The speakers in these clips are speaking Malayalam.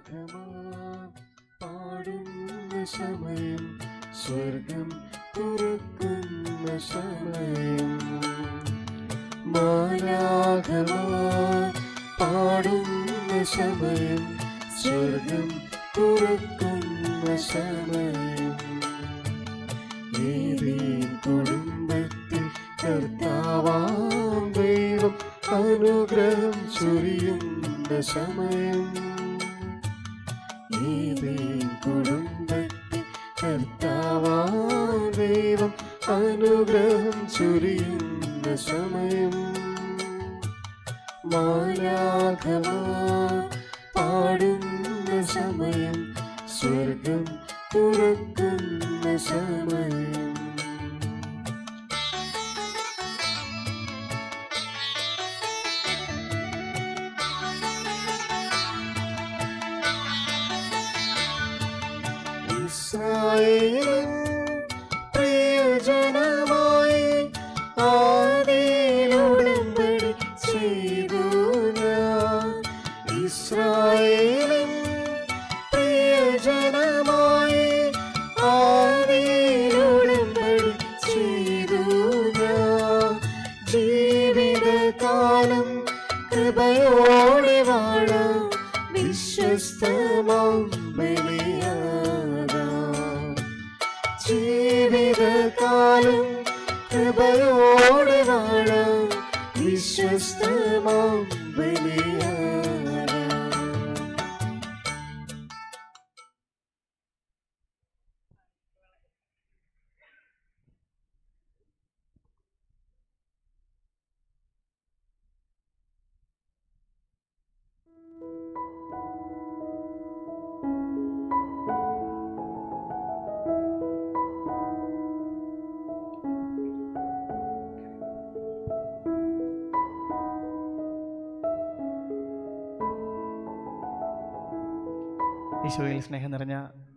പാടുന്ന സമയം സ്വർഗം തുറക്കുന്ന സമയം മാലാഖമാർ പാടുന്ന സമയം സ്വർഗം തുറക്കുന്ന സമയം ഏതേൻ കുടുംബത്തിൽ കർത്താവാം ദൈവം അനുഗ്രഹം ചൊരിയുന്ന സമയം ഏതേൻ കുടുംബത്തിൽ കർത്താവാം ദൈവം അനുഗ്രഹം ചൊരിയുന്ന സമയം മാലാഖമാർ പാടുന്ന സമയം സ്വർഗം തുറക്കുന്ന സമയം ഇസ്രായേലിൻ പ്രിയജനമായി ആദിയിലുടമ്പടി ചെയ്തു ഞാൻ ഇസ്രായേലിൻ പ്രിയജനമായി ആദിയിലുടമ്പടി ചെയ്തു ഞാൻ ജീവിതകാലം കൃപയോടെ വാഴാം വിശ്വസ്തമാം ബലിയാകാം ജീവിതകാലം കൃപയോടെ വാഴാം വിശ്വസ്തമാം ബലിയാകാം ഈശോയിൽ സ്നേഹം നിറഞ്ഞ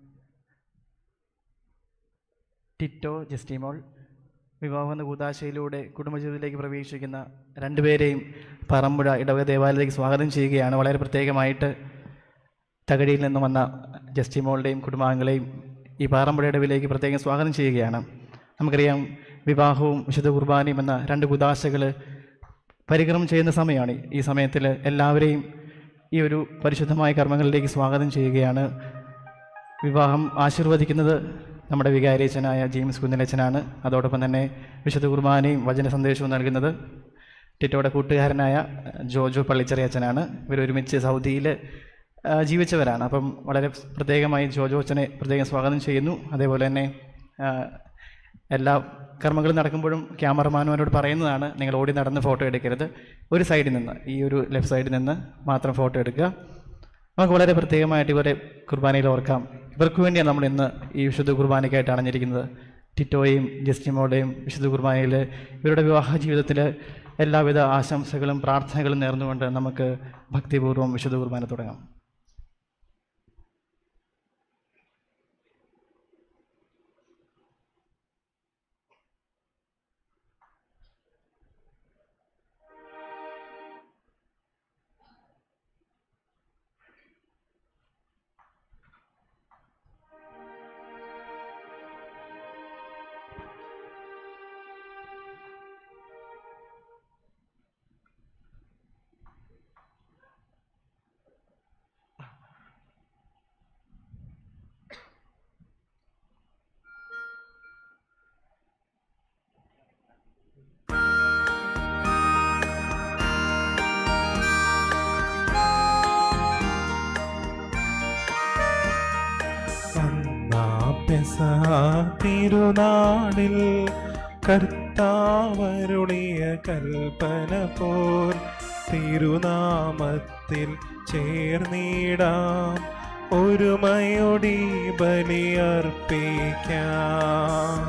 ടിറ്റോ ജസ്റ്റിമോൾ വിവാഹമെന്ന കൂതാശയിലൂടെ കുടുംബജീവിതത്തിലേക്ക് പ്രവേശിക്കുന്ന രണ്ടുപേരെയും പറമ്പുഴ ഇടവക ദേവാലയത്തിലേക്ക് സ്വാഗതം ചെയ്യുകയാണ് വളരെ പ്രത്യേകമായിട്ട് തകഴിയിൽ നിന്ന് വന്ന ജസ്റ്റിമോളുടെയും കുടുംബാംഗങ്ങളെയും ഈ പാറമ്പുഴ ഇടവിലേക്ക് പ്രത്യേകം സ്വാഗതം ചെയ്യുകയാണ് നമുക്കറിയാം വിവാഹവും വിശുദ്ധ കുർബാനയും എന്ന രണ്ട് കുതാശകൾ പരിക്രമം ചെയ്യുന്ന സമയമാണ് ഈ സമയത്തിൽ എല്ലാവരെയും ഈ ഒരു പരിശുദ്ധമായ കർമ്മങ്ങളിലേക്ക് സ്വാഗതം ചെയ്യുകയാണ് വിവാഹം ആശീർവദിക്കുന്നത് നമ്മുടെ വികാരിയച്ഛനായ ജെയിംസ് കുന്നിലച്ഛനാണ് അതോടൊപ്പം തന്നെ വിശുദ്ധ കുർബാനയും വചന സന്ദേശവും നൽകുന്നത് ടിറ്റോയുടെ കൂട്ടുകാരനായ ജോജോ പള്ളിച്ചെറിയ അച്ഛനാണ് ഇവർ ഒരുമിച്ച് സൗദിയിൽ ആ, ജീവിച്ചവരാണ് അപ്പം വളരെ പ്രത്യേകമായി ജോജോ അച്ഛനെ പ്രത്യേകം സ്വാഗതം ചെയ്യുന്നു അതേപോലെ തന്നെ ആ, എല്ലാ കർമ്മങ്ങളും നടക്കുമ്പോഴും ക്യാമറമാനോട് പറയുന്നതാണ് നിങ്ങൾ ഓടി നടന്ന് ഫോട്ടോ എടുക്കരുത് ഒരു സൈഡിൽ നിന്ന് ഈ ഒരു ലെഫ്റ്റ് സൈഡിൽ നിന്ന് മാത്രം ഫോട്ടോ എടുക്കുക നമുക്ക് വളരെ പ്രത്യേകമായിട്ട് ഇവരെ കുർബാനയിൽ ഓർക്കാം ഇവർക്ക് വേണ്ടിയാണ് നമ്മൾ ഇന്ന് ഈ വിശുദ്ധ കുർബാനയ്ക്കായിട്ട് അണഞ്ഞിരിക്കുന്നത് ടിറ്റോയെയും ജസ്റ്റിമോടെയും വിശുദ്ധ കുർബാനയിൽ ഇവരുടെ വിവാഹ ജീവിതത്തിൽ എല്ലാവിധ ആശംസകളും പ്രാർത്ഥനകളും നേർന്നുകൊണ്ട് നമുക്ക് ഭക്തിപൂർവ്വം വിശുദ്ധ കുർബാന തുടങ്ങാം പെസഹ തിരുനാളിൽ കർത്താവരുളിയ കൽപ്പന പോൽ തിരുനാമത്തിൽ ചേർന്നിടാം ഒരുമയൊടി ബലിയർപ്പിക്കാം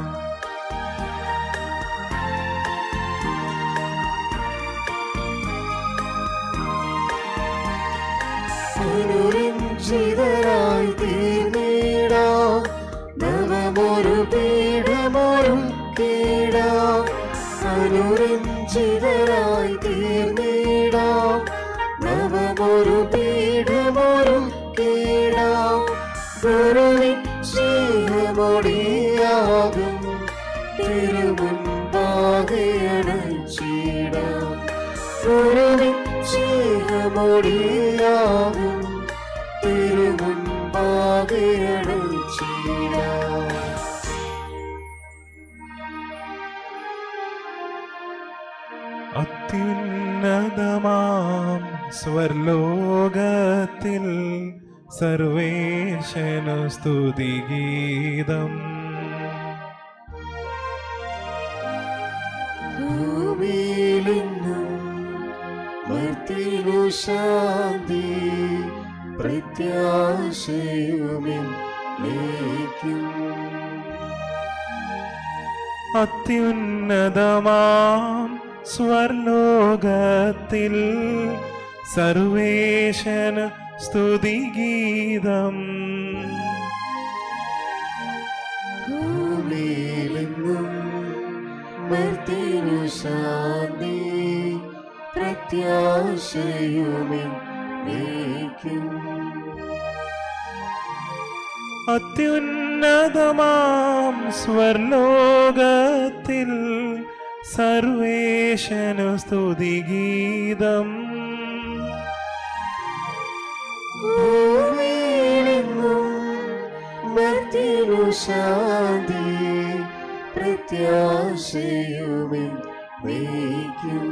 അനുരഞ്ജിതരായി തീർന്നിടാം നവമൊരു പീഠമൊരു കീടാം അനുരഞ്ജിതരായി തീർന്നിടാം നവമൊരു പീഠമൊരു തീർത്തിടാം ഗുരുവിൻ സ്നേഹമൊടിയാകും തിരുമുൻപാകെ അണച്ചിടാം ഗുരുവിൻ സ്നേഹമൊടിയാകും തിരുമുൻപാകെ അണച്ചിടാം അത്യുന്നതമാം സ്വർലോകത്തിൽ സർവേശനു സ്തുതിഗീതം ഭൂമിയിലെങ്ങും മർത്തിനു ശാന്തി പ്രത്യാശയുമിൻ നീക്കും അത്യുന്നതമാം സ്വർലോകത്തിൽ സർവേശന് സ്തുതിഗീതം ഭൂമിയിലെങ്ങും മർത്തിനു ശാന്തി പ്രത്യാശയുമിൻ നീക്കും അത്യുന്നതമാം സ്വർലോകത്തിൽ സർവേശനു സ്തുതിഗീതം ഭൂമിയിലെങ്ങും മർത്തിനു ശാന്തി പ്രത്യാശയുമിൻ നീക്കും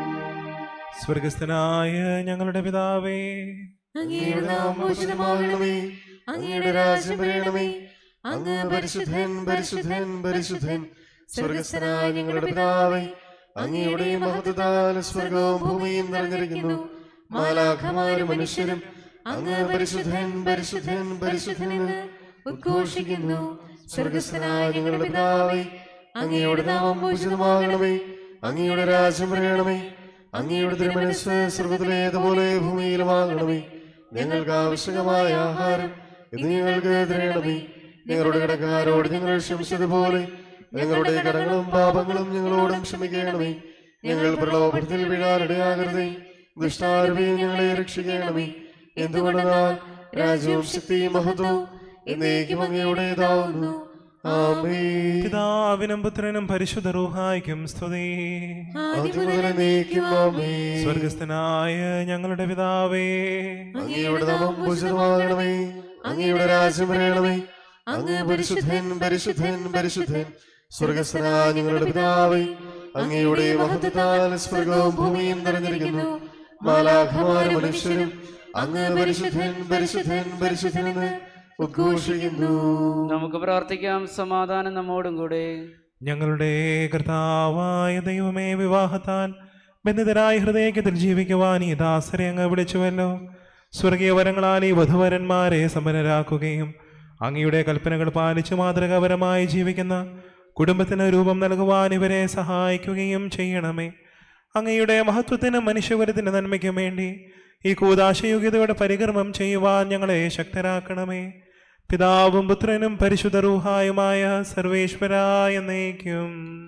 സ്വർഗസ്ഥനായ ഞങ്ങളുടെ പിതാവേ അങ്ങയുടെ നാമം ഉചിതമാകണമേ അങ്ങയുടെ രാജ്യം വരണമേ അങ്ങ് പരിശുദ്ധൻ പരിശുദ്ധൻ പരിശുദ്ധൻ സ്വർഗസ്ഥനായ ഞങ്ങളുടെ പിതാവേ അങ്ങയുടെ മഹത്വത്താൽ സ്വർഗവും ഭൂമിയും നിറഞ്ഞിരിക്കുന്നു മാലാഖമാരും മനുഷ്യരും അങ്ങ് പരിശുദ്ധൻ പരിശുദ്ധൻ പരിശുദ്ധൻ എന്ന് ഉദ്ഘോഷിക്കുന്നു സ്വർഗസ്ഥനായ ഞങ്ങളുടെ പിതാവേ അങ്ങയുടെ നാമം ഉചിതമാകണമേ അങ്ങയുടെ രാജ്യം വരണമേ അങ്ങയുടെ തിരുമനസ് സ്വർഗത്തിലേതുപോലെ ഭൂമിയിലുമാകണമേ ഞങ്ങൾക്ക് ആവശ്യമായ ആഹാരം ഇത് ഞങ്ങൾക്ക് തരണമേ ഞങ്ങളുടെ കടക്കാരോട് ഞങ്ങൾ ക്ഷമിച്ചതുപോലെ ഞങ്ങളുടെ കടങ്ങളും പാപങ്ങളും ഞങ്ങളോടും ക്ഷമിക്കണമേ ഞങ്ങൾ പ്രലോഭനത്തിൽ വീഴാനിടയാകരുതേ ദുഷ്ടാരൂപയും ഞങ്ങളെ രക്ഷിക്കണമേ എന്തുകൊണ്ടെന്നാൽ രാജ്യവും ശക്തിയും മഹത്വവും എന്നേക്കും അങ്ങയുടേതാവുന്നു ആമേ പിതാവിനും പുത്രനും പരിശുദ്ധ റൂഹായിക്കും സ്തുതി ആദ്യം മുതൽ എന്നേക്കും ആമേ സ്വർഗസ്ഥനായ ഞങ്ങളുടെ പിതാവേ അങ്ങയുടെ നാമം പൂജിതമാകണമേ അങ്ങയുടെ രാജ്യം വരണമേ അങ്ങ് പരിശുദ്ധൻ പരിശുദ്ധൻ പരിശുദ്ധൻ സ്വർഗസ്ഥനാ ഞങ്ങളുടെ പിതാവേ അങ്ങയുടെ മഹത്വത്താൽ സ്വർഗവും ഭൂമിയും നിറഞ്ഞിരിക്കുന്നു മാലാഖമാരും മനുഷ്യരും അങ്ങ് പരിശുദ്ധൻ പരിശുദ്ധൻ പരിശുദ്ധൻ എന്ന് ഉദ്ഘോഷിക്കുന്നു നമുക്ക് പ്രാർത്ഥിക്കാം സമാധാനം നമ്മോടും കൂടെ ഞങ്ങളുടെ കർത്താവായ ദൈവമേ വിവാഹത്താൽ ബന്ധിതരായ ഹൃദയത്തിൽ ജീവിക്കുവാൻ ഈ ദാസരെ അങ്ങ് വിളിച്ചുവല്ലോ സ്വർഗീയ വരങ്ങളാൽ ഈ വധുവരന്മാരെ സമ്പന്നരാക്കുകയും അങ്ങയുടെ കൽപ്പനകൾ പാലിച്ചു മാതൃകാപരമായി ജീവിക്കുന്ന കുടുംബത്തിന് രൂപം നൽകുവാൻ ഇവരെ സഹായിക്കുകയും ചെയ്യണമേ അങ്ങയുടെ മഹത്വത്തിനും മനുഷ്യവരത്തിൻ്റെ നന്മയ്ക്കും വേണ്ടി ഈ കൂതാശയോഗ്യതയുടെ പരികർമ്മം ചെയ്യുവാൻ ഞങ്ങളെ ശക്തരാക്കണമേ പിതാവും പുത്രനും പരിശുദ്ധ റൂഹായുമായ സർവേശ്വരായ എന്നേക്കും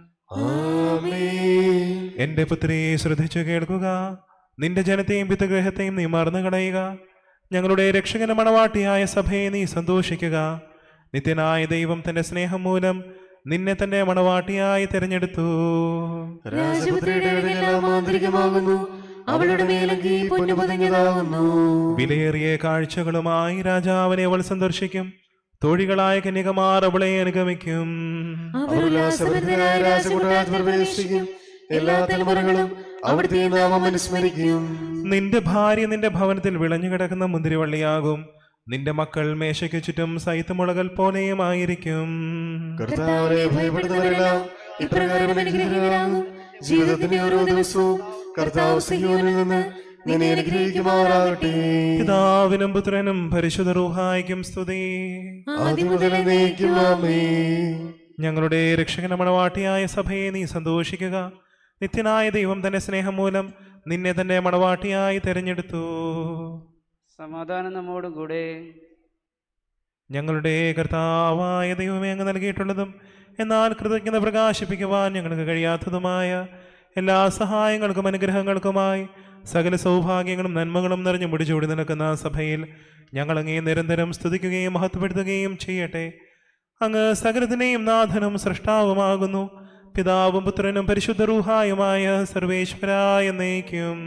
ആമേൻ എന്റെ പുത്രിയെ ശ്രദ്ധിച്ചു കേൾക്കുക നിന്റെ ജനത്തെയും പിതൃഗ്രഹത്തെയും നീ മറന്നു കളയുക ഞങ്ങളുടെ രക്ഷകന മണവാട്ടിയായ സഭയെ നീ സന്തോഷിക്കുക നിത്യനായ ദൈവം തന്റെ സ്നേഹം മൂലം നിന്നെ തന്റെ മണവാട്ടിയായി തിരഞ്ഞെടുത്തു രാജപുത്രിയുടെ ഇടയിലെല്ലാം ആന്തരികമാകുന്നു അവളുടെ മേലങ്കി പൊന്നുപതിഞ്ഞതാകുന്നു വിലയേറിയ കാഴ്ചകളുമായി രാജാവിനെ അവൾ സന്ദർശിക്കും തോഴികളായ കന്യകമാർ അവളെ അനുഗമിക്കും അവർ ഉല്ലാസഭരിതരായ രാജകുടാരത്തിൽ പ്രവേശിക്കും എല്ലാ തലമുറകളും അവിടുത്തെ നാമം അനുസ്മരിക്കും നിന്റെ ഭാര്യ നിന്റെ ഭവനത്തിൽ വിളഞ്ഞു കിടക്കുന്ന മുന്തിരിവള്ളിയാകും നിന്റെ മക്കൾ മേശയ്ക്ക് ചുറ്റും സൈത്തുമുളകൾ പോലെയുമായിരിക്കും കർത്താവരെ ഭയപ്പെടുന്നവരെല്ലാം ഇപ്രകാരം അനുഗ്രഹിക്കുന്നവരാകും ജീവിതത്തിന്റെ ഓരോ ദിവസവും കർത്താവ് സിയോനിൽ നിന്ന് നിന്നെ അനുഗ്രഹിക്കുമാറാകട്ടെ പിതാവിനും പുത്രനും പരിശുദ്ധ റൂഹായിക്കും സ്തുതി ആദ്യം മുതൽ എന്നേക്കും ആമേൻ ഞങ്ങളുടെ രക്ഷകന മണവാട്ടിയായ സഭയെ നീ സന്തോഷിക്കുക നിത്യനായ ദൈവം തന്റെ സ്നേഹം മൂലം നിന്നെ തന്റെ മണവാട്ടിയായി തെരഞ്ഞെടുത്തു സമാധാനം നമ്മോടും കൂടെ ഞങ്ങളുടെ കർത്താവായ ദൈവമേ അങ്ങ് നൽകിയിട്ടുള്ളതും എന്നാൽ കൃതജ്ഞത പ്രകാശിപ്പിക്കുവാൻ ഞങ്ങൾക്ക് കഴിയാത്തതുമായ എല്ലാ സഹായങ്ങൾക്കും അനുഗ്രഹങ്ങൾക്കുമായി സകല സൗഭാഗ്യങ്ങളും നന്മകളും നിറഞ്ഞു മുടിചൂടി നിൽക്കുന്ന സഭയിൽ ഞങ്ങൾ അങ്ങേ നിരന്തരം സ്തുതിക്കുകയും മഹത്വപ്പെടുത്തുകയും ചെയ്യട്ടെ അങ്ങ് സകലത്തിനെയും നാഥനും സൃഷ്ടാവുമാകുന്നു പിതാവും പുത്രനും പരിശുദ്ധ റൂഹായുമായ സർവേശ്വരായ എന്നേക്കും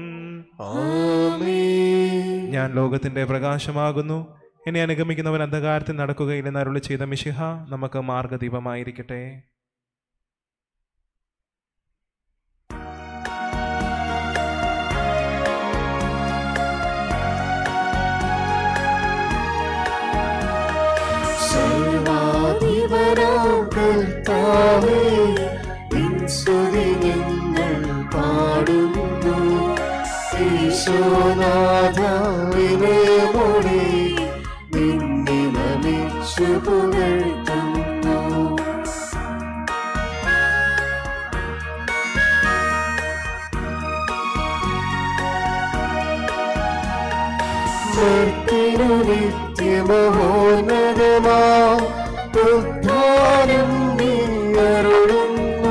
ആമേൻ ഞാൻ ലോകത്തിന്റെ പ്രകാശമാകുന്നു എന്നെ അനുഗമിക്കുന്നവൻ അന്ധകാരത്തിൽ നടക്കുകയില്ലെന്ന് അരുളി ചെയ്ത മിശിഹ നമുക്ക് മാർഗദീപമായിരിക്കട്ടെ സർവാധിപനാം കർത്താവേ, നിൻ സ്തുതി ഞങ്ങൾ പാടുന്നു ഈശോനാഥ വിനയമോടെ നിന്നെ നമിച്ചു പുകഴ്ത്തുന്നു മർത്തിനു നിത്യമഹോന്നതമാ ഉദ്ധാനം നീ അരുളുന്നു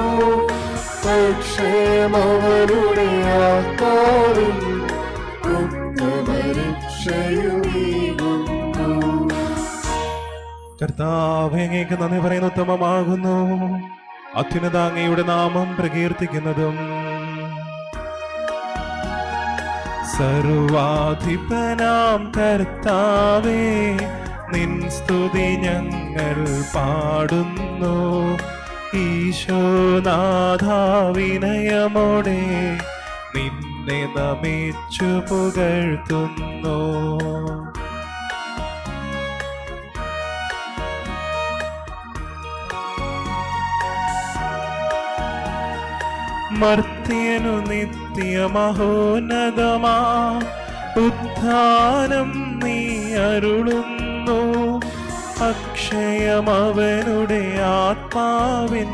അക്ഷയമവരുടെ ആത്മാവിൽ ഉത്തമരക്ഷയുമീകുന്നു കർത്താവ് അങ്ങേക്ക് നന്ദി പറയുന്ന ഉത്തമമാകുന്നു അത്യുന്നത അങ്ങയുടെ നാമം പ്രകീർത്തിക്കുന്നതും സർവാധിപനാം കർത്താവേ നിൻ സ്തുതി ഞങ്ങൾ പാടുന്നു ഈശോനാഥ വിനയമോടെ നിന്നെ നമിച്ചു പുകഴ്ത്തുന്നു മർത്യനു നിത്യമഹോന്നതമാ ഉത്ഥാനം നീ അരുളുന്നു അക്ഷയമവനുടെ ആത്മാവിൻ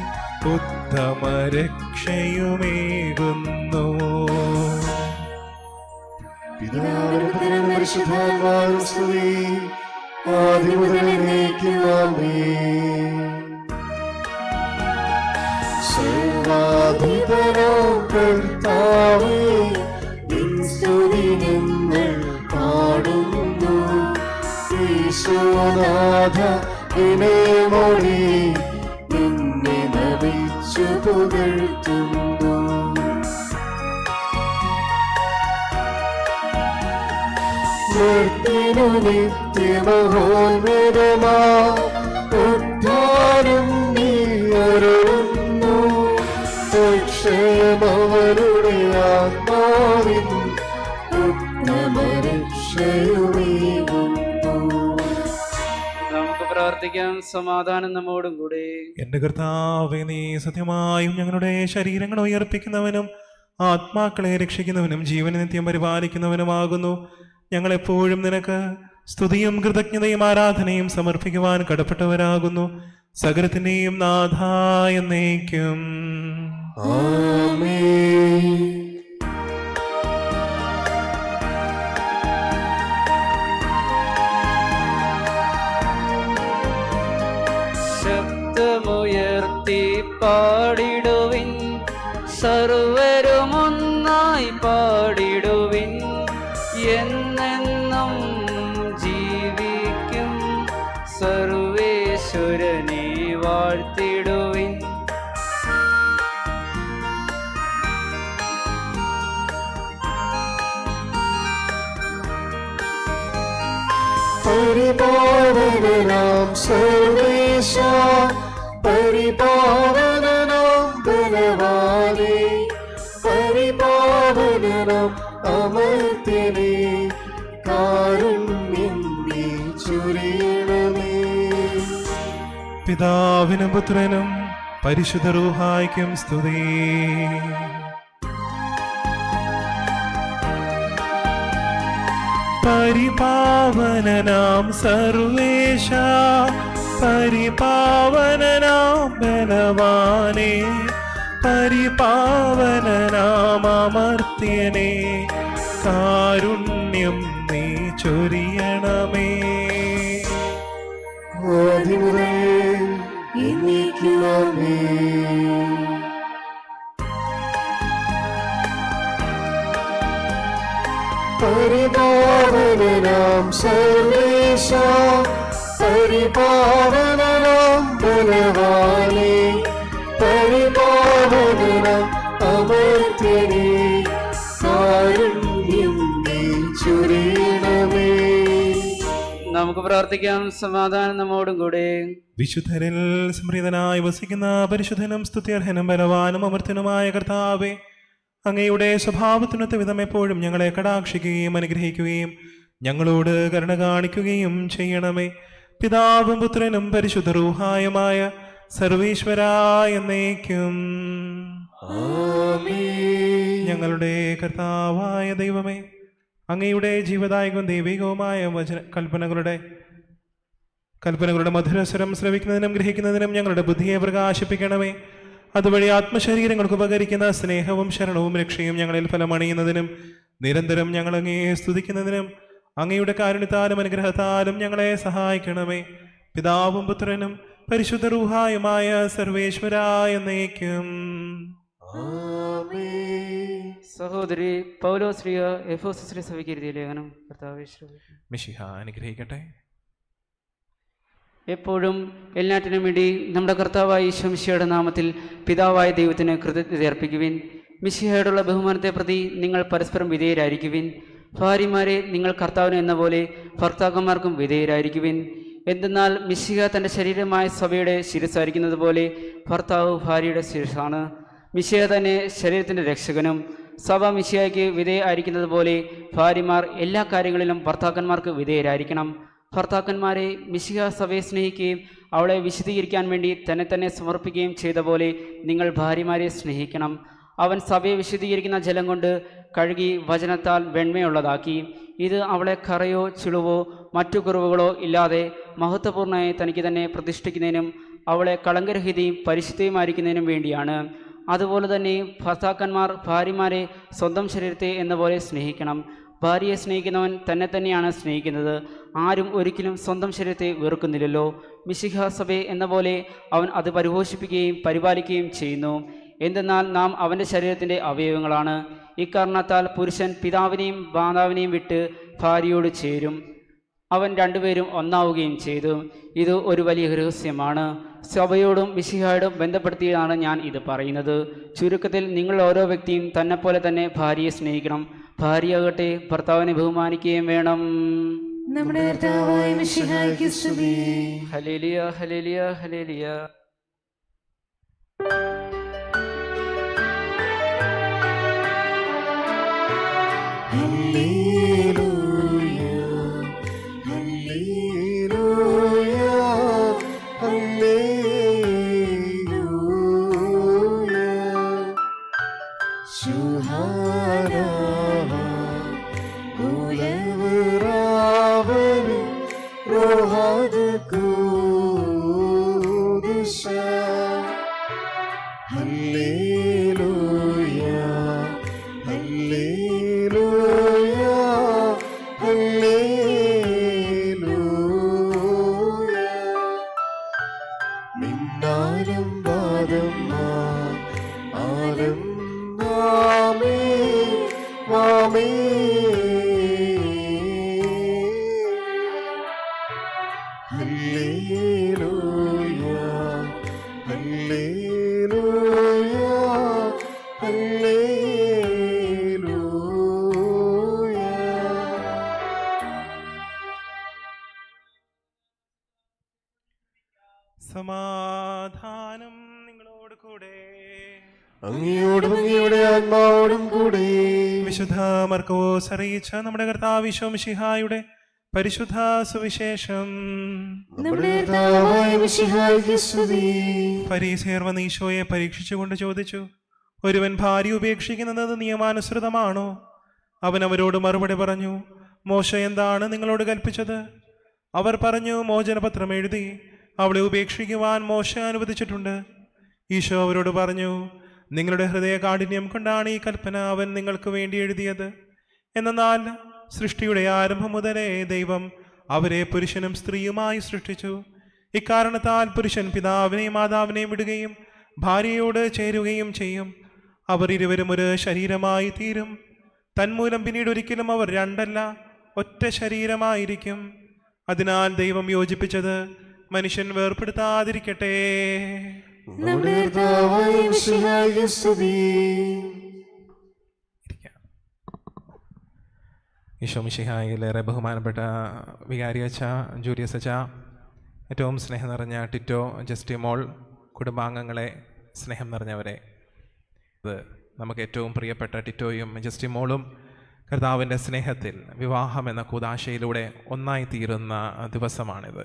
ഉത്തമരക്ഷയുമേകുന്നു പിതാവിനും പുത്രനും പരിശുദ്ധാത്മാവിനും സ്തുതി ആദ്യം മുതൽ എന്നേക്കും ആമേൻ സർവാധിപനാം കർത്താവേ നിൻ സ്തുതി ഞങ്ങൾ പാടുന്നു ഈശോനാഥ വിനയമോടെ നിന്നെ നമിച്ചു പുകഴ്ത്തുന്നു മർത്തിനു നിത്യമഹോന്നതമാ ഉദ്ധാനം നീ അരുളുന്നു അക്ഷയമവരുടെ ആത്മാവിൻ ഉത്തമരക്ഷയുമേകുന്നു നമുക്ക് പ്രാർത്ഥിക്കാം സമാധാനം നമ്മോടും കൂടെ എന്റെ കർത്താവെ നീ സത്യമായും ഞങ്ങളുടെ ശരീരങ്ങൾ ഉയർപ്പിക്കുന്നവനും ആത്മാക്കളെ രക്ഷിക്കുന്നവനും ജീവന നിത്യം പരിപാലിക്കുന്നവനുമാകുന്നു ഞങ്ങളെപ്പോഴും നിനക്ക് സ്തുതിയും കൃതജ്ഞതയും ആരാധനയും സമർപ്പിക്കുവാൻ കടപ്പെട്ടവരാകുന്നു സകലത്തിന്റെയും നാഥായ എന്നേക്കും ആമേൻ ശബ്ദമുയർത്തി പാടിടുവിൻ സർവരുമൊന്നായി പാടിടുവിൻ എന്നെന്നും ജീവിക്കും സർവേശ്വരനെ വാഴ്ത്തിടുവിൻ പരിപാവനാം സർവേശ പരിപാവനാം ബലവാനേ പരിപാവനാം അമർത്യനേ കാരുണ്യം നീ ചൊരിയണമേ പിതാവിനും പുത്രനും പരിശുദ്ധ റൂഹായ്ക്കും സ്തുതി പരിപാവനനാം സർവേശ പരിപാവനനാം ബലവാനേ പരിപാവനനാം അമർത്യനേ കാരുണ്യം നീ ചൊരിയണമേ ആദിമുതൽ എന്നേക്കുമാമേ പരിപാവനാം സർവേശ പരിപാവനാം ബലവാനേ പരിപാവനാം അമർത്യനേ കാരുണ്യം നീ ചൊരിയണമേ നമുക്ക് പ്രാർത്ഥിക്കാം സമാധാനം നമ്മോടും കൂടെ വിശുദ്ധരിൽ സമൃദ്ധനായി വസിക്കുന്ന പരിശുദ്ധനും സ്തുത്യർഹനും ബലവാനും അമർത്തനുമായ കർത്താവെ അങ്ങയുടെ സ്വഭാവത്തിനൊത്ത വിധം എപ്പോഴും ഞങ്ങളെ കടാക്ഷിക്കുകയും അനുഗ്രഹിക്കുകയും ഞങ്ങളോട് കരുണ കാണിക്കുകയും ചെയ്യണമേ പിതാവും പുത്രനും പരിശുദ്ധ റൂഹായുമായ സർവീശ്വരായ എന്നേക്കും ഞങ്ങളുടെ കർത്താവായ ദൈവമേ അങ്ങയുടെ ജീവദായകവും ദൈവികവുമായ വചന കൽപ്പനകളുടെ കൽപ്പനകളുടെ മധുരസ്വരം ശ്രവിക്കുന്നതിനും ഗ്രഹിക്കുന്നതിനും ഞങ്ങളുടെ ബുദ്ധിയെ പ്രകാശിപ്പിക്കണമേ അതുവഴി ആത്മശരീരങ്ങൾക്ക് ഉപകരിക്കുന്ന സ്നേഹവും ശരണവും രക്ഷയും ഞങ്ങളിൽ ഫലമണിയുന്നതിനും നിരന്തരം ഞങ്ങൾ അങ്ങയെ സ്തുതിക്കുന്നതിനും അങ്ങയുടെ കാരുണ്യത്താലും അനുഗ്രഹത്താലും ഞങ്ങളെ സഹായിക്കണമേ പിതാവും പുത്രനും പരിശുദ്ധ റൂഹായുമായ സർവേശ്വരായ എന്നേക്കും സഹോദരി പൗലോശ്രീയ എഫോസിശ്രീ സഭയ്ക്ക് എഴുതിയ ലേഖനം കർത്താവേ ശ്രമിക്കും മിഷിഹ അനുഗ്രഹിക്കട്ടെ എപ്പോഴും എല്ലാറ്റിനും വേണ്ടി നമ്മുടെ കർത്താവായ ഈശ്വമിശിയുടെ നാമത്തിൽ പിതാവായ ദൈവത്തിന് കൃതജ്ഞത അർപ്പിക്കുവിൻ മിശിഹയോടുള്ള ബഹുമാനത്തെ പ്രതി നിങ്ങൾ പരസ്പരം വിധേയരായിരിക്കുവിൻ ഭാര്യമാരെ നിങ്ങൾ കർത്താവിന് എന്ന പോലെ ഭർത്താക്കന്മാർക്കും വിധേയരായിരിക്കുവിൻ എന്തെന്നാൽ മിശിഹ തൻ്റെ ശരീരമായ സഭയുടെ ശിരസായിരിക്കുന്നത് പോലെ ഭർത്താവ് ഭാര്യയുടെ ശിരസാണ് മിശിഹ തന്നെ ശരീരത്തിൻ്റെ രക്ഷകനും സഭ മിശിഹയ്ക്ക് വിധേയരായിരിക്കുന്നത് പോലെ ഭാര്യമാർ എല്ലാ കാര്യങ്ങളിലും ഭർത്താക്കന്മാർക്ക് വിധേയരായിരിക്കണം ഭർത്താക്കന്മാരെ മിശിഹ സഭയെ സ്നേഹിക്കുകയും അവളെ വിശദീകരിക്കാൻ വേണ്ടി തന്നെ തന്നെ സമർപ്പിക്കുകയും ചെയ്ത പോലെ നിങ്ങൾ ഭാര്യമാരെ സ്നേഹിക്കണം അവൻ സഭയെ വിശദീകരിക്കുന്ന ജലം കൊണ്ട് കഴുകി വചനത്താൽ വെണ്മയുള്ളതാക്കി ഇത് അവളെ കറയോ ചിളുവോ മറ്റു കുറവുകളോ ഇല്ലാതെ മഹത്വപൂർണ്ണമായി തനിക്ക് തന്നെ പ്രതിഷ്ഠിക്കുന്നതിനും അവളെ കളങ്കരഹിതയും പരിശുദ്ധയുമായിരിക്കുന്നതിനും വേണ്ടിയാണ് അതുപോലെ തന്നെ ഭർത്താക്കന്മാർ ഭാര്യമാരെ സ്വന്തം ശരീരത്തെ എന്ന പോലെ സ്നേഹിക്കണം ഭാര്യയെ സ്നേഹിക്കുന്നവൻ തന്നെ തന്നെയാണ് സ്നേഹിക്കുന്നത് ആരും ഒരിക്കലും സ്വന്തം ശരീരത്തെ വെറുക്കുന്നില്ലല്ലോ മിശിഹ സഭയെ എന്ന പോലെ അവൻ അത് പരിപോഷിപ്പിക്കുകയും പരിപാലിക്കുകയും ചെയ്യുന്നു എന്തെന്നാൽ നാം അവൻ്റെ ശരീരത്തിൻ്റെ അവയവങ്ങളാണ് ഇക്കാരണത്താൽ പുരുഷൻ പിതാവിനെയും മാതാവിനെയും വിട്ട് ഭാര്യയോട് ചേരും അവൻ രണ്ടുപേരും ഒന്നാവുകയും ചെയ്തു ഇത് ഒരു വലിയ രഹസ്യമാണ് സഭയോടും മിശിഹായോടും ബന്ധപ്പെടുത്തിയാണ് ഞാൻ ഇത് പറയുന്നത് ചുരുക്കത്തിൽ നിങ്ങൾ ഓരോ വ്യക്തിയും തന്നെപ്പോലെ തന്നെ ഭാര്യയെ സ്നേഹിക്കണം ഭാര്യയാകട്ടെ ഭർത്താവിനെ ബഹുമാനിക്കുകയും വേണം നമ്മുടെ കർത്താവായ മിശിഹായ്ക്ക് സ്തുതി ഹലേലിയ ഹലേലിയ ഹലേലിയ ഹല്ലേലൂയ ഹല്ലേലൂയ ഹല്ലേലൂയ ശുഹാന ഉലവറാവന് റോഹാദ് കൂദുശ ഹല്ലേലൂയ ഹല്ലേലൂയ ഹല്ലേലൂയ മിന്നാലും വാദം ആലം നാമേ മാമേ ഹല്ലേലൂയ ഹല്ലേലൂയ ഹല്ലേലൂയ സമാധാനം നിങ്ങളോട് കൂടെ അങ്ങയോടും അങ്ങയുടെ ആത്മാവോടും കൂടെ വിശുദ്ധ മർക്കോസ് അറിയിച്ച നമ്മുടെ കർത്താവിശ്വമിഷിഹായുടെ പരിശുദ്ധ സുവിശേഷം നമ്മുടെ കർത്താവായ മിശിഹായ്ക്ക് സ്തുതി ഫരീസേർ വന്ന് ഈശോയെ പരീക്ഷിച്ചുകൊണ്ട് ചോദിച്ചു ഒരുവൻ ഭാര്യ ഉപേക്ഷിക്കുന്നത് നിയമാനുസൃതമാണോ അവൻ അവരോട് മറുപടി പറഞ്ഞു മോശ എന്താണ് നിങ്ങളോട് കൽപ്പിച്ചത് അവർ പറഞ്ഞു മോചനപത്രം എഴുതി അവളെ ഉപേക്ഷിക്കുവാൻ മോശ അനുവദിച്ചിട്ടുണ്ട് ഈശോ അവരോട് പറഞ്ഞു നിങ്ങളുടെ ഹൃദയ കാഠിന്യം കൊണ്ടാണ് ഈ കൽപ്പന അവൻ നിങ്ങൾക്ക് വേണ്ടി എഴുതിയത് എന്നാൽ സൃഷ്ടിയുടെ ആരംഭം മുതലേ ദൈവം അവരെ പുരുഷനും സ്ത്രീയുമായി സൃഷ്ടിച്ചു ഇക്കാരണത്താൽ പുരുഷൻ പിതാവിനെയും മാതാവിനെയും വിടുകയും ഭാര്യയോട് ചേരുകയും ചെയ്യും അവർ ഇരുവരും ഒരു ശരീരമായി തീരും തന്മൂലം പിന്നീട് ഒരിക്കലും അവർ രണ്ടല്ല ഒറ്റ ശരീരമായിരിക്കും അതിനാൽ ദൈവം യോജിപ്പിച്ചത് മനുഷ്യൻ വേർപ്പെടുത്താതിരിക്കട്ടെ നമ്മുടെ കർത്താവായ മിശിഹായിക്ക് സ്തുതി ഈശോമിഷിഹായിലേറെ ബഹുമാനപ്പെട്ട വികാരി അച്ഛ ജൂലിയസ് അച്ഛ ഏറ്റവും സ്നേഹം നിറഞ്ഞ ടിറ്റോ ജസ്റ്റിമോൾ കുടുംബാംഗങ്ങളെ സ്നേഹം നിറഞ്ഞവരെ ഇത് നമുക്ക് ഏറ്റവും പ്രിയപ്പെട്ട ടിറ്റോയും ജസ്റ്റിമോളും കർത്താവിൻ്റെ സ്നേഹത്തിൽ വിവാഹം എന്ന കൂതാശയിലൂടെ ഒന്നായി തീരുന്ന ദിവസമാണിത്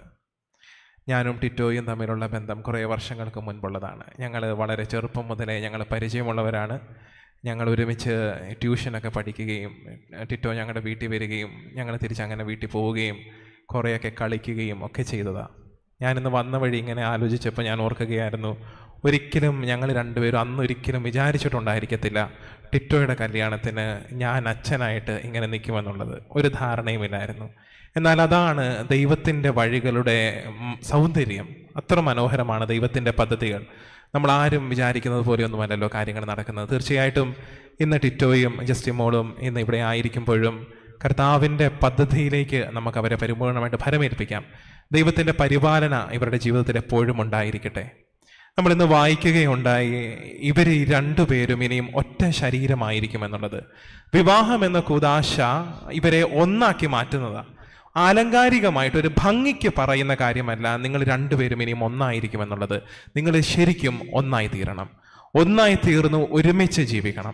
ഞാനും ടിറ്റോയും തമ്മിലുള്ള ബന്ധം കുറേ വർഷങ്ങൾക്ക് മുൻപുള്ളതാണ് ഞങ്ങൾ വളരെ ചെറുപ്പം മുതലേ ഞങ്ങൾ പരിചയമുള്ളവരാണ് ഞങ്ങൾ ഒരുമിച്ച് ട്യൂഷനൊക്കെ പഠിക്കുകയും ടിറ്റോ ഞങ്ങളുടെ വീട്ടിൽ വരികയും ഞങ്ങൾ തിരിച്ചങ്ങനെ വീട്ടിൽ പോവുകയും കുറേയൊക്കെ കളിക്കുകയും ഒക്കെ ചെയ്തതാണ് ഞാനിന്ന് വന്ന വഴി ഇങ്ങനെ ആലോചിച്ചപ്പോൾ ഞാൻ ഓർക്കുകയായിരുന്നു ഒരിക്കലും ഞങ്ങൾ രണ്ടുപേരും അന്നൊരിക്കലും വിചാരിച്ചിട്ടുണ്ടായിരിക്കത്തില്ല ടിറ്റോയുടെ കല്യാണത്തിന് ഞാൻ അച്ഛനായിട്ട് ഇങ്ങനെ നിൽക്കുമെന്നുള്ളത് ഒരു ധാരണയുമില്ലായിരുന്നു എന്നാൽ അതാണ് ദൈവത്തിൻ്റെ വഴികളുടെ ഉം, സൗന്ദര്യം അത്ര മനോഹരമാണ് ദൈവത്തിൻ്റെ പദ്ധതികൾ നമ്മൾ ആരും വിചാരിക്കുന്നത് പോലെയൊന്നുമല്ലല്ലോ കാര്യങ്ങൾ നടക്കുന്നത് തീർച്ചയായിട്ടും ഇന്ന് ടിറ്റോയും ജസ്റ്റിമോളും ഇന്ന് ഇവിടെ ആയിരിക്കുമ്പോഴും കർത്താവിൻ്റെ പദ്ധതിയിലേക്ക് നമുക്ക് അവരെ പരിപൂർണമായിട്ട് ഫലമേൽപ്പിക്കാം ദൈവത്തിൻ്റെ പരിപാലന ഇവരുടെ ജീവിതത്തിൽ എപ്പോഴും ഉണ്ടായിരിക്കട്ടെ നമ്മൾ ഇന്ന് വായിക്കുകയുണ്ടായി ഇവർ ഈ രണ്ടുപേരും ഇനിയും ഒറ്റ ശരീരമായിരിക്കും എന്നുള്ളത് വിവാഹം എന്ന കൂതാശ ഇവരെ ഒന്നാക്കി മാറ്റുന്നതാണ് ആലങ്കാരികമായിട്ട് ഒരു ഭംഗിക്ക് പറയുന്ന കാര്യമല്ല നിങ്ങൾ രണ്ടുപേരും ഇനിയും ഒന്നായിരിക്കും എന്നുള്ളത് നിങ്ങൾ ശരിക്കും ഒന്നായി തീരണം ഒന്നായി തീർന്നു ഒരുമിച്ച് ജീവിക്കണം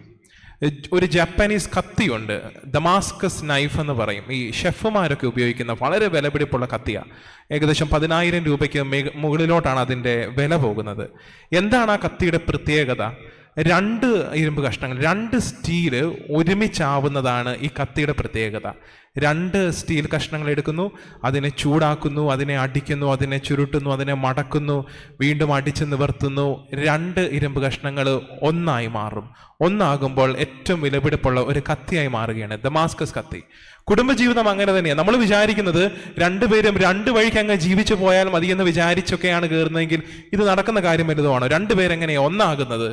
ഒരു ജപ്പാനീസ് കത്തിയുണ്ട് ദമാസ്കസ് നൈഫ് എന്ന് പറയും ഈ ഷെഫുമാരൊക്കെ ഉപയോഗിക്കുന്ന വളരെ വിലപിടിപ്പുള്ള കത്തിയാണ് ഏകദേശം പതിനായിരം രൂപയ്ക്ക് മെ- മുകളിലോട്ടാണ് അതിൻ്റെ വില പോകുന്നത് എന്താണ് ആ കത്തിയുടെ പ്രത്യേകത രണ്ട് ഇരുമ്പ് കഷ്ണങ്ങൾ രണ്ട് സ്റ്റീല് ഒരുമിച്ചാവുന്നതാണ് ഈ കത്തിയുടെ പ്രത്യേകത രണ്ട് സ്റ്റീൽ കഷ്ണങ്ങൾ എടുക്കുന്നു അതിനെ ചൂടാക്കുന്നു അതിനെ അടിക്കുന്നു അതിനെ ചുരുട്ടുന്നു അതിനെ മടക്കുന്നു വീണ്ടും അടിച്ച് നിവർത്തുന്നു രണ്ട് ഇരുമ്പ് കഷ്ണങ്ങൾ ഒന്നായി മാറും ഒന്നാകുമ്പോൾ ഏറ്റവും വിലപിടിപ്പുള്ള ഒരു കത്തിയായി മാറുകയാണ് ദമാസ്കസ് കത്തി കുടുംബജീവിതം അങ്ങനെ തന്നെയാണ് നമ്മൾ വിചാരിക്കുന്നത് രണ്ടുപേരും രണ്ട് വഴിക്ക് അങ്ങ് ജീവിച്ചു പോയാൽ മതിയെന്ന് വിചാരിച്ചൊക്കെയാണ് കയറുന്നതെങ്കിൽ ഇത് നടക്കുന്ന കാര്യം വലുതുമാണോ രണ്ടുപേരെങ്ങനെയാണ് ഒന്നാകുന്നത്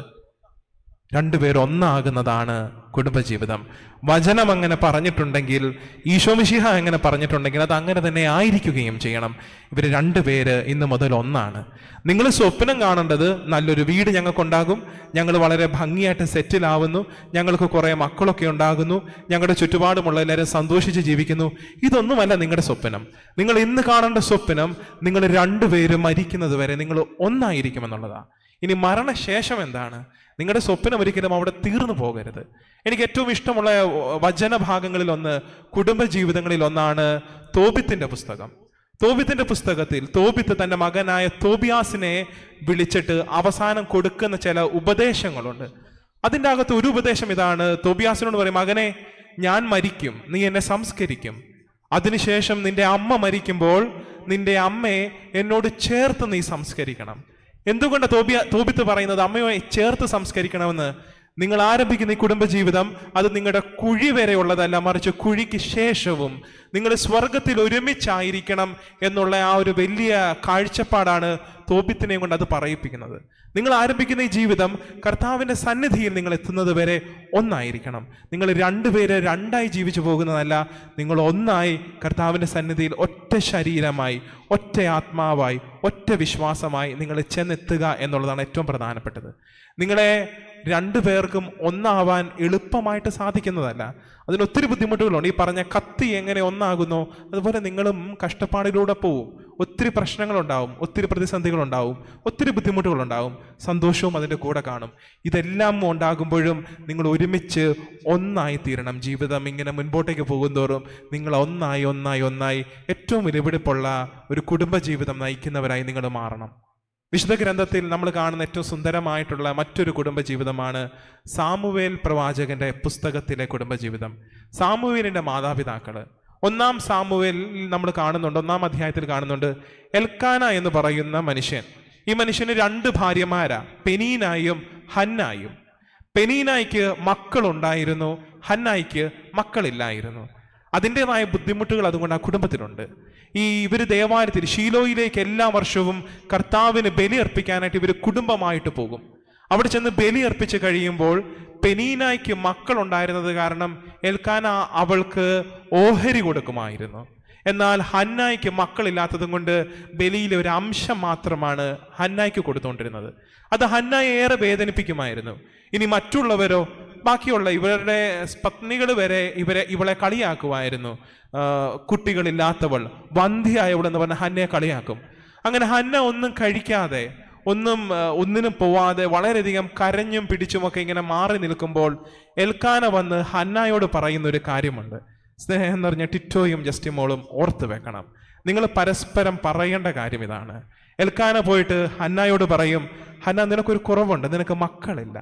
രണ്ടുപേർ ഒന്നാകുന്നതാണ് കുടുംബജീവിതം വചനം അങ്ങനെ പറഞ്ഞിട്ടുണ്ടെങ്കിൽ ഈശോമിഷിഹ അങ്ങനെ പറഞ്ഞിട്ടുണ്ടെങ്കിൽ അത് അങ്ങനെ തന്നെ ആയിരിക്കുകയും ചെയ്യണം ഇവർ രണ്ടുപേര് ഇന്ന് മുതൽ ഒന്നാണ് നിങ്ങൾ സ്വപ്നം കാണേണ്ടത് നല്ലൊരു വീട് ഞങ്ങൾക്കുണ്ടാകും ഞങ്ങൾ വളരെ ഭംഗിയായിട്ട് സെറ്റിലാവുന്നു ഞങ്ങൾക്ക് കുറേ മക്കളൊക്കെ ഉണ്ടാകുന്നു ഞങ്ങളുടെ ചുറ്റുപാടുമുള്ള എല്ലാവരും സന്തോഷിച്ച് ജീവിക്കുന്നു ഇതൊന്നുമല്ല നിങ്ങളുടെ സ്വപ്നം നിങ്ങൾ ഇന്ന് കാണേണ്ട സ്വപ്നം നിങ്ങൾ രണ്ടുപേരും മരിക്കുന്നത് വരെ നിങ്ങൾ ഒന്നായിരിക്കുമെന്നുള്ളതാണ് ഇനി മരണശേഷം എന്താണ് നിങ്ങളുടെ സ്വപ്നം ഒരിക്കലും അവിടെ തീർന്നു പോകരുത് എനിക്ക് ഏറ്റവും ഇഷ്ടമുള്ള വചന ഭാഗങ്ങളിൽ ഒന്ന് കുടുംബ ജീവിതങ്ങളിൽ ഒന്നാണ് തോബിത്തിന്റെ പുസ്തകം തോബിത്തിന്റെ പുസ്തകത്തിൽ തോബിത്ത് തന്റെ മകനായ തോബിയാസിനെ വിളിച്ചിട്ട് അവസാനം കൊടുക്കുന്ന ചില ഉപദേശങ്ങളുണ്ട് അതിൻ്റെ അകത്ത് ഒരു ഉപദേശം ഇതാണ് തോബിയാസിനോട് പറയും മകനെ ഞാൻ മരിക്കും നീ എന്നെ സംസ്കരിക്കും അതിനുശേഷം നിന്റെ അമ്മ മരിക്കുമ്പോൾ നിന്റെ അമ്മയെ എന്നോട് ചേർത്ത് നീ സംസ്കരിക്കണം എന്തുകൊണ്ട് തോബിയ തോബിത്ത് പറയുന്നത് അമ്മയെ ചേർത്ത് സംസ്കരിക്കണമെന്ന് നിങ്ങൾ ആരംഭിക്കുന്ന ഈ കുടുംബജീവിതം അത് നിങ്ങളുടെ കുഴി വരെയുള്ളതല്ല മറിച്ച് കുഴിക്ക് ശേഷവും നിങ്ങൾ സ്വർഗത്തിൽ ഒരുമിച്ചായിരിക്കണം എന്നുള്ള ആ ഒരു വലിയ കാഴ്ചപ്പാടാണ് തോബിത്തിനെ കൊണ്ട് അത് പറയിപ്പിക്കുന്നത് നിങ്ങൾ ആരംഭിക്കുന്ന ഈ ജീവിതം കർത്താവിന്റെ സന്നിധിയിൽ നിങ്ങൾ എത്തുന്നത് വരെ ഒന്നായിരിക്കണം നിങ്ങൾ രണ്ടുപേര് രണ്ടായി ജീവിച്ചു പോകുന്നതല്ല നിങ്ങൾ ഒന്നായി കർത്താവിന്റെ സന്നിധിയിൽ ഒറ്റ ശരീരമായി ഒറ്റ ആത്മാവായി ഒറ്റ വിശ്വാസമായി നിങ്ങൾ ചെന്നെത്തുക എന്നുള്ളതാണ് ഏറ്റവും പ്രധാനപ്പെട്ടത് നിങ്ങളെ രണ്ടു പേർക്കും ഒന്നാവാൻ എളുപ്പമായിട്ട് സാധിക്കുന്നതല്ല അതിന് ഒത്തിരി ബുദ്ധിമുട്ടുകളുണ്ട് ഈ പറഞ്ഞ കത്തി എങ്ങനെ ഒന്നാകുന്നോ അതുപോലെ നിങ്ങളും കഷ്ടപ്പാടിലൂടെ പോവും ഒത്തിരി പ്രശ്നങ്ങളുണ്ടാവും ഒത്തിരി പ്രതിസന്ധികളുണ്ടാവും ഒത്തിരി ബുദ്ധിമുട്ടുകളുണ്ടാവും സന്തോഷവും അതിൻ്റെ കൂടെ കാണും ഇതെല്ലാം ഉണ്ടാകുമ്പോഴും നിങ്ങൾ ഒരുമിച്ച് ഒന്നായി തീരണം ജീവിതം ഇങ്ങനെ മുൻപോട്ടേക്ക് പോകുന്തോറും നിങ്ങൾ ഒന്നായി ഒന്നായി ഒന്നായി ഏറ്റവും വിലപിടിപ്പുള്ള ഒരു കുടുംബജീവിതം നയിക്കുന്നവരായി നിങ്ങൾ മാറണം വിശുദ്ധ ഗ്രന്ഥത്തിൽ നമ്മൾ കാണുന്ന ഏറ്റവും സുന്ദരമായിട്ടുള്ള മറ്റൊരു കുടുംബജീവിതമാണ് സാമുവേൽ പ്രവാചകന്റെ പുസ്തകത്തിലെ കുടുംബജീവിതം സാമുവേലിന്റെ മാതാപിതാക്കള് ഒന്നാം സാമുവേൽ നമ്മൾ കാണുന്നുണ്ട് ഒന്നാം അധ്യായത്തിൽ കാണുന്നുണ്ട് എൽക്കാന എന്ന് പറയുന്ന മനുഷ്യൻ ഈ മനുഷ്യന് രണ്ട് ഭാര്യമാരാ പെനീനായും ഹന്നായും പെനീനായിക്ക് മക്കളുണ്ടായിരുന്നു ഹന്നായിക്ക് മക്കളില്ലായിരുന്നു അതിൻ്റെതായ ബുദ്ധിമുട്ടുകൾ അതുകൊണ്ട് ആ കുടുംബത്തിലുണ്ട് ഈ ഇവർ ദേവാലയത്തിൽ ഷീലോയിലേക്ക് എല്ലാ വർഷവും കർത്താവിന് ബലി അർപ്പിക്കാനായിട്ട് ഇവർ കുടുംബമായിട്ട് പോകും അവിടെ ചെന്ന് ബലി അർപ്പിച്ച് കഴിയുമ്പോൾ പെനീനായ്ക്ക് മക്കളുണ്ടായിരുന്നത് കാരണം എൽക്കാന അവൾക്ക് ഓഹരി കൊടുക്കുമായിരുന്നു എന്നാൽ ഹന്നായ്ക്ക് മക്കളില്ലാത്തതും കൊണ്ട് ബലിയിലെ ഒരു അംശം മാത്രമാണ് ഹന്നായ്ക്ക് കൊടുത്തുകൊണ്ടിരുന്നത് അത് ഹന്നായെ ഏറെ വേദനിപ്പിക്കുമായിരുന്നു ഇനി മറ്റുള്ളവരോ ബാക്കിയുള്ള ഇവരുടെ പത്നികൾ വരെ ഇവരെ ഇവളെ കളിയാക്കുമായിരുന്നു ആ, കുട്ടികളില്ലാത്തവൾ വന്ധ്യയായവൾ എന്ന് പറഞ്ഞ ഹന്നയെ കളിയാക്കും അങ്ങനെ ഹന്ന ഒന്നും കഴിക്കാതെ ഒന്നും ആ, ഒന്നിനും പോവാതെ വളരെയധികം കരഞ്ഞും പിടിച്ചുമൊക്കെ ഇങ്ങനെ മാറി നിൽക്കുമ്പോൾ എൽക്കാന വന്ന് ഹന്നായോട് പറയുന്ന ഒരു കാര്യമുണ്ട് സ്നേഹം എന്ന് പറഞ്ഞ ടിറ്റോയും ജസ്റ്റിമോളും ഓർത്ത് വെക്കണം നിങ്ങൾ പരസ്പരം പറയേണ്ട കാര്യം ഇതാണ് എൽക്കാന പോയിട്ട് ഹന്നായോട് പറയും ഹന്ന നിനക്കൊരു കുറവുണ്ട് നിനക്ക് മക്കളില്ല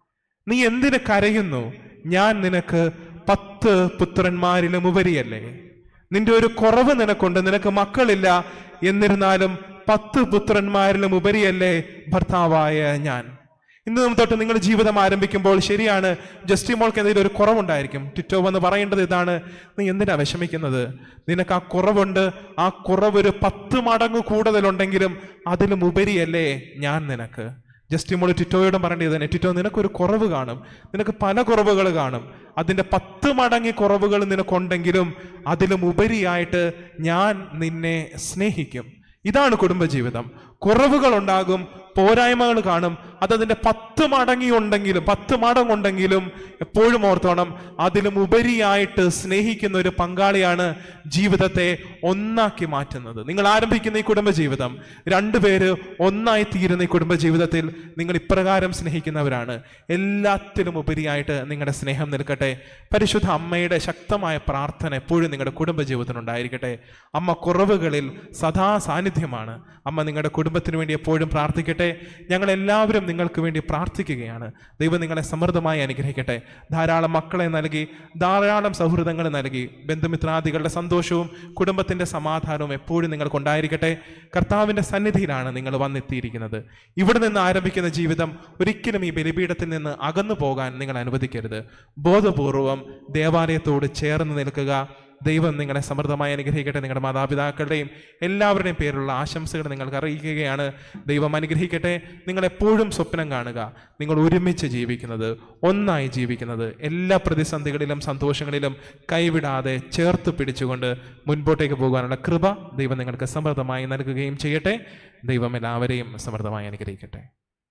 നീ എന്തിന് കരയുന്നു ഞാൻ നിനക്ക് പത്ത് പുത്രന്മാരിലും ഉപരിയല്ലേ നിന്റെ ഒരു കുറവ് നിനക്കുണ്ട് നിനക്ക് മക്കളില്ല എന്നിരുന്നാലും പത്ത് പുത്രന്മാരിലും ഉപരിയല്ലേ ഭർത്താവായ ഞാൻ ഇന്ന് തൊട്ട് നിങ്ങൾ ജീവിതം ആരംഭിക്കുമ്പോൾ ശരിയാണ് ജസ്റ്റി മോൾക്ക് എന്തെങ്കിലും ഒരു കുറവുണ്ടായിരിക്കും ടിറ്റോ വന്ന് പറയേണ്ടത് ഇതാണ് നീ എന്തിനാ വിഷമിക്കുന്നത് നിനക്ക് ആ കുറവുണ്ട് ആ കുറവ് ഒരു പത്ത് മടങ്ങ് കൂടുതലുണ്ടെങ്കിലും അതിലും ഉപരിയല്ലേ ഞാൻ നിനക്ക് ജസ്റ്റ് മോള് ടിറ്റോയോടും പറയേണ്ടത് തന്നെ ടിറ്റോ നിനക്കൊരു കുറവ് കാണും നിനക്ക് പല കുറവുകൾ കാണും അതിൻ്റെ പത്ത് മടങ്ങി കുറവുകൾ നിനക്കുണ്ടെങ്കിലും അതിലും ഉപരിയായിട്ട് ഞാൻ നിന്നെ സ്നേഹിക്കും ഇതാണ് കുടുംബജീവിതം കുറവുകൾ ഉണ്ടാകും പോരായ്മകൾ കാണും അതതിൻ്റെ പത്ത് മടങ്ങി ഉണ്ടെങ്കിലും പത്ത് മടങ്ങുണ്ടെങ്കിലും എപ്പോഴും ഓർത്തോണം അതിലും ഉപരിയായിട്ട് സ്നേഹിക്കുന്ന ഒരു പങ്കാളിയാണ് ജീവിതത്തെ ഒന്നാക്കി മാറ്റുന്നത് നിങ്ങൾ ആരംഭിക്കുന്ന ഈ കുടുംബജീവിതം രണ്ടുപേര് ഒന്നായി തീരുന്ന ഈ കുടുംബജീവിതത്തിൽ നിങ്ങൾ ഇപ്രകാരം സ്നേഹിക്കുന്നവരാണ് എല്ലാത്തിലും ഉപരിയായിട്ട് നിങ്ങളുടെ സ്നേഹം നിൽക്കട്ടെ പരിശുദ്ധ അമ്മയുടെ ശക്തമായ പ്രാർത്ഥന എപ്പോഴും നിങ്ങളുടെ കുടുംബജീവിതത്തിൽ ഉണ്ടായിരിക്കട്ടെ അമ്മ കുറവുകളിൽ സദാ സാന്നിധ്യമാണ് അമ്മ നിങ്ങളുടെ കുടുംബത്തിന് വേണ്ടി എപ്പോഴും പ്രാർത്ഥിക്കട്ടെ ഞങ്ങൾ എല്ലാവരും നിങ്ങൾക്ക് വേണ്ടി പ്രാർത്ഥിക്കുകയാണ് ദൈവം നിങ്ങളെ സമൃദ്ധമായി അനുഗ്രഹിക്കട്ടെ ധാരാളം മക്കളെ നൽകി ധാരാളം സൗഹൃദങ്ങൾ നൽകി ബന്ധുമിത്രാദികളുടെ സന്തോഷവും കുടുംബത്തിന്റെ സമാധാനവും എപ്പോഴും നിങ്ങൾക്കുണ്ടായിരിക്കട്ടെ കർത്താവിന്റെ സന്നിധിയിലാണ് നിങ്ങൾ വന്നെത്തിയിരിക്കുന്നത് ഇവിടെ നിന്ന് ആരംഭിക്കുന്ന ജീവിതം ഒരിക്കലും ഈ ബലിപീഠത്തിൽ നിന്ന് അകന്നു പോകാൻ നിങ്ങൾ അനുവദിക്കരുത് ബോധപൂർവം ദേവാലയത്തോട് ചേർന്ന് നിൽക്കുക ദൈവം നിങ്ങളെ സമൃദ്ധമായി അനുഗ്രഹിക്കട്ടെ നിങ്ങളുടെ മാതാപിതാക്കളുടെയും എല്ലാവരുടെയും പേരിലുള്ള ആശംസകൾ നിങ്ങൾക്ക് അറിയിക്കുകയാണ് ദൈവം അനുഗ്രഹിക്കട്ടെ നിങ്ങൾ എപ്പോഴും സ്വപ്നം കാണുക നിങ്ങൾ ഒരുമിച്ച് ജീവിക്കുന്നത് ഒന്നായി ജീവിക്കുന്നത് എല്ലാ പ്രതിസന്ധികളിലും സന്തോഷങ്ങളിലും കൈവിടാതെ ചേർത്ത് പിടിച്ചുകൊണ്ട് മുൻപോട്ടേക്ക് പോകാനുള്ള കൃപ ദൈവം നിങ്ങൾക്ക് സമൃദ്ധമായി നൽകുകയും ചെയ്യട്ടെ ദൈവം എല്ലാവരെയും സമൃദ്ധമായി അനുഗ്രഹിക്കട്ടെ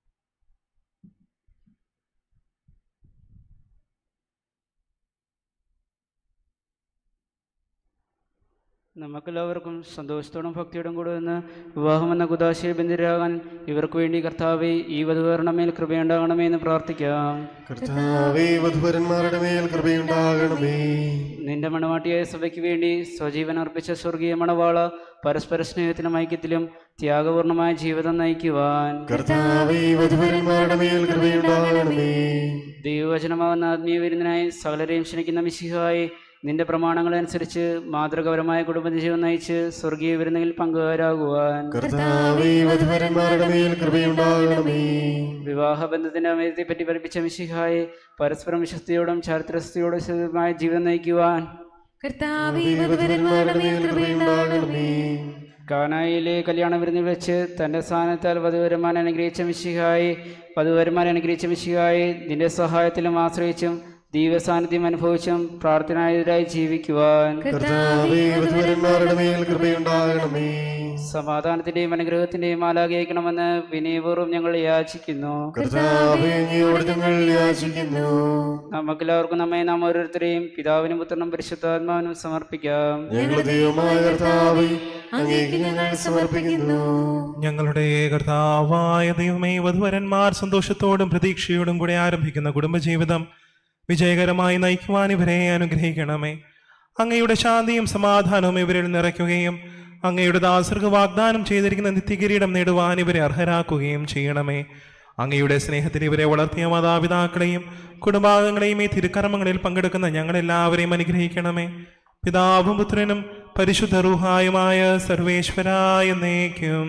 നമുക്കെല്ലാവർക്കും സന്തോഷത്തോടും ഭക്തിയോടും കൂടെ നിന്ന് വിവാഹം എന്ന കുതാശയിൽ ബന്ധിരാകാൻ ഇവർക്ക് വേണ്ടി കർത്താവെ ഈ വധുവരുടെ മേൽ കൃപയുണ്ടാകണമേ എന്ന് പ്രാർത്ഥിക്കാം കർത്താവേ വധുവരന്മാരുടെ മേൽ കൃപയുണ്ടാകണമേ നിന്റെ മണവാട്ടിയായ സഭയ്ക്ക് വേണ്ടി സ്വജീവൻ അർപ്പിച്ച സ്വർഗീയ മണവാള പരസ്പര സ്നേഹത്തിലും ഐക്യത്തിലും ത്യാഗപൂർണമായ ജീവിതം നയിക്കുവാൻ കർത്താവേ വധുവരന്മാരുടെ മേൽ കൃപയുണ്ടാകണമേ ദൈവവചനമാവുന്ന ആത്മീയ വിരുന്നിനായി സകലരെയും ക്ഷണിക്കുന്ന മിശിഹായി നിന്റെ പ്രമാണങ്ങളനുസരിച്ച് മാതൃകപരമായ കുടുംബജീവൻ നയിച്ച് സ്വർഗീയ വിരുന്നുകളിൽ പങ്കുകാരാകുവാൻ കർത്താവേ വധുവരന്മാരുടെ മേൽ കൃപയുണ്ടാകണമേ വിവാഹബന്ധത്തിന്റെ അമേയത്തെ പറ്റി പഠിപ്പിച്ച മിശിഹായെ പരസ്പരം വിശ്വസ്തയോടും ചാരിത്രസ്ഥയോടും ശുദ്ധമായ ജീവിതം നയിക്കുവാൻ കർത്താവേ വധുവരന്മാരുടെ മേൽ കൃപയുണ്ടാകണമേ കാനായിലെ കല്യാണ വിരുന്നിൽ വെച്ച് തന്റെ സ്ഥാനത്താൽ വധുവരന്മാരെ അനുഗ്രഹിച്ച മിശിഹായി വധുവരന്മാരെ അനുഗ്രഹിച്ച മിശിഹായി നിന്റെ സഹായത്തിലും ആശ്രയിച്ചും ദൈവസാന്നിധ്യം അനുഭവിച്ചും പ്രാർത്ഥനായുതരായി ജീവിക്കുവാൻ കർത്താവേ വധുവരന്മാരുടെ മേൽ കൃപയുണ്ടാകണമേ സമാധാനത്തിന്റെയും അനുഗ്രഹത്തിന്റെയും ആലാഗ്രഹിക്കണമെന്ന് വിനയപൂർവ്വം ഞങ്ങൾ യാചിക്കുന്നു കർത്താവേ അങ്ങയോട് ഞങ്ങൾ യാചിക്കുന്നു നമുക്കെല്ലാവർക്കും നമ്മെ നാം ഓരോരുത്തരെയും പിതാവിനും പുത്രനും പരിശുദ്ധാത്മാവിനും സമർപ്പിക്കാം ഞങ്ങളുടെ ദൈവമായ കർത്താവേ അങ്ങേക്ക് ഞങ്ങൾ സമർപ്പിക്കുന്നു ഞങ്ങളുടെ കർത്താവായ ദൈവമേ വധുവരന്മാർ സന്തോഷത്തോടും പ്രതീക്ഷയോടും കൂടെ ആരംഭിക്കുന്ന കുടുംബജീവിതം വിജയകരമായി നയിക്കുവാൻ ഇവരെ അനുഗ്രഹിക്കണമേ അങ്ങയുടെ ശാന്തിയും സമാധാനവും ഇവരിൽ നിറയ്ക്കുകയും അങ്ങയുടെ ദാസർക്ക് വാഗ്ദാനം ചെയ്തിരിക്കുന്ന നിത്യകിരീടം നേടുവാൻ ഇവരെ അർഹരാക്കുകയും ചെയ്യണമേ അങ്ങയുടെ സ്നേഹത്തിൽ ഇവരെ വളർത്തിയ മാതാപിതാക്കളെയും കുടുംബാംഗങ്ങളെയും ഈ തിരുക്കർമ്മങ്ങളിൽ പങ്കെടുക്കുന്ന ഞങ്ങളെല്ലാവരെയും അനുഗ്രഹിക്കണമേ പിതാവും പുത്രനും പരിശുദ്ധ റൂഹായുമായ സർവേശ്വരായ എന്നേക്കും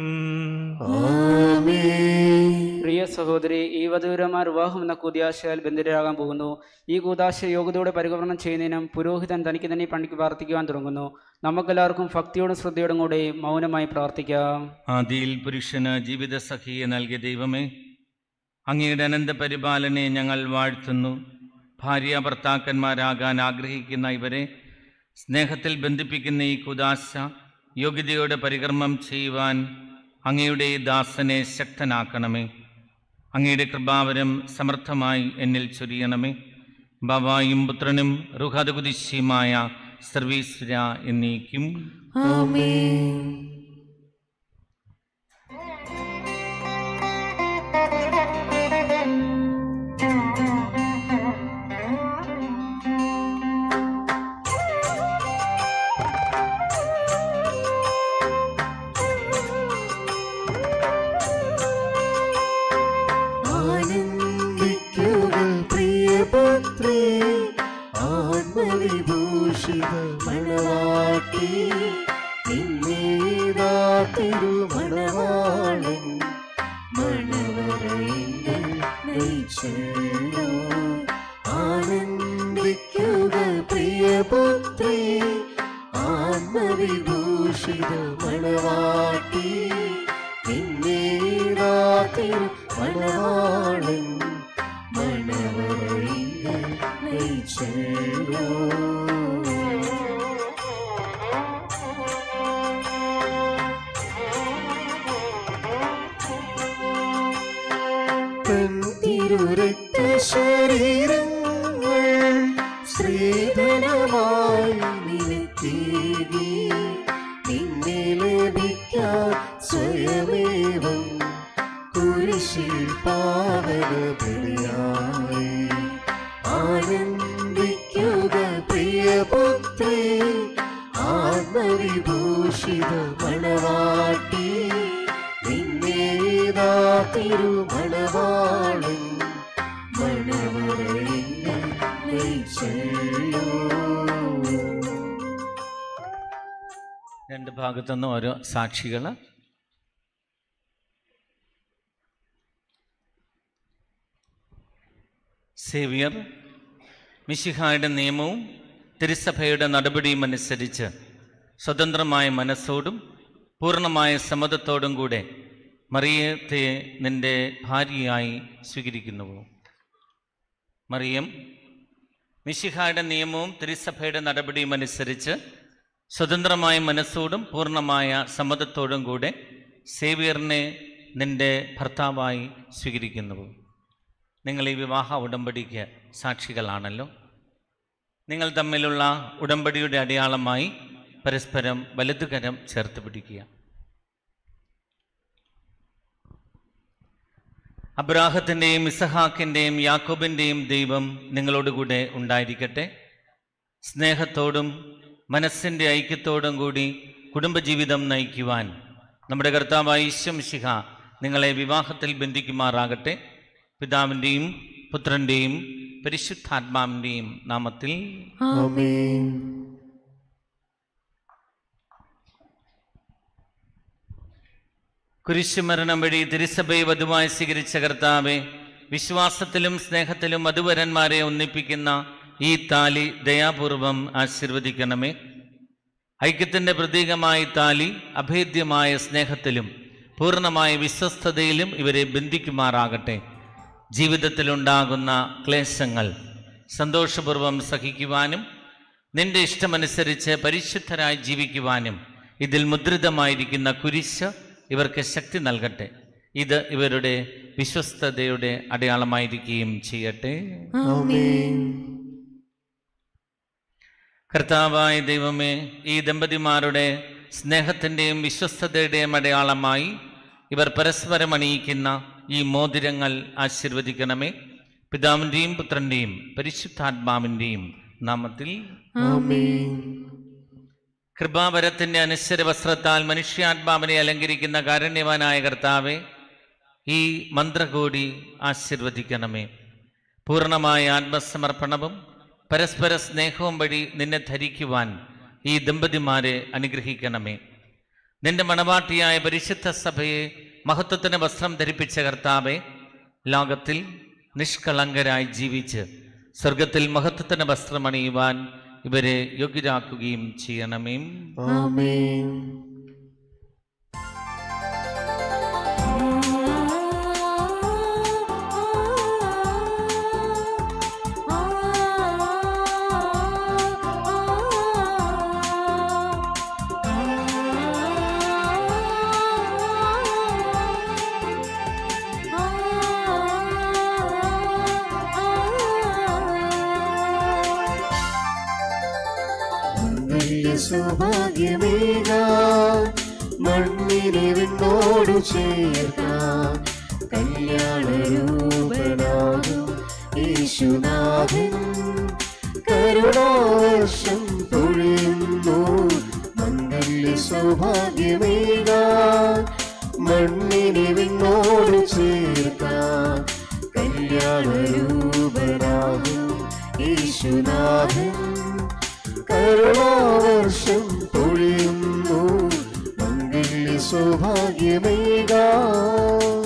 ആമേൻ പ്രിയ സഹോദരി ഈ വധുവരന്മാർ വിവാഹം എന്ന കൂതാശയാൽ ബന്ധിതരാകാൻ പോകുന്നു ഈ കൂതാശ യോഗ്യതയോടെ പരികർമ്മണം ചെയ്യുന്നതിനും പുരോഹിതൻ തനിക്ക് തന്നെ പണിക്ക് പ്രാർത്ഥിക്കുവാൻ തുടങ്ങുന്നു നമുക്കെല്ലാവർക്കും ഭക്തിയോടും ശ്രദ്ധയോടും കൂടെ മൗനമായി പ്രാർത്ഥിക്കാം ആദിയിൽ പുരുഷന് ജീവിത സഖിയെ നൽകിയ ദൈവമേ അങ്ങയുടെ അനന്ത പരിപാലനെ ഞങ്ങൾ വാഴ്ത്തുന്നു ഭാര്യ ഭർത്താക്കന്മാരാകാൻ ആഗ്രഹിക്കുന്ന ഇവരെ സ്നേഹത്തിൽ ബന്ധിപ്പിക്കുന്ന ഈ കുദാശ യോഗ്യതയോടെ പരികർമ്മം ചെയ്യുവാൻ അങ്ങയുടെ ഈ ദാസനെ ശക്തനാക്കണമേ അങ്ങയുടെ കൃപാവരം സമർത്ഥമായി എന്നിൽ ചൊരിയണമേ ബാബായും പുത്രനും റുഹദകുദിശ്യമായ സർവീശ്വര എന്നേക്കും ആമേൻ ആനന്ദിക്കുക പ്രിയപുത്രേ ആത്മവിഭൂഷിത മണവാട്ടി പിന്നീടാ തിരുമണവാളൻ മണവറയിങ്കൽ നയിച്ചല്ലോ ആനന്ദിക്കുക പ്രിയപുത്രേ ആത്മവിഭൂഷിത മണവാട്ടി പിന്നീടാ തിരുമണവാളൻ മണവറയിങ്കൽ നയിച്ചല്ലോ തിരുരക്ത ശരീരങ്ങൾ ശ്രീധനമായി നിനത്തേകി നിന്നെ ലഭിക്കാൻ സ്വയമേവം കുരിശിൽ പാവന ബലിയായി ആനന്ദിക്കുക പ്രിയപുത്രേ ആത്മവിഭൂഷിത മണവാട്ടി നിന്നേതാ തിരുമണവാളൻ മണവറയിങ്കൽ നയിച്ചല്ലോ രണ്ട് ഭാഗത്തുനിന്നും ഓരോ സാക്ഷികൾ സേവിയർ മിശിഹായുടെ നിയമവും തിരുസഭയുടെ നടപടിയും അനുസരിച്ച് സ്വതന്ത്രമായ മനസ്സോടും പൂർണ്ണമായ സമ്മതത്തോടും കൂടെ മറിയത്തെ നിന്റെ ഭാര്യയായി സ്വീകരിക്കുന്നുവോ മറിയം മിശിഹായുടെ നിയമവും തിരുസഭയുടെ നടപടിയും അനുസരിച്ച് സ്വതന്ത്രമായ മനസ്സോടും പൂർണ്ണമായ സമ്മതത്തോടും കൂടെ സേവിയറിനെ നിന്റെ ഭർത്താവായി സ്വീകരിക്കുന്നുവോ നിങ്ങൾ ഈ വിവാഹ ഉടമ്പടിക്ക് സാക്ഷികളാണല്ലോ നിങ്ങൾ തമ്മിലുള്ള ഉടമ്പടിയുടെ അടയാളമായി പരസ്പരം വലതുകരം ചേർത്ത് പിടിക്കുക അബ്രാഹത്തിൻ്റെയും ഇസഹാക്കിൻ്റെയും യാക്കോബിൻ്റെയും ദൈവം നിങ്ങളോടുകൂടെ ഉണ്ടായിരിക്കട്ടെ സ്നേഹത്തോടും മനസ്സിൻ്റെ ഐക്യത്തോടും കൂടി കുടുംബജീവിതം നയിക്കുവാൻ നമ്മുടെ കർത്താവായ ഈശ്വംശിഹ നിങ്ങളെ വിവാഹത്തിൽ ബന്ധിക്കുമാറാകട്ടെ പിതാവിൻ്റെയും പുത്രൻ്റെയും പരിശുദ്ധാത്മാവിൻ്റെയും നാമത്തിൽ ആമേൻ കുരിശുമരണം വഴി തിരുസഭയെ വധുവായി സ്വീകരിച്ച കർത്താവെ വിശ്വാസത്തിലും സ്നേഹത്തിലും വധുവരന്മാരെ ഒന്നിപ്പിക്കുന്ന ഈ താലി ദയാപൂർവം ആശീർവദിക്കണമേ ഐക്യത്തിൻ്റെ പ്രതീകമായ താലി അഭേദ്യമായ സ്നേഹത്തിലും പൂർണ്ണമായ വിശ്വസ്തതയിലും ഇവരെ ബന്ധിക്കുമാറാകട്ടെ ജീവിതത്തിലുണ്ടാകുന്ന ക്ലേശങ്ങൾ സന്തോഷപൂർവ്വം സഹിക്കുവാനും നിന്റെ ഇഷ്ടമനുസരിച്ച് പരിശുദ്ധരായി ജീവിക്കുവാനും ഇതിൽ മുദ്രിതമായിരിക്കുന്ന കുരിശ് ഇവർക്ക് ശക്തി നൽകട്ടെ ഇത് ഇവരുടെ വിശ്വസ്തതയുടെ അടയാളമായിരിക്കുകയും ചെയ്യട്ടെ ആമേൻ കർത്താവായ ദൈവമേ ഈ ദമ്പതിമാരുടെ സ്നേഹത്തിൻ്റെയും വിശ്വസ്തതയുടെയും അടയാളമായി ഇവർ പരസ്പരം അണിയിക്കുന്ന ഈ മോതിരങ്ങൾ ആശീർവദിക്കണമേ പിതാവിൻ്റെയും പുത്രൻ്റെയും പരിശുദ്ധാത്മാവിൻ്റെയും നാമത്തിൽ ആമേൻ കൃപാവരത്തിൻ്റെ അനശ്വര വസ്ത്രത്താൽ മനുഷ്യാത്മാവിനെ അലങ്കരിക്കുന്ന കാരുണ്യവാനായ കർത്താവെ ഈ മന്ത്രകോടി ആശീർവദിക്കണമേ പൂർണ്ണമായ ആത്മസമർപ്പണവും പരസ്പര സ്നേഹവും വഴി നിന്നെ ധരിക്കുവാൻ ഈ ദമ്പതിമാരെ അനുഗ്രഹിക്കണമേ നിന്റെ മണവാട്ടിയായ പരിശുദ്ധ സഭയെ മഹത്വത്തിന് വസ്ത്രം ധരിപ്പിച്ച കർത്താവെ ലോകത്തിൽ നിഷ്കളങ്കരായി ജീവിച്ച് സ്വർഗത്തിൽ മഹത്വത്തിന് വസ്ത്രമണിയുവാൻ ഇവരെ യോഗ്യരാക്കുകയും ചെയ്യണമേ ആമേൻ ആ സൗഭാഗ്യമേകാൻ മണ്ണിനെ വിണ്ണോടു ചേർക്കാൻ കല്യാണരൂപനാകും യേശുനാഥൻ കരുണാവർഷം പൊഴിയുന്നു മംഗല്യ സൗഭാഗ്യമേകാൻ മണ്ണിനെ വിണ്ണോട് ചേർക്കാൻ കല്യാണരൂപനാകും യേശുനാഥൻ കരുണാവർഷം പൊഴിയുന്നു മംഗല്യ സൗഭാഗ്യമേകാൻ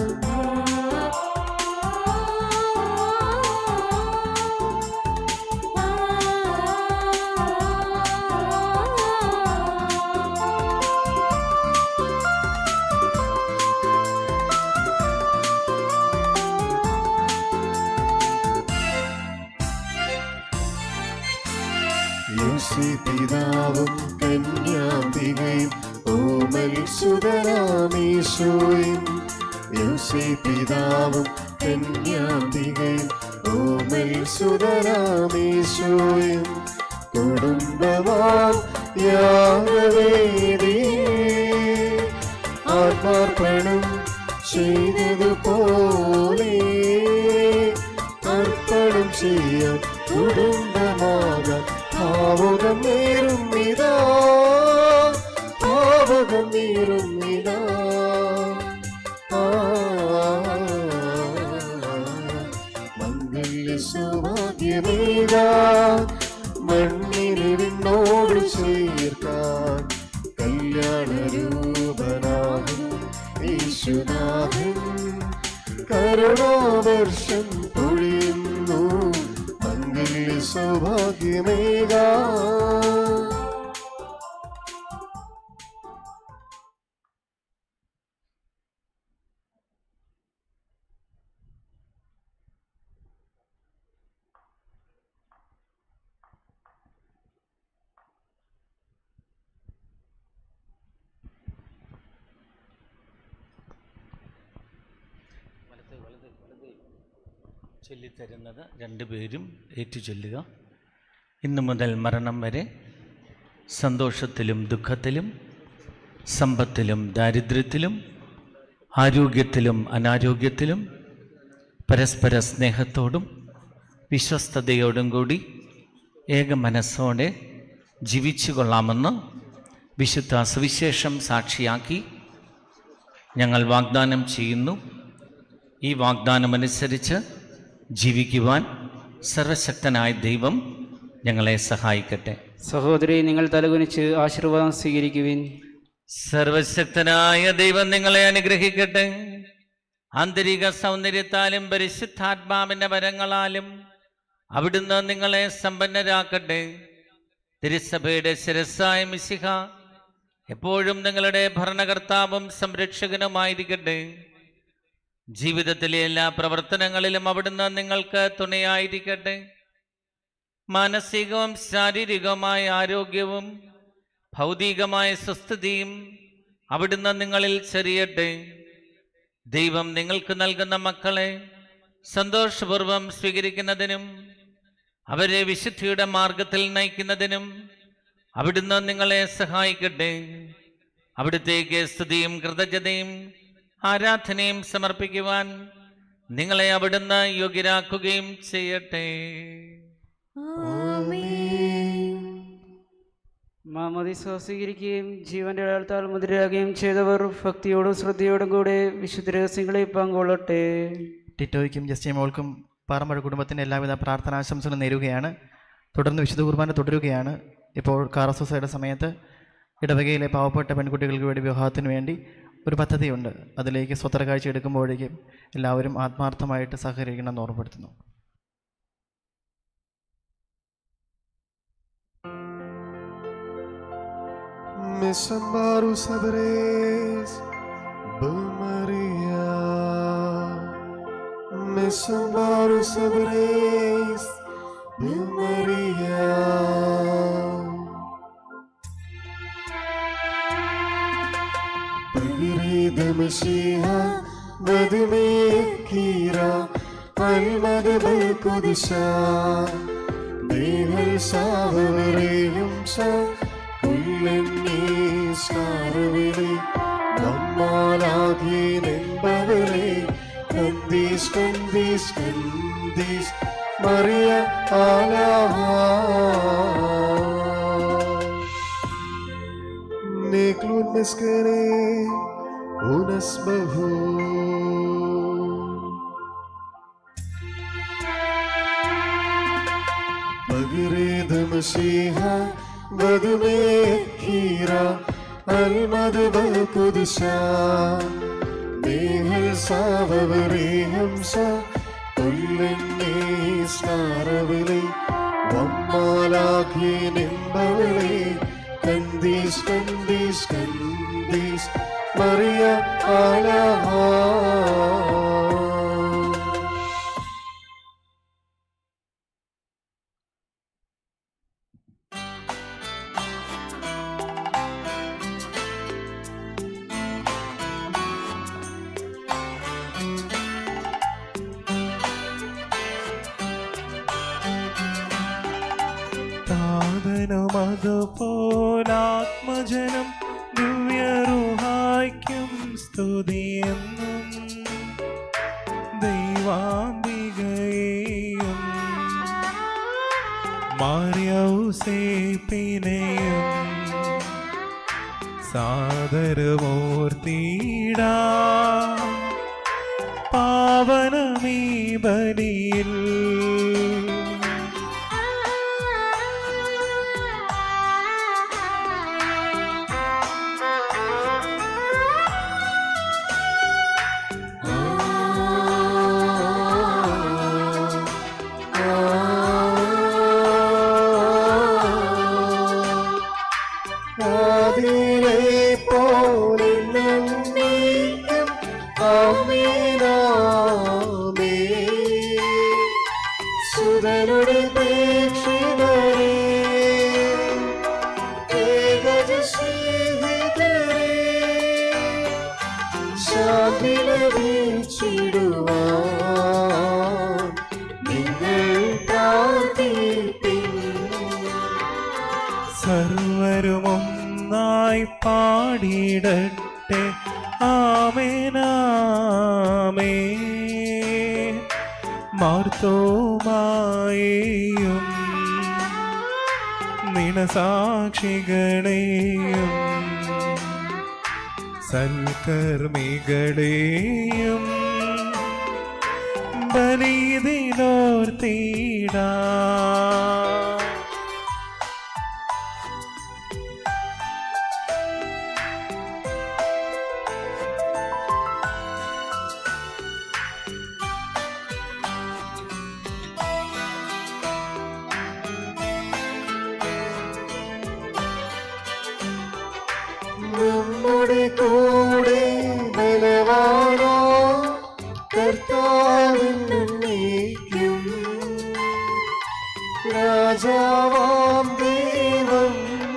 യേശു പിതാവും കന്യാംബികയും ഓമൽ സുതരാമീശോയും യേശു പിതാവും കന്യാംബികയും ഓമൽ സുതരാമീശോയും കുടുംബമാം യാഗവേദി ആത്മാർപ്പണം ചെയ്തതുപോലെ അർപ്പണം ചെയ്യാൻ കുടുംബമാകാൻ ഭാവുകം നേരും ഇതാ ഭാവുകം നേരും ഇതാ ആ, മംഗല്യ സൗഭാഗ്യമേകാ മണ്ണിനെ വിണ്ണോട് ചേർക്കാൻ കല്യാണ രൂപനാകും യേശുനാഥൻ കരുണാവർഷം പൊഴിയുന്നു മംഗല്യ സൗഭാഗ്യമേകാ ചൊല്ലിത്തരുന്നത് രണ്ടുപേരും ഏറ്റു ചൊല്ലുക ഇന്നു മുതൽ മരണം വരെ സന്തോഷത്തിലും ദുഃഖത്തിലും സമ്പത്തിലും ദാരിദ്ര്യത്തിലും ആരോഗ്യത്തിലും അനാരോഗ്യത്തിലും പരസ്പര സ്നേഹത്തോടും വിശ്വസ്തയോടും കൂടി ഏക മനസ്സോടെ ജീവിച്ചു കൊള്ളാമെന്ന് വിശുദ്ധ സുവിശേഷം സാക്ഷിയാക്കി ഞങ്ങൾ വാഗ്ദാനം ചെയ്യുന്നു ഈ വാഗ്ദാനമനുസരിച്ച് ജീവിക്കുവാൻ സർവശക്തനായ ദൈവം ഞങ്ങളെ സഹായിക്കട്ടെ സഹോദരി നിങ്ങൾ തലകുനിച്ച് ആശീർവാദം സ്വീകരിക്കുവിൻ സർവശക്തനായ ദൈവം നിങ്ങളെ അനുഗ്രഹിക്കട്ടെ ആന്തരിക സൗന്ദര്യത്താലും പരിശുദ്ധാത്മാവിന്റെ വരങ്ങളാലും അവിടുന്ന് നിങ്ങളെ സമ്പന്നരാക്കട്ടെ തിരുസഭയുടെ ശിരസായ മിശിഹ എപ്പോഴും നിങ്ങളുടെ ഭരണകർത്താവും സംരക്ഷകനുമായിരിക്കട്ടെ ജീവിതത്തിലെ എല്ലാ പ്രവർത്തനങ്ങളിലും അവിടുന്ന് നിങ്ങൾക്ക് തുണയായിരിക്കട്ടെ മാനസികവും ശാരീരികവുമായ ആരോഗ്യവും ഭൗതികമായ സ്വസ്ഥതയും അവിടുന്ന് നിങ്ങളിൽ ചെറിയട്ടെ ദൈവം നിങ്ങൾക്ക് നൽകുന്ന മക്കളെ സന്തോഷപൂർവം സ്വീകരിക്കുന്നതിനും അവരെ വിശുദ്ധിയുടെ മാർഗത്തിൽ നയിക്കുന്നതിനും അവിടുന്ന് നിങ്ങളെ സഹായിക്കട്ടെ അവിടുത്തേക്ക് സ്തുതിയും കൃതജ്ഞതയും ആരാധനയും സമർപ്പിക്കുവാൻ നിങ്ങളെ അവിടുന്ന് യോഗ്യരാക്കുകയും ചെയ്യട്ടെ മാമോദിസ സ്വീകരിക്കുകയും ജീവന്റെ അടയാളത്താൽ മുദ്രയാകുകയും ചെയ്തവർ ഭക്തിയോടും ശ്രദ്ധയോടും കൂടെ വിശുദ്ധ രഹസ്യങ്ങളെ പങ്കൊള്ളട്ടെ ടിറ്റോയ്ക്കും ജസ്റ്റി മോൾക്കും പാറമഴ കുടുംബത്തിൻ്റെ എല്ലാവിധ പ്രാർത്ഥനാശംസകളും നേരുകയാണ് തുടർന്ന് വിശുദ്ധ കുർബാന തുടരുകയാണ് ഇപ്പോൾ കാറസോസയുടെ സമയത്ത് ഇടവകയിലെ പാവപ്പെട്ട പെൺകുട്ടികൾക്ക് വേണ്ടി വിവാഹത്തിന് വേണ്ടി ഒരു പദ്ധതിയുണ്ട് അതിലേക്ക് സ്വത്ര കാഴ്ച എടുക്കുമ്പോഴേക്കും എല്ലാവരും ആത്മാർത്ഥമായിട്ട് സഹകരിക്കണമെന്ന് ഓർമ്മപ്പെടുത്തുന്നു Mesambaru sabres, Maria. Mesambaru sabres, Maria. Pagirida Mashiha, Vadumekira, Almadabal Kudisha, Devil Savareum Sa, Kulla സ്നാരവിളി നമ്മാലാകി നിൻപവരെ കന്തീസ് കന്തീസ് കന്തീസ് Mariya ആലാഹ Niklun meskere unas bahu Pagred Mashiha Vadume Hira Almad Bakudisha Nehal Savavare Hamsa Kullenne Snaravile Vammalaki Nimbavale Kandis Kandis Kandis Maria Alaha താതനുമതുപോലാത്മജനം ദിവ്യറുഹായ്ക്കും സ്തുതിയെന്നും ദൈവാംബികയെയും മാര്യൗസേപ്പിനെയും സാദരമൂർത്തിടാ പാവനമീ ബലിയിൽ ആദിയിലെ പോലെ നന്ദിക്കും ആമേനാമേ. സുതനുടെ പ്രേക്ഷിതരേ, ഏകജ സ്നേഹിതരേ, ശാന്തി ലഭിച്ചിടുവാൻ നിങ്ങൾ പ്രാർത്ഥിപ്പിൻ സർവരുമൊന്നായി പാടിയിടട്ടെ ആമേനാമേ മാർത്തോമായേയും നിണസാക്ഷികളെയും സൽക്കർമ്മികളെയും ബലിതിലോർത്തിടാ നമ്മുടെ കൂടെ ബലവാനോ കർത്താവിനും രാജാവാം ദൈവം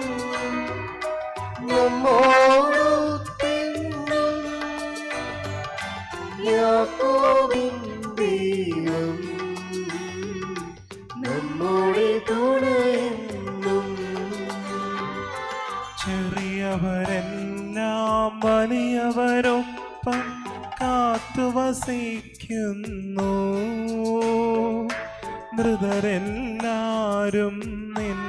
നമ്മോടൊത്തെന്നും യാക്കോബിൻ ദൈവം നമ്മുടെ തുണയെന്നും ചെറിയവരെല്ലാം വലിയവരൊപ്പം കാത്തുവസിക്കുന്നു മൃതരെല്ലാരും നിൻ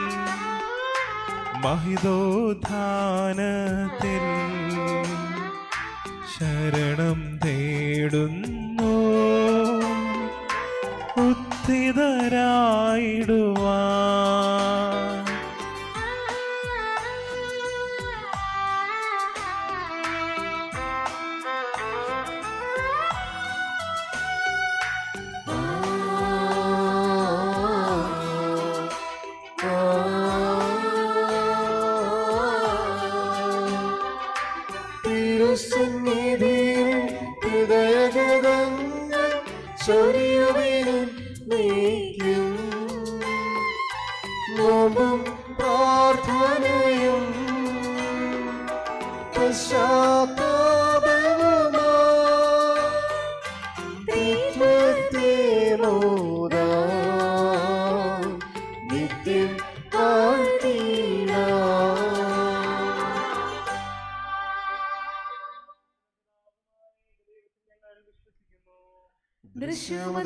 മഹിതോധാനത്തിൽ ശരണം തേടുന്നു ഉദ്ധിതരായിടുവാൻ തിരുസന്നിധിയിൽ ഹൃദയഗതങ്ങൾ ചൊരിയുവിനും നീക്കും നോമ്പും പ്രാർത്ഥനയും പശ്ചാത്താപവുമാ ദൈവത്തെ മോദാ നിത്യം കാത്തിടാം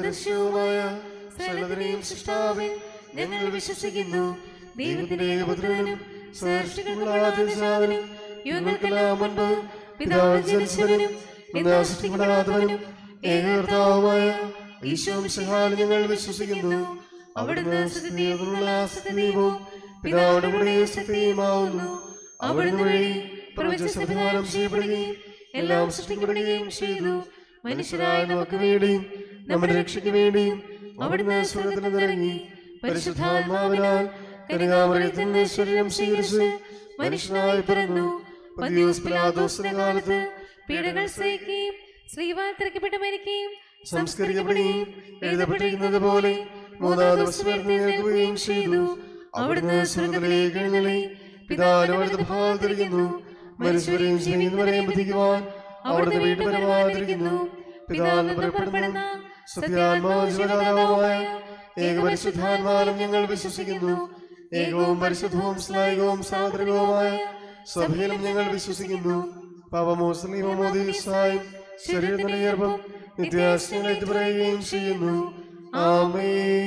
സർവദർശിയുമായ സകലതിനെയും സൃഷ്ടാവേ ഞങ്ങൾ വിശ്വസിക്കുന്നു ദൈവത്തിന്റെ ഏകപുത്രനും സൃഷ്ടികളാദ്യസാധനം യുഗങ്ങൾക്കെല്ലാം മുൻപ് പിതാവ് ജനിച്ചവനും സൃഷ്ടിക്കപ്പെടാത്തവനും ഏകകർത്താവുമായ ഈശോ മിശിഹാൽ ഞങ്ങൾ വിശ്വസിക്കുന്നു അവിടുന്ന് സത്യദൈവമുള്ള സത്യദൈവവും പിതാവിന്റെ കൂടെ സത്യമാവുന്നു അവിടുന്ന് വഴി പ്രവചന സംവിധാനം ചെയ്യപ്പെടുകയും എല്ലാം സൃഷ്ടിക്കപ്പെടുകയും ചെയ്തു മനുഷ്യരായ നമുക്ക് വേണ്ടിയും നമ്മുടെ രക്ഷയ്ക്ക് വേണ്ടിയും അവിടുന്ന് സ്വർഗത്തിൽ നിന്നിറങ്ങി പരിശുദ്ധാത്മാവിനാൽ കരുകാമറിയത്തിൽ നിന്ന് ശരീരം സ്വീകരിച്ച് മനുഷ്യനായി പിറന്നു പതിയോസ് പിലാദോസിന്റെ കാലത്ത് പീഡകൾ സഹിക്കുകയും ശ്രീവാർത്തിരക്കപ്പെട്ട് മരിക്കുകയും സംസ്കരിക്കപ്പെടുകയും എഴുതപ്പെട്ടിരിക്കുന്നത് പോലെ മൂന്നാം ദിവസം എഴുന്നേൽക്കുകയും ചെയ്തു അവിടുന്ന് സ്വർഗത്തിലേക്ക് എഴുന്നള്ളി പിതാവിന്റെ വലത് ഭാഗത്തിരിക്കുന്നു മനുഷ്യരെയും ജീവിക്കുന്നവരെയും ബുദ്ധിക്കുവാൻ അവിടുന്ന് വീട്ടുപരമാതിരിക്കുന്നു പിതാവിന് പുറപ്പെടുന്ന സത്യാത്മാവായ ഏകപരിശുദ്ധാത്മാനം ഞങ്ങൾ വിശ്വസിക്കുന്നു ഏകവും പരിശുദ്ധവും സ്നേഹവും സാദൃകവുമായ സഭയിലും ഞങ്ങൾ വിശ്വസിക്കുന്നു പാപമോസ്ലിമോദീസായും ശരീരത്തിന്റെ ഗർഭം നിത്യാശ്രയങ്ങളേറ്റ് പറയുകയും ചെയ്യുന്നു ആമേ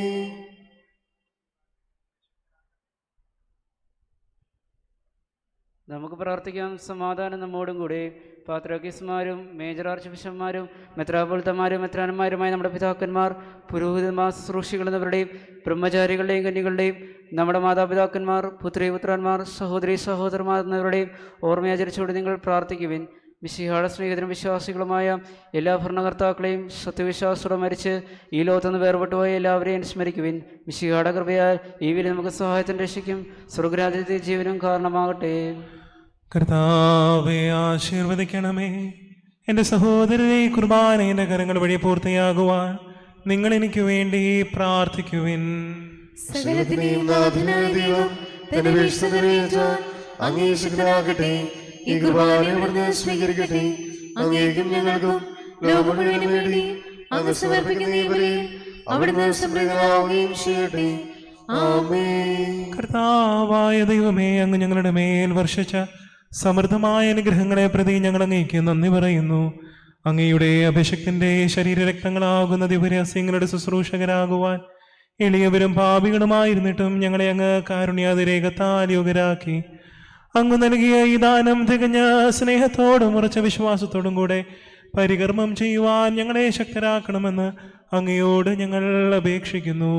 നമുക്ക് പ്രാർത്ഥിക്കാം സമാധാനം നമ്മോടും കൂടെ പാത്രോക്കിസ്മാരും മേജർ ആർച്ച് ബിഷന്മാരും മെത്രാപൊളിത്തമാരും മെത്രാനന്മാരുമായ നമ്മുടെ പിതാക്കന്മാർ പുരോഹിതന്മാർ ശുശ്രൂഷികൾ എന്നിവരുടെയും ബ്രഹ്മചാരികളുടെയും കന്യകളുടെയും നമ്മുടെ മാതാപിതാക്കന്മാർ പുത്രി പുത്രന്മാർ സഹോദരി സഹോദരന്മാർ എന്നിവരുടെയും ഓർമ്മയാചരിച്ചുകൊണ്ട് നിങ്ങൾ പ്രാർത്ഥിക്കുവിൻ മിശിഹാട സ്നേഹിതരും വിശ്വാസികളുമായ എല്ലാ ഭരണകർത്താക്കളെയും സത്യവിശ്വാസത്തോടെ മരിച്ച് ഈ ലോകത്തുനിന്ന് വേർപെട്ടു പോയ എല്ലാവരെയും സ്മരിക്കുവിൻ മിശിഹാട കൃപയാൽ ഈ വില നമുക്ക് സഹായത്തിന് രക്ഷിക്കും സ്വർഗരാജ്യത്തെ ജീവനും കാരണമാകട്ടെ കർത്താവെ ആശീർവദിക്കണമേ എൻ്റെ സഹോദരരെ കുർബാന എൻ്റെ കരങ്ങൾ വഴി പൂർത്തിയാകുവാൻ നിങ്ങൾ എനിക്ക് വേണ്ടി പ്രാർത്ഥിക്കുവിൻ സകലത്തിനെയും നാഥനായ ദൈവം തന്റെ വീഴ്ച നിറവേറ്റാൻ അങ്ങേശകനാകട്ടെ ഈ കുർബാന ഇവിടുന്ന് സ്വീകരിക്കട്ടെ അങ്ങേക്കും ഞങ്ങൾക്കും ലോകം മുഴുവനും വേണ്ടി അങ്ങ് സമർപ്പിക്കുന്ന ഇവരെ അവിടുന്ന് സംപ്രീതനാവുകയും ചെയ്യട്ടെ ആമേ കർത്താവായ ദൈവമേ അങ്ങ് ഞങ്ങളുടെ മേൽ വർഷിച്ച സമൃദ്ധമായ അനുഗ്രഹങ്ങളെ പ്രതി ഞങ്ങൾ അങ്ങേക്ക് നന്ദി പറയുന്നു അങ്ങയുടെ അഭിഷക്തിന്റെ ശരീരരക്തങ്ങളാകുന്ന ദിവരസ്യങ്ങളുടെ ശുശ്രൂഷകരാകുവാൻ എളിയവരും പാപികളുമായിരുന്നിട്ടും ഞങ്ങളെ അങ്ങ് കാരുണ്യാതിരേകത്താൽ യോഗ്യരാക്കി അങ്ങ് നൽകിയ ഈ ദാനം തികഞ്ഞ സ്നേഹത്തോടും ഉറച്ച വിശ്വാസത്തോടും കൂടെ പരികർമ്മം ചെയ്യുവാൻ ഞങ്ങളെ ശക്തരാക്കണമെന്ന് അങ്ങയോട് ഞങ്ങൾ അപേക്ഷിക്കുന്നു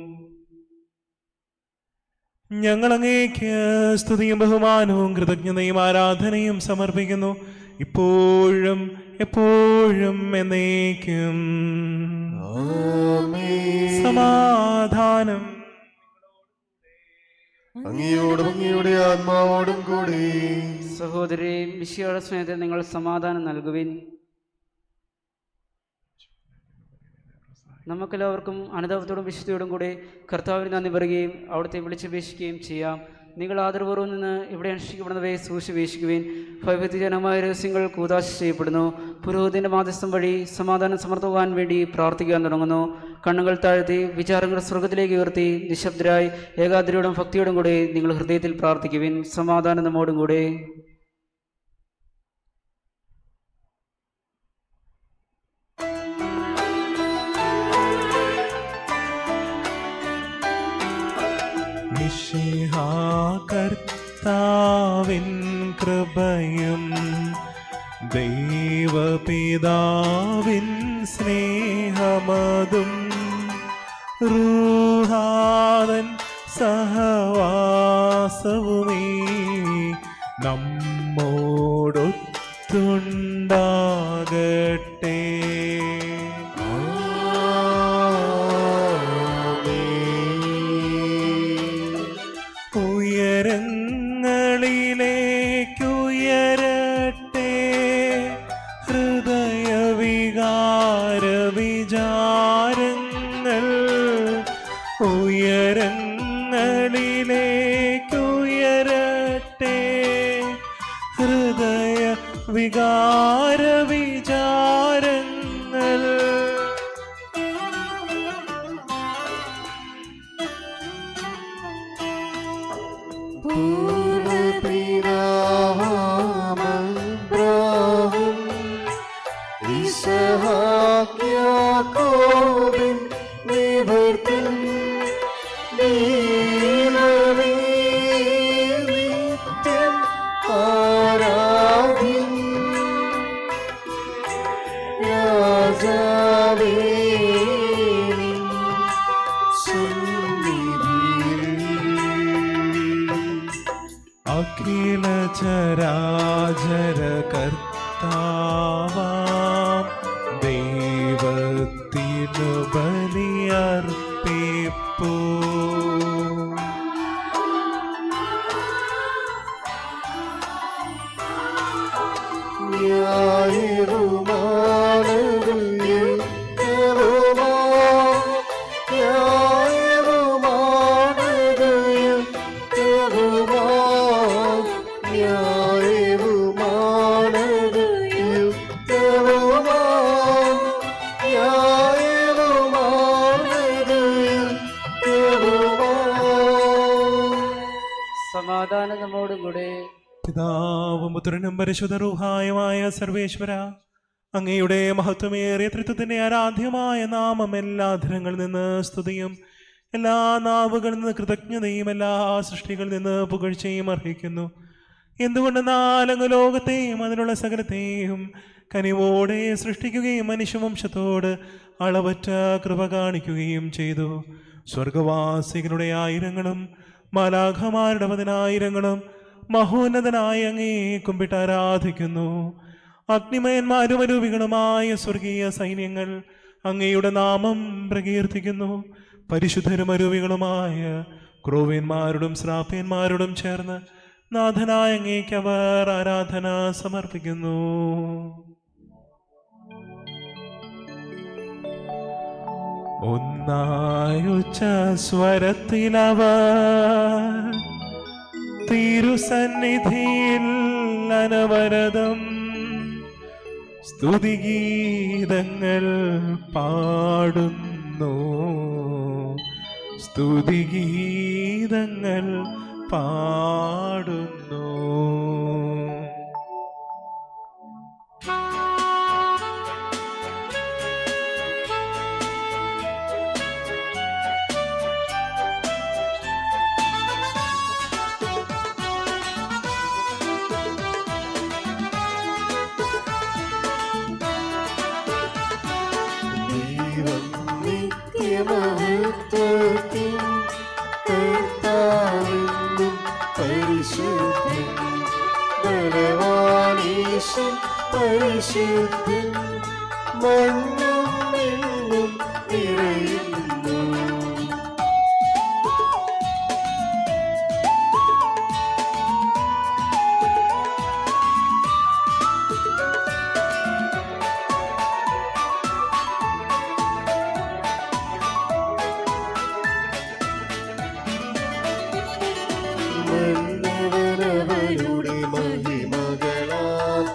ഞങ്ങൾ അങ്ങേക്ക് സ്തുതിയും ബഹുമാനവും കൃതജ്ഞതയും ആരാധനയും സമർപ്പിക്കുന്നു ഇപ്പോഴും എപ്പോഴും എന്നേക്കും സമാധാനം അങ്ങയോടും അങ്ങയുടെ ആത്മാവോടും കൂടി സഹോദരി മിശിയുടെ സ്നേഹത്തിൽ നിങ്ങൾ സമാധാനം നൽകുവിൻ നമുക്കെല്ലാവർക്കും അനുതാപത്തോടും വിശുദ്ധിയോടും കൂടി കർത്താവിന് നന്ദി പറയുകയും അവിടുത്തെ വിളിച്ചപേക്ഷിക്കുകയും ചെയ്യാം നിങ്ങൾ ആദരപൂർവ്വം നിന്ന് ഇവിടെ അനുഷ്ഠിക്കപ്പെടുന്നവയെ സൂക്ഷിപേക്ഷിക്കുവിൻ ഭയഭക്തിജനമായ രഹസ്യങ്ങൾ കൂതാശ ചെയ്യപ്പെടുന്നു പുരോഹിതൻ്റെ മാധ്യസ്ഥം വഴി സമാധാനം സമർത്ഥിക്കുവാൻ വേണ്ടി പ്രാർത്ഥിക്കാൻ തുടങ്ങുന്നു കണ്ണുകൾ താഴ്ത്തി വിചാരങ്ങൾ സ്വർഗത്തിലേക്ക് ഉയർത്തി നിശബ്ദരായി ഏകാഗ്രയോടും ഭക്തിയോടും കൂടി നിങ്ങൾ ഹൃദയത്തിൽ പ്രാർത്ഥിക്കുവിൻ സമാധാനം നമ്മോടും കൂടെ കർത്താവിൻ കൃപയും ദൈവപിതാവിൻ സ്നേഹമതും റൂഹാദൻ സഹവാസവുമേ നമ്മോടൊത്തുണ്ടാകട്ടെ ഉയരങ്ങളിലേക്കുയരട്ടെ ഹൃദയവികാര വിചാരങ്ങൾ ഉയരങ്ങളിലേക്കുയരട്ടെ ഹൃദയ വികാര വിചാരങ്ങൾ പൂർവ്വപിതാമബ്രാഹം ഇസഹാക്യാക്കോബിൻ അഖില ചരാചര കർത്താവാം ദൈവത്തിനു ബലിയർപ്പിപ്പൂ സമാധാനം നമ്മോടും കൂടെ പിതാവും പുത്രനും പരിശുദ്ധ റൂഹായുമായ സർവേശ്വര അങ്ങയുടെ മഹത്വമേറിയ തൃത്വത്തിന്റെ ആരാധ്യമായ നാമം എല്ലാ ധരങ്ങളിൽ നിന്ന് സ്തുതിയും എല്ലാ നാവുകളിൽ നിന്ന് കൃതജ്ഞതയും എല്ലാ സൃഷ്ടികളിൽ നിന്ന് പുകഴ്ചയും അർഹിക്കുന്നു എന്തുകൊണ്ടെന്നാൽ അങ്ങ് ലോകത്തെയും അതിനുള്ള സകലത്തെയും കനിവോടെ സൃഷ്ടിക്കുകയും മനുഷ്യവംശത്തോട് അളവറ്റ കൃപ കാണിക്കുകയും ചെയ്തു സ്വർഗവാസികളുടെ ആയിരങ്ങളും മാലാഖമാരുടെ പതിനായിരങ്ങളും മഹോന്നതനായ അങ്ങേ കുമ്പിട്ട് ആരാധിക്കുന്നു അഗ്നിമയന്മാരും അരൂപികളുമായ സ്വർഗീയ സൈന്യങ്ങൾ അങ്ങയുടെ നാമം പ്രകീർത്തിക്കുന്നു പരിശുദ്ധരും അരൂപികളുമായ ക്രോവ്യന്മാരോടും ശ്രാപ്യന്മാരോടും ചേർന്ന് നാഥനായ അങ്ങേക്ക് അവർ ആരാധന സമർപ്പിക്കുന്നു ഒന്നായുച്ച സ്വരത്തിലവർ തിരുസന്നിധിയിൽ അനവരതം സ്തുതിഗീതങ്ങൾ പാടുന്നു സ്തുതിഗീതങ്ങൾ പാടുന്നു ദൈവം നിത്യമഹത്വത്തിൻ കർത്താവെന്നും പരിശുദ്ധൻ ബലവാനീശൻ പരിശുദ്ധൻ മണ്ണും എന്നും നിറയുന്നു മന്നവനവരുടെ മഹിമകളാൽ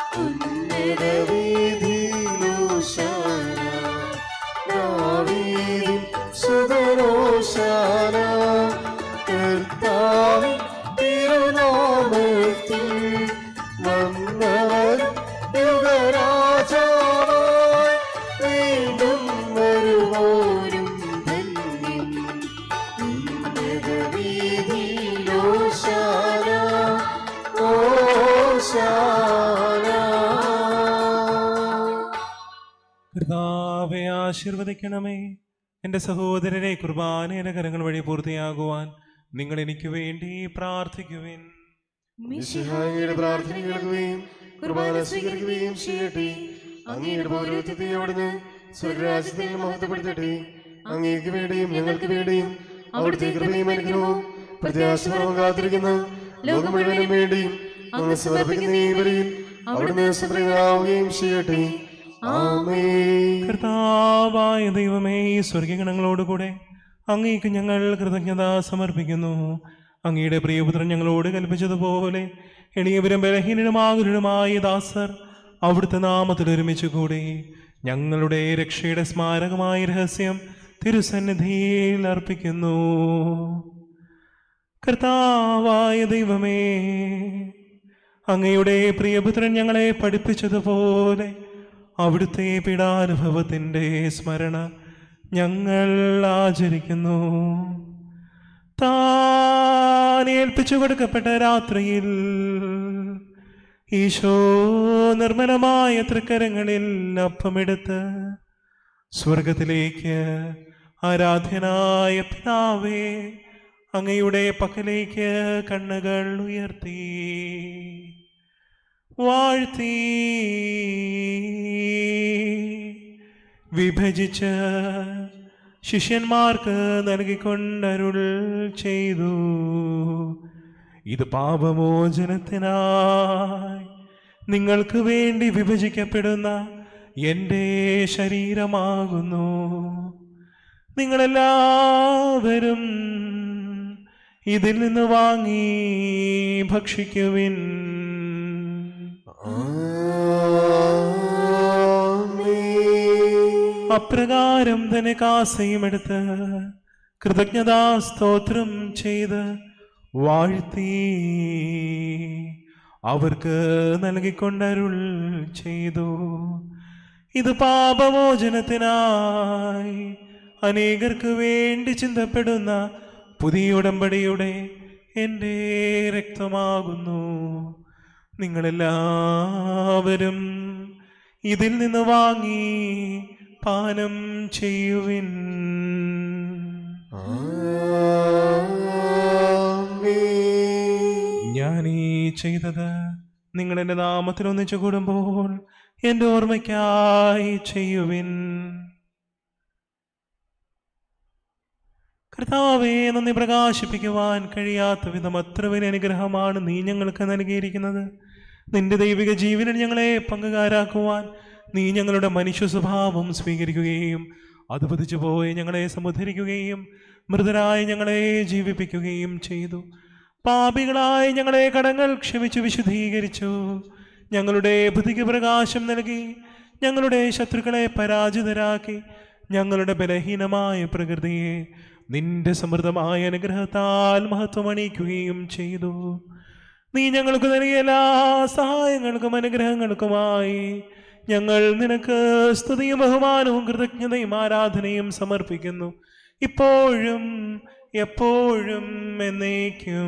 ഉന്നതവേദിയിലൂശാന ദാവീദിൻ സുതരോശാന കർത്താവിൻ തിരുനാമത്തിൽ വന്നവർ യുഗരാജാവായി വീണ്ടും വരുവോരും ധന്യൻ ഉന്നതവീതിയിലോശാന ഓശാന കർത്താവെ ആശീർവദിക്കണമേ എൻ്റെ സഹോദരരെ കുർബാനയുടെ കരങ്ങൾ വഴി പൂർത്തിയാകുവാൻ നിങ്ങൾ എനിക്ക് വേണ്ടി പ്രാർത്ഥിക്കുവിൻ മിശിഹായിയുടെ പ്രാർത്ഥന കേൾക്കുകയും കുർബാന സ്വീകരിക്കുകയും ചെയ്യട്ടെ അങ്ങയുടെ പൗരോഹിത്യത്തെ അവിടുന്ന് സ്വർഗരാജ്യത്തിൽ മഹത്വപ്പെടുത്തട്ടെ അങ്ങേക്ക് വേണ്ടിയും ഞങ്ങൾക്ക് വേണ്ടിയും അവിടുത്തെ കൃപയും അനുഗ്രഹവും പ്രത്യാശപൂർവ്വം കാത്തിരിക്കുന്ന ലോകം മുഴുവനും വേണ്ടിയും അങ്ങ് സമർപ്പിക്കുന്ന ഈ ബലിയിൽ അവിടുന്ന് സംപ്രീതനാവുകയും ചെയ്യട്ടെ ആമേ കർത്താവായ ദൈവമേ ഈ സ്വർഗഗണങ്ങളോടുകൂടെ അങ്ങേക്ക് ഞങ്ങൾ കൃതജ്ഞത സമർപ്പിക്കുന്നു അങ്ങയുടെ പ്രിയപുത്രൻ ഞങ്ങളോട് കൽപ്പിച്ചതുപോലെ എളിയവരും ബലഹീനരുമാകുലരുമായ ദാസർ അവിടുത്തെ നാമത്തിൽ ഒരുമിച്ച് കൂടി ഞങ്ങളുടെ രക്ഷയുടെ സ്മാരകമായ രഹസ്യം തിരുസന്നിധിയിൽ അർപ്പിക്കുന്നു കർത്താവായ ദൈവമേ അങ്ങയുടെ പ്രിയപുത്രൻ ഞങ്ങളെ പഠിപ്പിച്ചതുപോലെ അവിടുത്തെ പീഡാനുഭവത്തിൻ്റെ സ്മരണ ഞങ്ങൾ ആചരിക്കുന്നു താൻ ഏൽപ്പിച്ചു കൊടുക്കപ്പെട്ട രാത്രിയിൽ ഈശോ നിർമ്മലമായ തൃക്കരങ്ങളിൽ അപ്പമെടുത്ത് സ്വർഗത്തിലേക്ക് ആരാധ്യനായ പിതാവേ അങ്ങയുടെ പക്കലേക്ക് കണ്ണുകൾ ഉയർത്തി വാഴ്ത്തി വിഭജിച്ച് ശിഷ്യന്മാർക്ക് നൽകിക്കൊണ്ടരുൾ ചെയ്തു ഇത് പാപമോചനത്തിനായി നിങ്ങൾക്ക് വേണ്ടി വിഭജിക്കപ്പെടുന്ന എൻ്റെ ശരീരമാകുന്നു നിങ്ങളെല്ലാവരും ഇതിൽ നിന്ന് വാങ്ങി ഭക്ഷിക്കുവിൻ അപ്രകാരം തന്നെ കാസയും എടുത്ത് കൃതജ്ഞതാ സ്തോത്രം ചെയ്ത് വാഴ്ത്തി അവർക്ക് നൽകിക്കൊണ്ടരുൾ ചെയ്തു ഇത് പാപമോചനത്തിനായി അനേകർക്ക് വേണ്ടി ചിന്തപ്പെടുന്ന പുതിയ ഉടമ്പടിയുടെ എൻ്റെ രക്തമാകുന്നു നിങ്ങളെല്ലാവരും ഇതിൽ നിന്ന് വാങ്ങി പാനം ചെയ്യുവിൻ ഞാൻ ഈ ചെയ്തത് നിങ്ങൾ എൻ്റെ നാമത്തിൽ ഒന്നിച്ചു കൂടുമ്പോൾ എൻ്റെ ഓർമ്മയ്ക്കായി ചെയ്യുവിൻ കർത്താവെ നന്ദി പ്രകാശിപ്പിക്കുവാൻ കഴിയാത്ത വിധം അത്ര വലിയ അനുഗ്രഹമാണ് നീ ഞങ്ങൾക്ക് നൽകിയിരിക്കുന്നത് നിന്റെ ദൈവിക ജീവനിൽ ഞങ്ങളെ പങ്കുകാരാക്കുവാൻ നീ ഞങ്ങളുടെ മനുഷ്യ സ്വഭാവം സ്വീകരിക്കുകയും അത് പതിച്ചു പോയി ഞങ്ങളെ സമുദ്ധരിക്കുകയും മൃതരായി ഞങ്ങളെ ജീവിപ്പിക്കുകയും ചെയ്തു പാപികളായി ഞങ്ങളെ കടങ്ങൾ ക്ഷമിച്ചു വിശുദ്ധീകരിച്ചു ഞങ്ങളുടെ ബുദ്ധിക്ക് പ്രകാശം നൽകി ഞങ്ങളുടെ ശത്രുക്കളെ പരാജിതരാക്കി ഞങ്ങളുടെ ബലഹീനമായ പ്രകൃതിയെ നിന്റെ സമൃദ്ധമായ അനുഗ്രഹത്താൽ മഹത്വമണിയിക്കുകയും ചെയ്തു നീ ഞങ്ങൾക്ക് നൽകിയ എല്ലാ സഹായങ്ങൾക്കും അനുഗ്രഹങ്ങൾക്കുമായി ഞങ്ങൾ നിനക്ക് സ്തുതിയും ബഹുമാനവും കൃതജ്ഞതയും ആരാധനയും സമർപ്പിക്കുന്നു ഇപ്പോഴും എപ്പോഴും എന്നേക്കും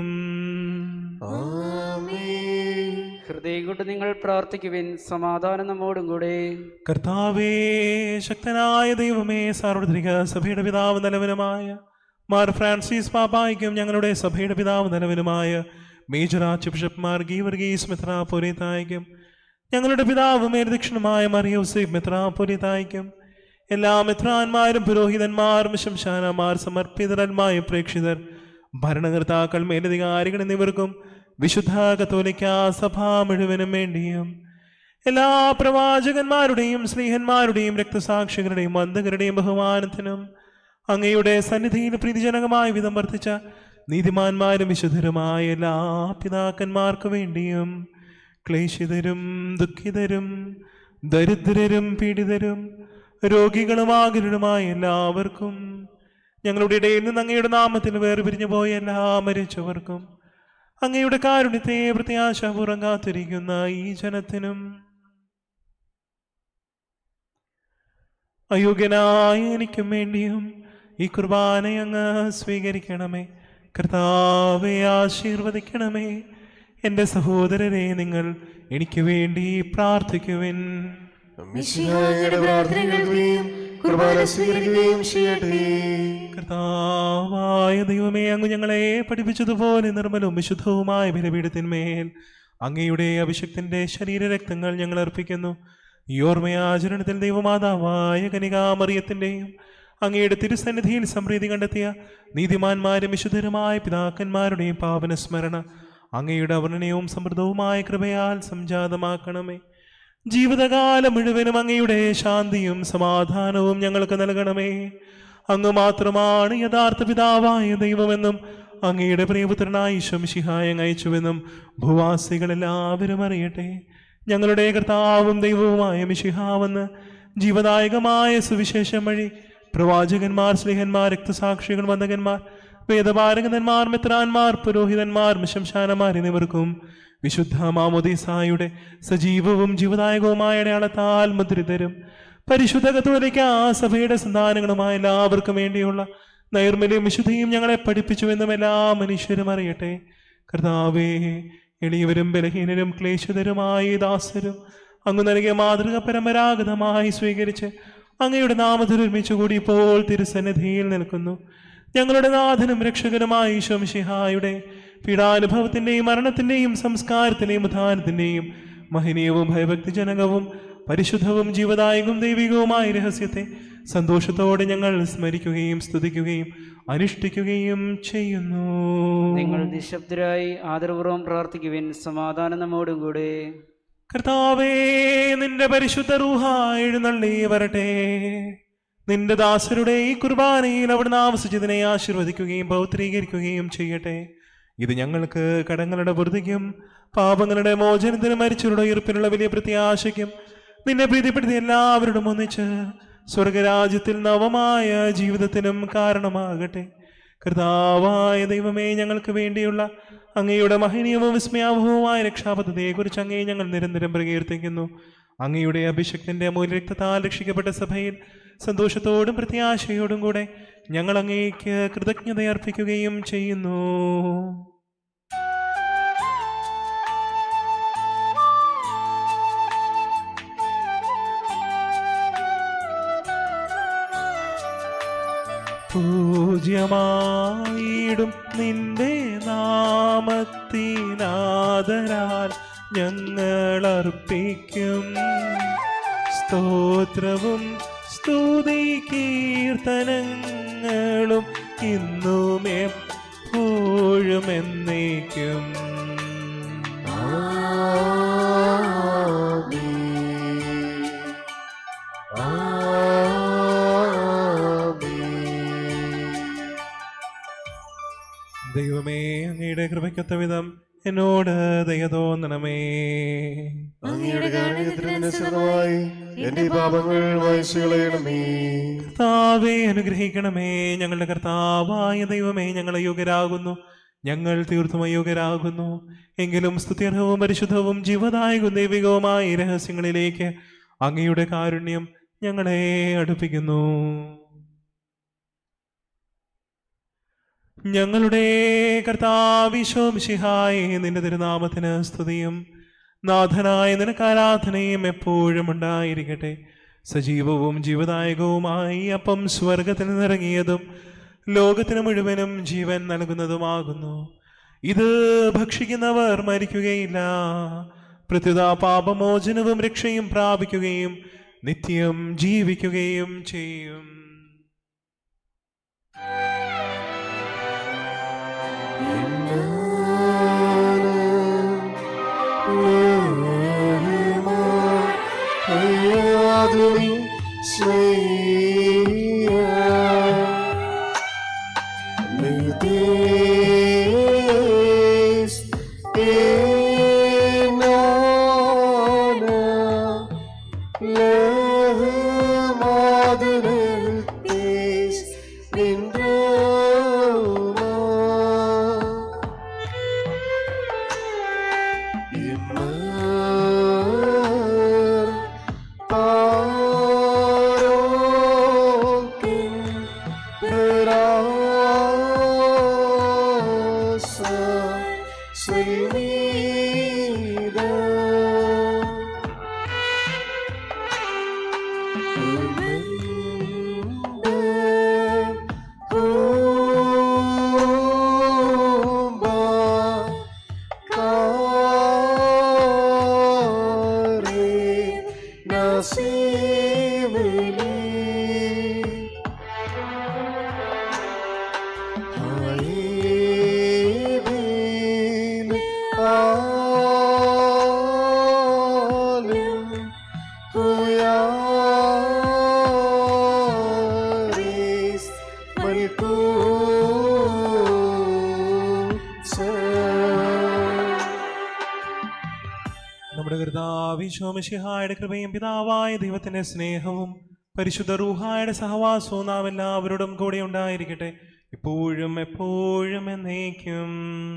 ഹൃദയം കൊണ്ട് നിങ്ങൾ പ്രാർത്ഥിക്കുവിൻ സമാധാനം നമ്മോടും കൂടെ കർത്താവേ ശക്തനായ ദൈവമേ സാർവത്രിക സഭയുടെ പിതാവ് നിലവിലുമായ മാർ ഫ്രാൻസിസ് പാപ്പായ്ക്കും ഞങ്ങളുടെ സഭയുടെ പിതാവ് നിലവിലുമായ മേജർ ആർച്ച് ബിഷപ്പ്മാർ ഗീവർഗീസ് മെത്രാപൊലിത്തായ്ക്കും ഞങ്ങളുടെ പിതാവ് മേൽദക്ഷിണമായ മറിയൂസേഫ് മെത്രാപൊലിത്തായ്ക്കും എല്ലാ മെത്രാന്മാരും പുരോഹിതന്മാരും ശംശാനമാർ സമർപ്പിതരന്മായ പ്രേക്ഷിതർ ഭരണകർത്താക്കൾ മേലധികാരികൾ എന്നിവർക്കും വിശുദ്ധ കത്തോലിക്ക സഭ മുഴുവനും വേണ്ടിയും എല്ലാ പ്രവാചകന്മാരുടെയും സ്നേഹന്മാരുടെയും രക്തസാക്ഷികളുടെയും വന്ധകരുടെയും ബഹുമാനത്തിനും അങ്ങയുടെ സന്നിധിയിൽ പ്രീതിജനകമായ വിധം വർദ്ധിച്ച നീതിമാന്മാരും വിശുദ്ധരുമായ എല്ലാ പിതാക്കന്മാർക്കു വേണ്ടിയും ക്ലേശിതരും ദുഃഖിതരും ദരിദ്രരും പീഡിതരും രോഗികളുമാകരുമായ എല്ലാവർക്കും ഞങ്ങളുടെ ഇടയിൽ നിന്ന് അങ്ങയുടെ നാമത്തിൽ വേർപിരിഞ്ഞു പോയ എല്ലാ മരിച്ചവർക്കും അങ്ങയുടെ കാരുണ്യത്തെ പ്രത്യാശപൂർവ്വം കാത്തിരിക്കുന്ന ഈ ജനത്തിനും അയോഗ്യനായ എനിക്കും വേണ്ടിയും ഈ കുർബാന അങ്ങ് സ്വീകരിക്കണമേ കർത്താവെ ആശീർവദിക്കണമേ എൻ്റെ സഹോദരരെ നിങ്ങൾ എനിക്ക് വേണ്ടി പ്രാർത്ഥിക്കുവിൻ മിശിഹായുടെ പ്രാർത്ഥന കേൾക്കുകയും കുർബാന സ്വീകരിക്കുകയും ചെയ്യട്ടെ കർത്താവായ ദൈവമേ അങ്ങ് ഞങ്ങളെ പഠിപ്പിച്ചതുപോലെ നിർമ്മലവും വിശുദ്ധവുമായ ബലിപീഠത്തിന്മേൽ അങ്ങയുടെ അഭിഷക്തിന്റെ ശരീരരക്തങ്ങൾ ഞങ്ങൾ അർപ്പിക്കുന്നു ഈ ഓർമ്മയാചരണത്തിൽ ദൈവമാതാവായ കനികാമറിയത്തിൻ്റെയും അങ്ങയുടെ തിരുസന്നിധിയിൽ സമൃദ്ധി കണ്ടെത്തിയ നീതിമാന്മാരും വിശുദ്ധരുമായ പിതാക്കന്മാരുടെയും പാവന സ്മരണ അങ്ങയുടെ അവർണനവും സമൃദ്ധവുമായ കൃപയാൽ സംജാതമാക്കണമേ ജീവിതകാലം മുഴുവനും അങ്ങയുടെ ശാന്തിയും സമാധാനവും ഞങ്ങൾക്ക് നൽകണമേ അങ്ങ് മാത്രമാണ് യഥാർത്ഥ പിതാവായ ദൈവമെന്നും അങ്ങയുടെ പ്രിയപുത്രനായി ശംശിഹായ അയച്ചുവെന്നും ഭൂവാസികളെല്ലാവരും അറിയട്ടെ ഞങ്ങളുടെ കർത്താവും ദൈവവുമായ മിശിഹാവെന്ന് ജീവദായകമായ സുവിശേഷം വഴി പ്രവാചകന്മാർ സ്നേഹന്മാർ രക്തസാക്ഷികൾ വന്ദകന്മാർ വേദപാരകന്മാർ മിത്രാന്മാർ പുരോഹിതന്മാർ മിശംശാനമാർ എന്നിവർക്കും വിശുദ്ധ മാമോദീസായുടെ സജീവവും ജീവദായകവുമായ അടയാളത്താൽ മുദ്രിതരും പരിശുദ്ധ കത്തോലിക്ക സഭയുടെ സന്താനങ്ങളുമായ എല്ലാവർക്കും വേണ്ടിയുള്ള നൈർമല്യം വിശുദ്ധിയും ഞങ്ങളെ പഠിപ്പിച്ചുവെന്നും എല്ലാ മനുഷ്യരും അറിയട്ടെ കർത്താവേ എളിയവരും ബലഹീനരും ക്ലേശിതരുമായ ഈ ദാസരും അങ്ങ് നൽകിയ മാതൃക പരമ്പരാഗതമായി സ്വീകരിച്ച് അങ്ങയുടെ നാമത്തിൽ ഒരുമിച്ച് കൂടി ഇപ്പോൾ തിരുസന്നിധിയിൽ നിൽക്കുന്നു ഞങ്ങളുടെ നാഥനും രക്ഷകനുമായ ഈശോമിഷിഹായുടെ പീഡാനുഭവത്തിന്റെയും മരണത്തിന്റെയും സംസ്കാരത്തിന്റെയും ഉദ്ധാനത്തിന്റെയും മഹനീയവും ഭയഭക്തിജനകവും പരിശുദ്ധവും ജീവദായകവും ദൈവികവുമായ രഹസ്യത്തെ സന്തോഷത്തോടെ ഞങ്ങൾ സ്മരിക്കുകയും സ്തുതിക്കുകയും അനുഷ്ഠിക്കുകയും ചെയ്യുന്നു നിങ്ങൾ നിശബ്ദരായി ആദരപൂർവ്വം പ്രാർത്ഥിക്കുവിൻ സമാധാനം നമ്മോടും കൂടെ കർത്താവേ നിന്റെ പരിശുദ്ധ റൂഹ എഴുന്നള്ളി വരട്ടെ നിന്റെ ദാസരുടെ ഈ കുർബാനയിൽ അവിടുന്ന് ആവശ്യത്തിനെ ആശീർവദിക്കുകയും പൗത്രീകരിക്കുകയും ചെയ്യട്ടെ ഇത് ഞങ്ങൾക്ക് കടങ്ങളുടെ വൃത്തിക്കും പാപങ്ങളുടെ മോചനത്തിനും മരിച്ചവരുടെ ഉയർപ്പിനുള്ള വലിയ പ്രത്യാശയ്ക്കും നിന്നെ പ്രീതിപ്പെടുത്തി എല്ലാവരോടും ഒന്നിച്ച് സ്വർഗരാജ്യത്തിൽ നവമായ ജീവിതത്തിനും കാരണമാകട്ടെ കർത്താവായ ദൈവമേ ഞങ്ങൾക്ക് വേണ്ടിയുള്ള അങ്ങയുടെ മഹനീയവും വിസ്മയാവഹവുമായ രക്ഷാപദ്ധതിയെക്കുറിച്ച് അങ്ങേ ഞങ്ങൾ നിരന്തരം പ്രകീർത്തിക്കുന്നു അങ്ങയുടെ അഭിഷക്തന്റെ അമൂല്യ രക്തത്താൽ രക്ഷിക്കപ്പെട്ട സഭയിൽ സന്തോഷത്തോടും പ്രത്യാശയോടും കൂടെ ഞങ്ങൾ അങ്ങേക്ക് കൃതജ്ഞത അർപ്പിക്കുകയും ചെയ്യുന്നു പൂജ്യമായിടും നിന്റെ നാമത്തിനാദരാൽ ഞങ്ങൾ അർപ്പിക്കും സ്തോത്രവും സ്തുതി കീർത്തനങ്ങളും ഇന്നും എപ്പോഴും എന്നേക്കും ദൈവമേ അങ്ങയുടെ കൃപയ്ക്കൊത്ത വിധം എന്നോട് ദയ തോന്നണമേ അങ്ങയുടെ കാരണത്തിന് സ്വന്തമായി എന്റെ പാപങ്ങൾ വായിച്ചു കളയണമേ കർത്താവെ അനുഗ്രഹിക്കണമേ ഞങ്ങളുടെ കർത്താവായ ദൈവമേ ഞങ്ങൾ യോഗ്യരാകുന്നു ഞങ്ങൾ തീർത്തും അയോഗ്യരാകുന്നു എങ്കിലും സ്തുത്യർഹവും പരിശുദ്ധവും ജീവദായകവും ദൈവികവുമായ ഈ രഹസ്യങ്ങളിലേക്ക് അങ്ങയുടെ കാരുണ്യം ഞങ്ങളെ അടുപ്പിക്കുന്നു ഞങ്ങളുടെ കർത്താവിശോംശിഹായി നിന്റെ തിരുനാമത്തിന് സ്തുതിയും നാഥനായ നിനക്ക് ആരാധനയും എപ്പോഴും ഉണ്ടായിരിക്കട്ടെ സജീവവും ജീവദായകവുമായി അപ്പം സ്വർഗത്തിൽ നിന്നിറങ്ങിയതും ലോകത്തിന് മുഴുവനും ജീവൻ നൽകുന്നതുമാകുന്നു ഇത് ഭക്ഷിക്കുന്നവർ മരിക്കുകയില്ല പ്രത്യുത പാപമോചനവും രക്ഷയും പ്രാപിക്കുകയും നിത്യം ജീവിക്കുകയും ചെയ്യും അയ്യാതുനി സ്നേഹ നിർദ്ദേശ ഏനാന ലഹമാതുരത്തേസ് നിன்றോമാ ഇമ്മർ പാരോക്കിൻ പ്രരാസ ശ്രീമീത നമ്മുടെ കർത്താവിശോമിഷിഹായുടെ കൃപയും പിതാവായ ദൈവത്തിന്റെ സ്നേഹവും പരിശുദ്ധ റൂഹായുടെ സഹവാസവും നാം എല്ലാവരോടും കൂടെ ഉണ്ടായിരിക്കട്ടെ ഇപ്പോഴും എപ്പോഴും എന്നേക്കും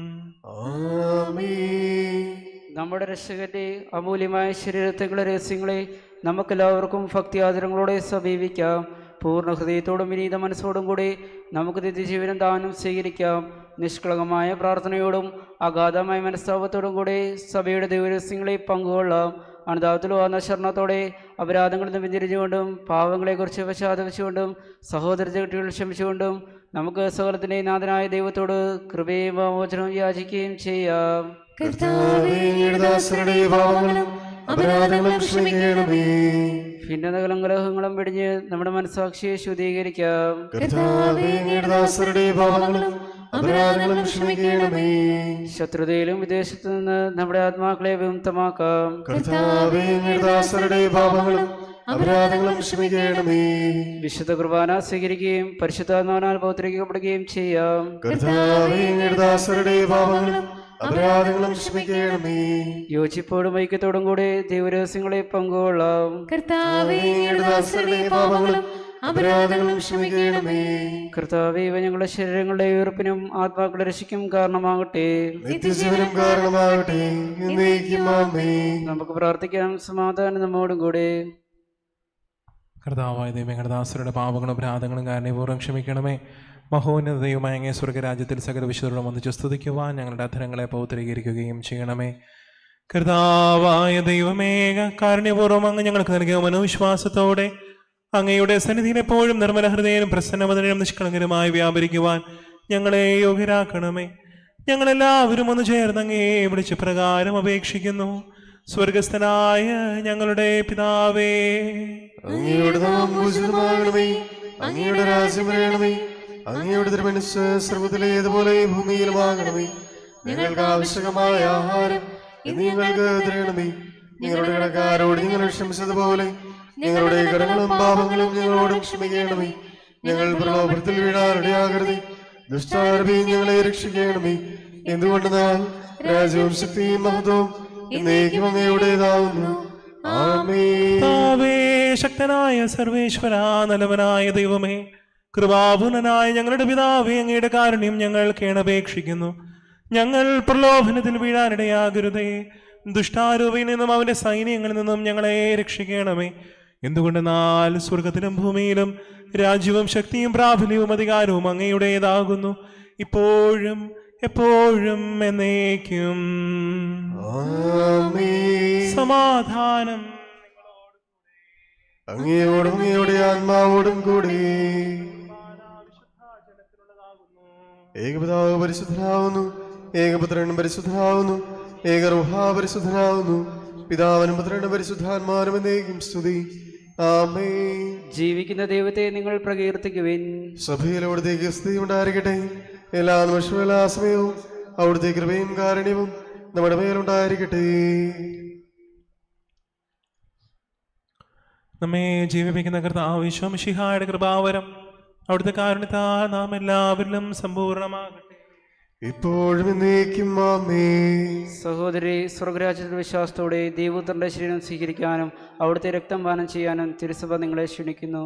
നമ്മുടെ രക്ഷകന്റെ അമൂല്യമായ ശരീരത്തെക്കുള്ള രഹസ്യങ്ങളെ നമുക്കെല്ലാവർക്കും ഭക്തിയാദരങ്ങളോടെ സമീപിക്കാം പൂർണ്ണ ഹൃദയത്തോടും വിനീത മനസ്സോടും കൂടി നമുക്ക് നിത്യജീവനം ദാനം സ്വീകരിക്കാം നിഷ്കളങ്കമായ പ്രാർത്ഥനയോടും അഗാധമായ മനസ്താപത്തോടും കൂടി സഭയുടെ ദൈവരഹസ്യങ്ങളെ പങ്കുകൊള്ളാം അനുതാപത്തിൽ വന്ന ശരണത്തോടെ അപരാധങ്ങളിൽ നിന്ന് പിന്തിരിഞ്ഞുകൊണ്ടും പാവങ്ങളെക്കുറിച്ച് പശ്ചാത്തപിച്ചുകൊണ്ടും സഹോദര കുട്ടികൾ ക്ഷമിച്ചുകൊണ്ടും നമുക്ക് സകലത്തിൻ്റെ നാഥനായ ദൈവത്തോട് കൃപയും മോചനവും യാചിക്കുകയും ചെയ്യാം കർത്താവേ അങ്ങയുടെ ദാസരുടെ പാവങ്ങളും അപരാധങ്ങളും ക്ഷമിക്കണമേ ഭിന്നതകളും കലഹങ്ങളും വെടിഞ്ഞ് നമ്മുടെ മനസ്സാക്ഷിയെ ശുദ്ധീകരിക്കാം കർത്താവേ അങ്ങയുടെ ദാസരുടെ പാവങ്ങളും അപരാധങ്ങളും ക്ഷമിക്കണമേ ശത്രുതയിലും വിദേശത്തു നിന്ന് നമ്മുടെ ആത്മാക്കളെ വിമുക്തമാക്കാം കർത്താവേ അങ്ങയുടെ ദാസരുടെ പാപങ്ങളും അപരാധങ്ങളും ക്ഷമിക്കണമേ വിശുദ്ധ കുർബാന സ്വീകരിക്കുകയും പരിശുദ്ധാത്മാവിനാൽ പൗത്രിക്കപ്പെടുകയും ചെയ്യാം കർത്താവേ അങ്ങയുടെ ദാസരുടെ പാപങ്ങളും അപരാധങ്ങളും ക്ഷമിക്കണമേ യോജിപ്പോടും ഐക്യത്തോടും കൂടി ദൈവരഹസ്യങ്ങളെ പങ്കുകൊള്ളാം കർത്താവേ അങ്ങയുടെ ദാസരുടെ പാപങ്ങളും അപരാധങ്ങളും ക്ഷമിക്കണമേ കർത്താവേ ഇവ ഞങ്ങളുടെ ശരീരങ്ങളുടെ ഉയർപ്പിനും ആത്മാക്കളുടെ രക്ഷയ്ക്കും കാരണമാകട്ടെ നിത്യജീവനം കാരണമാകട്ടെ എന്നേക്കും ആമേൻ നമുക്ക് പ്രാർത്ഥിക്കാം സമാധാനം നമ്മോടും കൂടെ കർത്താവായ ദൈവം ഞങ്ങളുടെ ദാസരുടെ പാപങ്ങളും അപരാധങ്ങളും കാരണപൂർവ്വം ക്ഷമിക്കണമേ മഹോന്നത ദൈവമായ അങ്ങേ സ്വർഗരാജ്യത്തിൽ സകല വിശുദ്ധരോടും ഒന്നിച്ച് സ്തുതിക്കുവാൻ ഞങ്ങളുടെ അധരങ്ങളെ പൗത്രീകരിക്കുകയും ചെയ്യണമേ കർത്താവായ ദൈവമേക കാരുണ്യപൂർവ്വം അങ്ങ് ഞങ്ങൾക്ക് നൽകിയ മനോവിശ്വാസത്തോടെ അങ്ങയുടെ സന്നിധിയിൽ എപ്പോഴും നിർമ്മല ഹൃദയനും പ്രസന്നമതനും നിഷ്കളങ്കരുമായി വ്യാപരിക്കുവാൻ ഞങ്ങളെ യോഗ്യരാക്കണമേ ഞങ്ങളെല്ലാവരും ഒന്ന് ചേർന്ന് അങ്ങേ വിളിച്ച് പ്രകാരം അപേക്ഷിക്കുന്നു സ്വർഗസ്ഥനായ ഞങ്ങളുടെ പിതാവേ അങ്ങയുടെ നാമം പൂജിതമാകണമേ അങ്ങയുടെ രാജ്യം വരണമേ അങ്ങയുടെ തിരുമനസ് സർവ്വത്തിലേതുപോലെ ഭൂമിയിലുമാകണമേ ഞങ്ങൾക്ക് ആവശ്യകമായ ആഹാരം ഇന്ന് ഞങ്ങൾക്ക് തരണമേ ഞങ്ങളുടെ കടക്കാരോട് ഞങ്ങൾ ക്ഷമിച്ചതുപോലെ ഞങ്ങളുടെ കടങ്ങളും പാപങ്ങളും ഞങ്ങളോട് ക്ഷമിക്കണമേ ഞങ്ങൾ പ്രലോഭനത്തിൽ വീഴാനിടയാകരുതേ ദുഷ്ടാരൂപിയും ഞങ്ങളെ രക്ഷിക്കണമേ എന്തുകൊണ്ടെന്നാൽ രാജ്യവും ശക്തിയും മഹത്വവും എന്നേക്കും അങ്ങയുടേതാവുന്നു ആമേ കർത്താവേ, ശക്തനായ സർവേശ്വര നലവനായ ദൈവമേ കൃപാപൂർണനായ ഞങ്ങളുടെ പിതാവേ അങ്ങയുടെ കാരുണ്യം ഞങ്ങൾ കേണപേക്ഷിക്കുന്നു ഞങ്ങൾ പ്രലോഭനത്തിൽ വീഴാനിടയാകരുതേ ദുഷ്ടാരൂപയിൽ നിന്നും അവന്റെ സൈന്യങ്ങളിൽ നിന്നും ഞങ്ങളെ രക്ഷിക്കണമേ എന്തുകൊണ്ടെന്നാൽ സ്വർഗത്തിലും ഭൂമിയിലും രാജ്യവും ശക്തിയും പ്രാബല്യവും അധികാരവും അങ്ങയുടേതാകുന്നു ഇപ്പോഴും എപ്പോഴും എന്നേക്കും ആമേൻ സമാധാനം അങ്ങയോടും അങ്ങയുടെ ആത്മാവോടും കൂടി ഏകപിതാവ് പരിശുദ്ധനാവുന്നു ഏകപുത്രനും പരിശുദ്ധനാവുന്നു ഏകറുഹ പരിശുദ്ധനാവുന്നു പിതാവിനും പുത്രനും പരിശുദ്ധാത്മാരും എന്നേക്കും സ്തുതി ആമേ ജീവിക്കുന്ന ദൈവത്തെ നിങ്ങൾ പ്രകീർത്തിക്കുവിൻ സഭയിൽ അവിടുത്തേക്ക് സ്തുതി ഉണ്ടായിരിക്കട്ടെ എല്ലാ നിമിഷവും എല്ലാ സമയവും അവിടുത്തെ കൃപയും കാരുണ്യവും നമ്മുടെ മേലുണ്ടായിരിക്കട്ടെ നമ്മെ ജീവിപ്പിക്കുന്ന കർത്താവ് വിശ്വമിഷിഹായുടെ കൃപാവരം അവിടുത്തെ കാരണത്താൽ നാം എല്ലാവരിലും സമ്പൂർണ്ണമാകട്ടെ ഇപ്പോഴും എന്നേക്കും ആമേ സഹോദരി സ്വർഗരാജ്യത്തിന്റെ വിശ്വാസത്തോടെ ദൈവപുത്രന്റെ ശരീരം സ്വീകരിക്കാനും അവിടുത്തെ രക്തം പാനം ചെയ്യാനും തിരുസഭ നിങ്ങളെ ക്ഷണിക്കുന്നു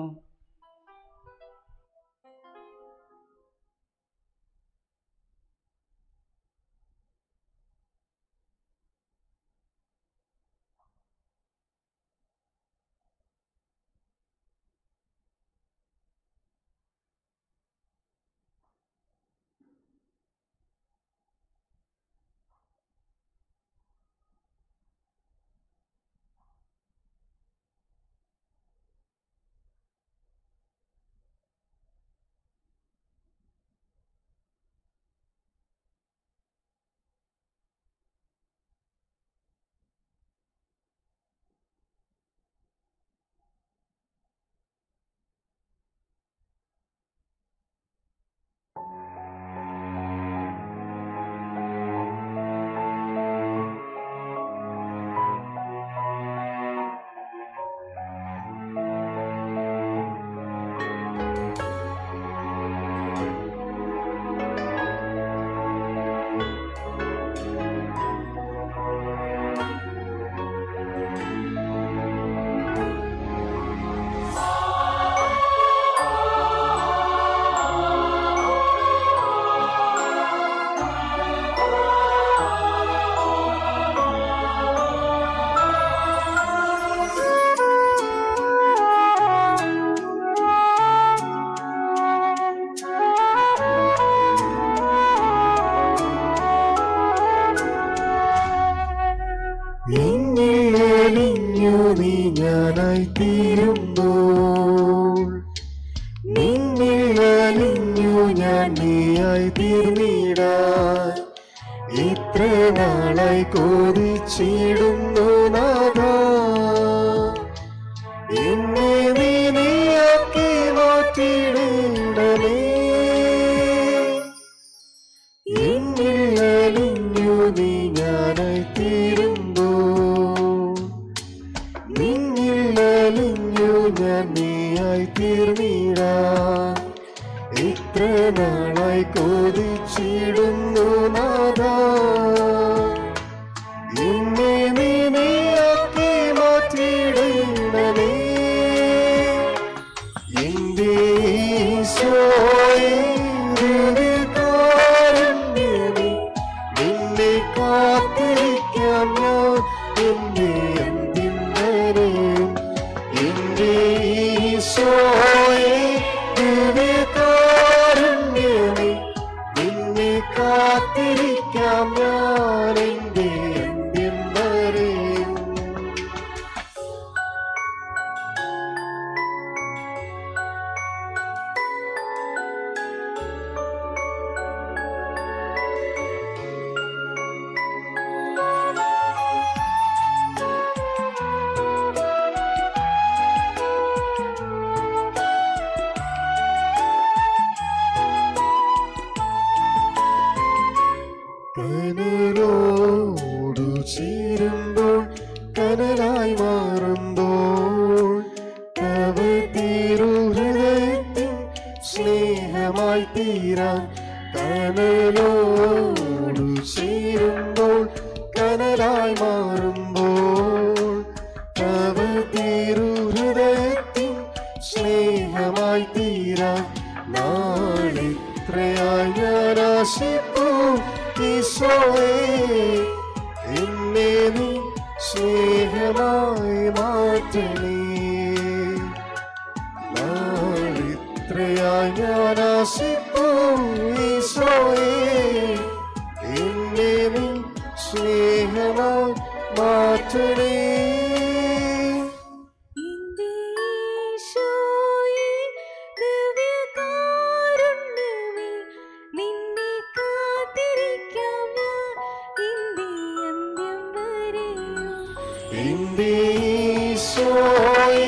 തീർന്നിടാൻ ഇത്ര നാളായി കൊതിച്ചിടുന്നു നാഥ എന്നെ നീ നീയാക്കി മാറ്റിയിടണമേ എന്നിൽ അലിഞ്ഞു നീ ഞാനായി തീരുമ്പോ നിന്നിൽ അലിഞ്ഞു ഞാൻ നീയായി തീർന്നിടാൻ ഇത്ര നാളായി കൊതിച്ചിടുന്നു നാഥ എന്നെ നീ നീയാക്കി മാറ്റിയിടണമേ എന്റെ ഈശോയെ ദിവ്യകാരുണ്യമേ, നിന്നെ കാത്തിരിക്കാം ഞാൻ എന്റെ അന്ത്യം വരെ എന്റെ ഈശോയെ ദിവ്യകാരുണ്യമേ, നിന്നെ കാത്തിരിക്കാം ഞാൻ എന്റെ അന്ത്യം വരെ കനലോടു ചേരുമ്പോൾ കനലായി മാറുമ്പോൾ തവ തീരു ഹൃദയത്തിൻ സ്നേഹമായി തീരാൻ കനലോടു ചേരുമ്പോൾ കനലായി മാറുമ്പോൾ തവ തീരു ഹൃദയത്തിൻ സ്നേഹമായി തീരാൻ നാളിത്രയായി ഞാൻ ആശിപ്പൂ ഈശോയെ എന്നെ നീ സ്നേഹമായി മാറ്റണേ നാളിത്രയായി ഞാൻ ആശിപ്പൂ ഈശോയെ എന്നെ നീ സ്നേഹമായി മാറ്റണേ ഈശോയേ ദിവ്യകാരുണ്യമേ, നിന്നെ കാത്തിരിക്കാം ഞാൻ എന്റെ അന്ത്യം വരെയും. എന്റെ ഈശോയെ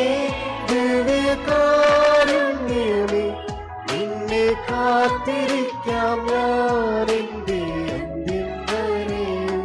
ദിവ്യകാരുണ്യമേ, നിന്നെ കാത്തിരിക്കാം ഞാൻ എന്റെ അന്ത്യം വരെയും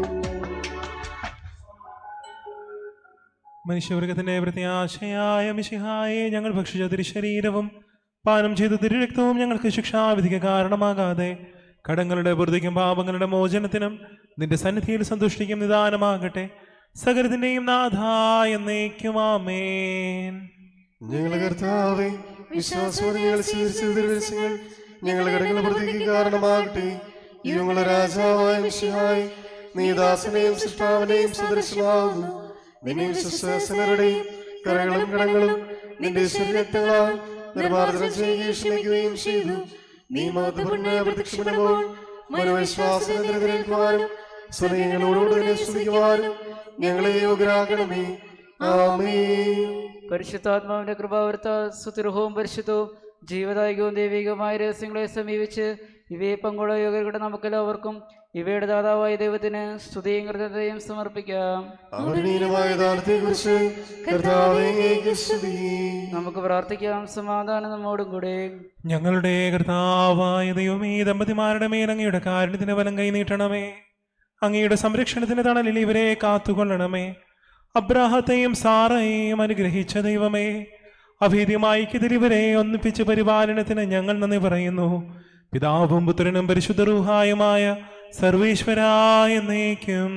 മനുഷ്യവർഗത്തിന്റെ പ്രത്യാശയായ മിശിഹായെ ഞങ്ങൾ ഭക്ഷിച്ച തിരുശരീരവും പാനം ചെയ്ത തിരുരക്തവും ഞങ്ങൾക്ക് ശിക്ഷാവിധിക്ക് കാരണമാകാതെ കടങ്ങളുടെ വൃതിക്കും പാപങ്ങളുടെ മോചനത്തിനും നിന്റെ സന്നിധിയിൽ സന്തുഷ്ടിക്കും നിദാനമാകട്ടെ സകലത്തിന്റെയും നാഥായ എന്നേക്കുമാമേൻ ഞങ്ങളുടെ കർത്താവെ വിശ്വാസത്തോടെ ഞങ്ങൾ സ്വീകരിച്ച തിരുവത്സങ്ങൾ ഞങ്ങളുടെ കടങ്ങളെ പ്രതിക്ക് കാരണമാകട്ടെ ഞങ്ങളുടെ രാജാവായ മിശിഹായി നീ ദാസനെയും സൃഷ്ടാവിനെയും സദൃശമാകുന്നു നിന്നെ വിശ്വസനരുടെയും കരകളും കടങ്ങളും നിന്റെ ശരീരങ്ങളാൽ നിർമ്മാർജ്ജനം ചെയ്യുകയും ക്ഷമിക്കുകയും ചെയ്തു നീ മഹത്വപൂർണ്ണ പ്രത്യക്ഷപ്പെടുമ്പോൾ മനോവിശ്വാസം നിരനിൽക്കുവാനും സ്വനങ്ങളോടുകൂടി തന്നെ സ്തുതിക്കുവാനും ഞങ്ങളെ യോഗ്യരാക്കണമേ ആമേ പരിശുദ്ധാത്മാവിന്റെ കൃപാവർത്ത സുതിർഹവും പരിശുദ്ധവും ജീവദായകവും ദൈവികവുമായ രഹസ്യങ്ങളെ സമീപിച്ച് ഇവയെ പങ്കുള്ള യോഗ്യരുടെ നമുക്കെല്ലാവർക്കും ഇവയുടെ ദാതാവായ ദൈവത്തിന് സ്തുതിയും കൃതജ്ഞതയും സമർപ്പിക്കാം അവനീനമായ ദാനത്തെ കുറിച്ച് കർത്താവേ അങ്ങേക്ക് സ്തുതി നമുക്ക് പ്രാർത്ഥിക്കാം സമാധാനം നമ്മോടും കൂടെ ഞങ്ങളുടെ കർത്താവായ ദൈവമേ ഈ ദമ്പതിമാരുടെ മേൽ അങ്ങയുടെ കാരുണ്യത്തിന് വലം കൈ നീട്ടണമേ അങ്ങയുടെ സംരക്ഷണത്തിന് തണലിൽ ഇവരെ കാത്തുകൊള്ളണമേ അബ്രാഹത്തെയും സാറയെയും അനുഗ്രഹിച്ച ദൈവമേ അഭീതിയമായി ഇവരെ ഒന്നിപ്പിച്ച് പരിപാലനത്തിന് ഞങ്ങൾ നന്ദി പറയുന്നു പിതാവും പുത്രനും പരിശുദ്ധ റൂഹായുമായ സർവേശ്വരായ എന്നേക്കും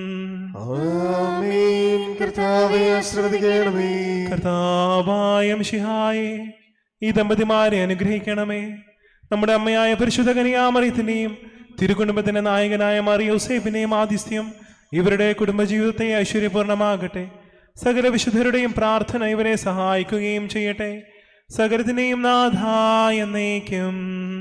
ആമേൻ കർത്താവേ ആശ്രവദിക്കണമേ കർത്താവായ മിശിഹായെ ഈ ദമ്പതിമാരെ അനുഗ്രഹിക്കണമേ നമ്മുടെ അമ്മയായ പരിശുദ്ധ കനിയാമറിയത്തിന്റെയും തിരുകുടുംബത്തിന്റെ നായകനായ മറിയോസേഫിന്റെയും ആദിസ്ത്യം ഇവരുടെ കുടുംബജീവിതത്തെ ഐശ്വര്യപൂർണമാകട്ടെ സകല വിശുദ്ധരുടെയും പ്രാർത്ഥന ഇവരെ സഹായിക്കുകയും ചെയ്യട്ടെ സകലത്തിനെയും നാഥായ എന്നേക്കും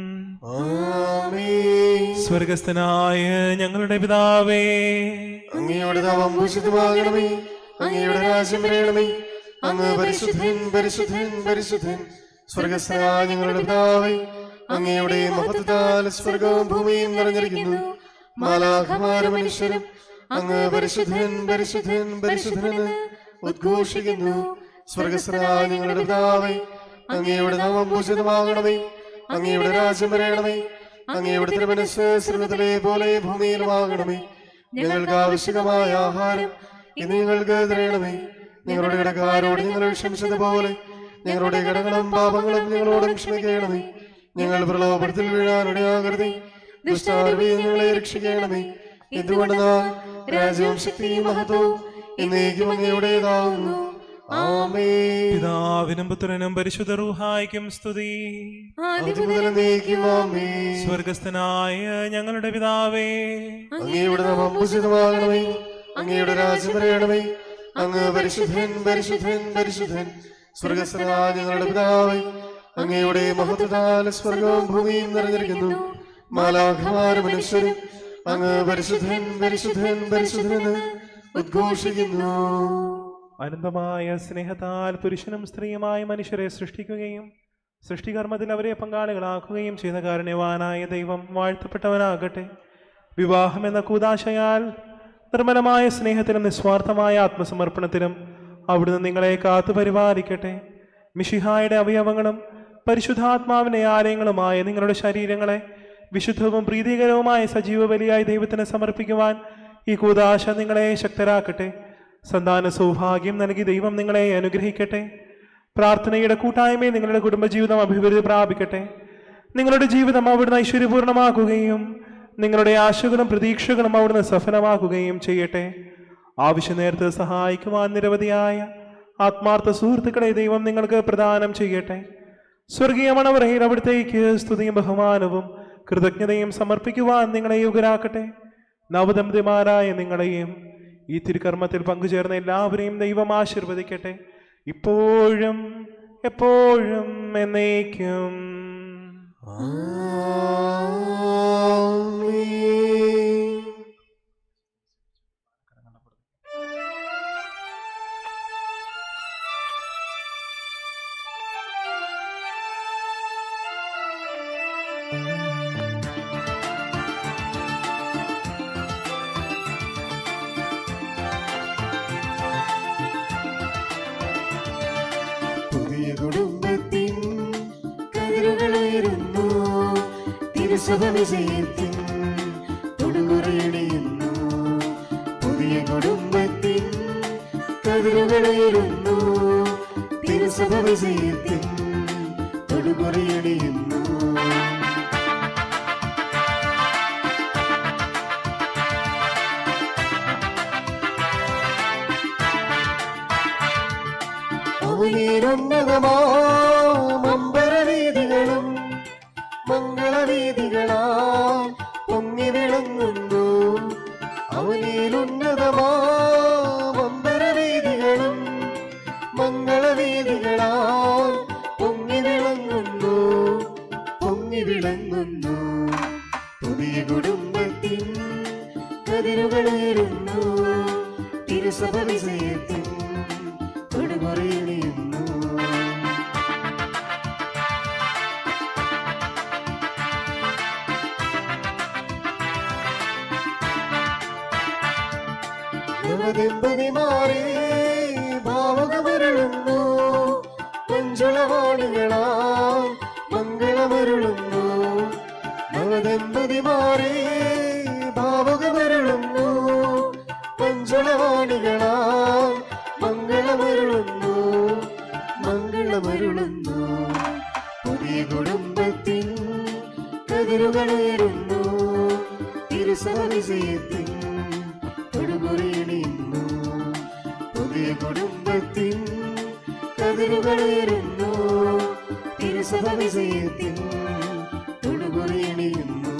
ആമേൻ സ്വർഗസ്ഥനായ ഞങ്ങളുടെ പിതാവേ അങ്ങയുടെ നാമം ഭൂഷിതമാകണമേ അങ്ങയുടെ രാജ്യം വരയണമേ അങ്ങ് പരിശുദ്ധൻ പരിശുദ്ധൻ പരിശുദ്ധൻ സ്വർഗസ്ഥനായ ഞങ്ങളുടെ പിതാവേ അങ്ങയുടെ മഹത്വത്താൽ സ്വർഗവും ഭൂമിയും നിറഞ്ഞിരിക്കുന്നു മാലാഖമാരും മനുഷ്യരും അങ്ങ് പരിശുദ്ധൻ പരിശുദ്ധൻ പരിശുദ്ധനെന്ന് ഉദ്ഘോഷിക്കുന്നു സ്വർഗസ്വരായ ഞങ്ങളുടെ പിതാവേ അങ്ങയുടെ നാമം പൂജിതമാകണമേ അങ്ങയുടെ രാജ്യം വരയണമേ അങ്ങയുടെ തിരുമനസ് സ്വർഗത്തിലെ പോലെ ഭൂമിയിലുമാകണമേ ഞങ്ങൾക്ക് ആവശ്യമായ ആഹാരം ഇന്ന് ഞങ്ങൾക്ക് തരണമേ ഞങ്ങളുടെ കടക്കാരോട് ഞങ്ങൾ ക്ഷമിച്ചതുപോലെ ഞങ്ങളുടെ കടങ്ങളും പാപങ്ങളും ഞങ്ങളോടും ക്ഷമിക്കണമേ ഞങ്ങൾ പ്രലോഭനത്തിൽ വീഴാനിടയാകരുതേ ദുഷ്ടാർവി ഞങ്ങളെ രക്ഷിക്കണമേ എന്തുകൊണ്ടെന്നാൽ രാജ്യവും ശക്തിയും മഹത്വവും എന്നേക്കും അങ്ങയുടേതാകുന്നു ആമേ പിതാവിനും പുത്രനും പരിശുദ്ധ റൂഹായിക്കും സ്തുതി ആദ്യം മുതൽ എന്നേക്കും ആമേ സ്വർഗസ്ഥനായ ഞങ്ങളുടെ പിതാവേ അങ്ങയുടെ നാമം പൂജിതമാകണമേ അങ്ങയുടെ രാജ്യം വരയണമേ അങ്ങ് പരിശുദ്ധൻ പരിശുദ്ധൻ പരിശുദ്ധൻ സ്വർഗസ്വനായ ഞങ്ങളുടെ പിതാവേ അങ്ങയുടെ മഹത്വത്താൽ സ്വർഗവും ഭൂമിയും നിറഞ്ഞിരിക്കുന്നു മാലാഖമാരും മനുഷ്യരും അങ്ങ് പരിശുദ്ധൻ പരിശുദ്ധൻ പരിശുദ്ധനെന്ന് ഉദ്ഘോഷിക്കുന്നു അനന്തമായ സ്നേഹത്താൽ പുരുഷനും സ്ത്രീയുമായ മനുഷ്യരെ സൃഷ്ടിക്കുകയും സൃഷ്ടികർമ്മത്തിൽ അവരെ പങ്കാളികളാക്കുകയും ചെയ്ത കാരുണ്യവാനായ ദൈവം വാഴ്ത്തപ്പെട്ടവനാകട്ടെ വിവാഹം എന്ന കൂതാശയാൽ നിർമ്മലമായ സ്നേഹത്തിലും നിസ്വാർത്ഥമായ ആത്മസമർപ്പണത്തിലും അവിടുന്ന് നിങ്ങളെ കാത്തു പരിപാലിക്കട്ടെ മിഷിഹായുടെ അവയവങ്ങളും പരിശുദ്ധാത്മാവിന്റെ ആലയങ്ങളുമായ നിങ്ങളുടെ ശരീരങ്ങളെ വിശുദ്ധവും പ്രീതികരവുമായ സജീവ ബലിയായി ദൈവത്തിന് സമർപ്പിക്കുവാൻ ഈ കൂതാശ നിങ്ങളെ ശക്തരാക്കട്ടെ സന്താന സൗഭാഗ്യം നൽകി ദൈവം നിങ്ങളെ അനുഗ്രഹിക്കട്ടെ പ്രാർത്ഥനയുടെ കൂട്ടായ്മയിൽ നിങ്ങളുടെ കുടുംബജീവിതം അഭിവൃദ്ധി പ്രാപിക്കട്ടെ നിങ്ങളുടെ ജീവിതം അവിടുന്ന് ഐശ്വര്യപൂർണ്ണമാക്കുകയും നിങ്ങളുടെ ആശകളും പ്രതീക്ഷകളും അവിടുന്ന് സഫലമാക്കുകയും ചെയ്യട്ടെ ആവശ്യ നേരത്ത് സഹായിക്കുവാൻ നിരവധിയായ ആത്മാർത്ഥ സുഹൃത്തുക്കളെ ദൈവം നിങ്ങൾക്ക് പ്രദാനം ചെയ്യട്ടെ സ്വർഗീയ മണവറയിൽ അവിടുത്തേക്ക് സ്തുതിയും ബഹുമാനവും കൃതജ്ഞതയും സമർപ്പിക്കുവാൻ നിങ്ങളെ യോഗ്യരാക്കട്ടെ നവദമ്പതിമാരായ നിങ്ങളെയും ഈ തിരുക്കർമ്മത്തിൽ പങ്കുചേർന്ന എല്ലാവരെയും ദൈവം ആശീർവദിക്കട്ടെ ഇപ്പോഴും എപ്പോഴും എന്നേക്കും ആമേൻ പുതിയ കുടുംബത്തിൻ കതിരുകളേറുന്നു തിരുസഭ വിജയത്തിൻ തൊടുകുറയണിയുന്നു പുതിയ കുടുംബത്തിൻ കതിരുകളേറുന്നു തിരുസഭ വിജയത്തിൻ തൊടുകുറയണിയുന്നു അവനീരുന്നതമാമ്പരവീതികളും മംഗളവീതികളാൽ പൊങ്ങി വിളങ്ങുന്നു അവനീരുന്നതമാമ്പരവീതികളും മംഗളവീതികളാൽ പൊങ്ങി വിളങ്ങുന്നു പൊങ്ങി വിളങ്ങുന്നു പുതിയ കുടുംബത്തിൻ കതിരുകളേറുന്നു തിരുസഭ വിജയത്തിൻ തൊടുകുറയണിയുന്നു യുവദമ്പതിമാരെ ഭാവകമരുളുന്നു മഞ്ജുളവാണികളാൽ മംഗളമരുളുന്നു നവദമ്പതിമാരെ ഭാവകമരുളുന്നു മഞ്ജുളവാണികളാൽ മംഗളമരുളുന്നു മംഗളമരുളുന്നു പുതിയ കുടുംബത്തിൻ കതിരുകളേറുന്നു തിരുസഭ വിജയത്തിൻ തൊടുകുറിയണിയുന്നു പുതിയ കുടുംബത്തിൻ കതിരുകളേറുന്നു തിരുസഭ വിജയത്തിൻ തൊടുകുറിയണിയുന്നു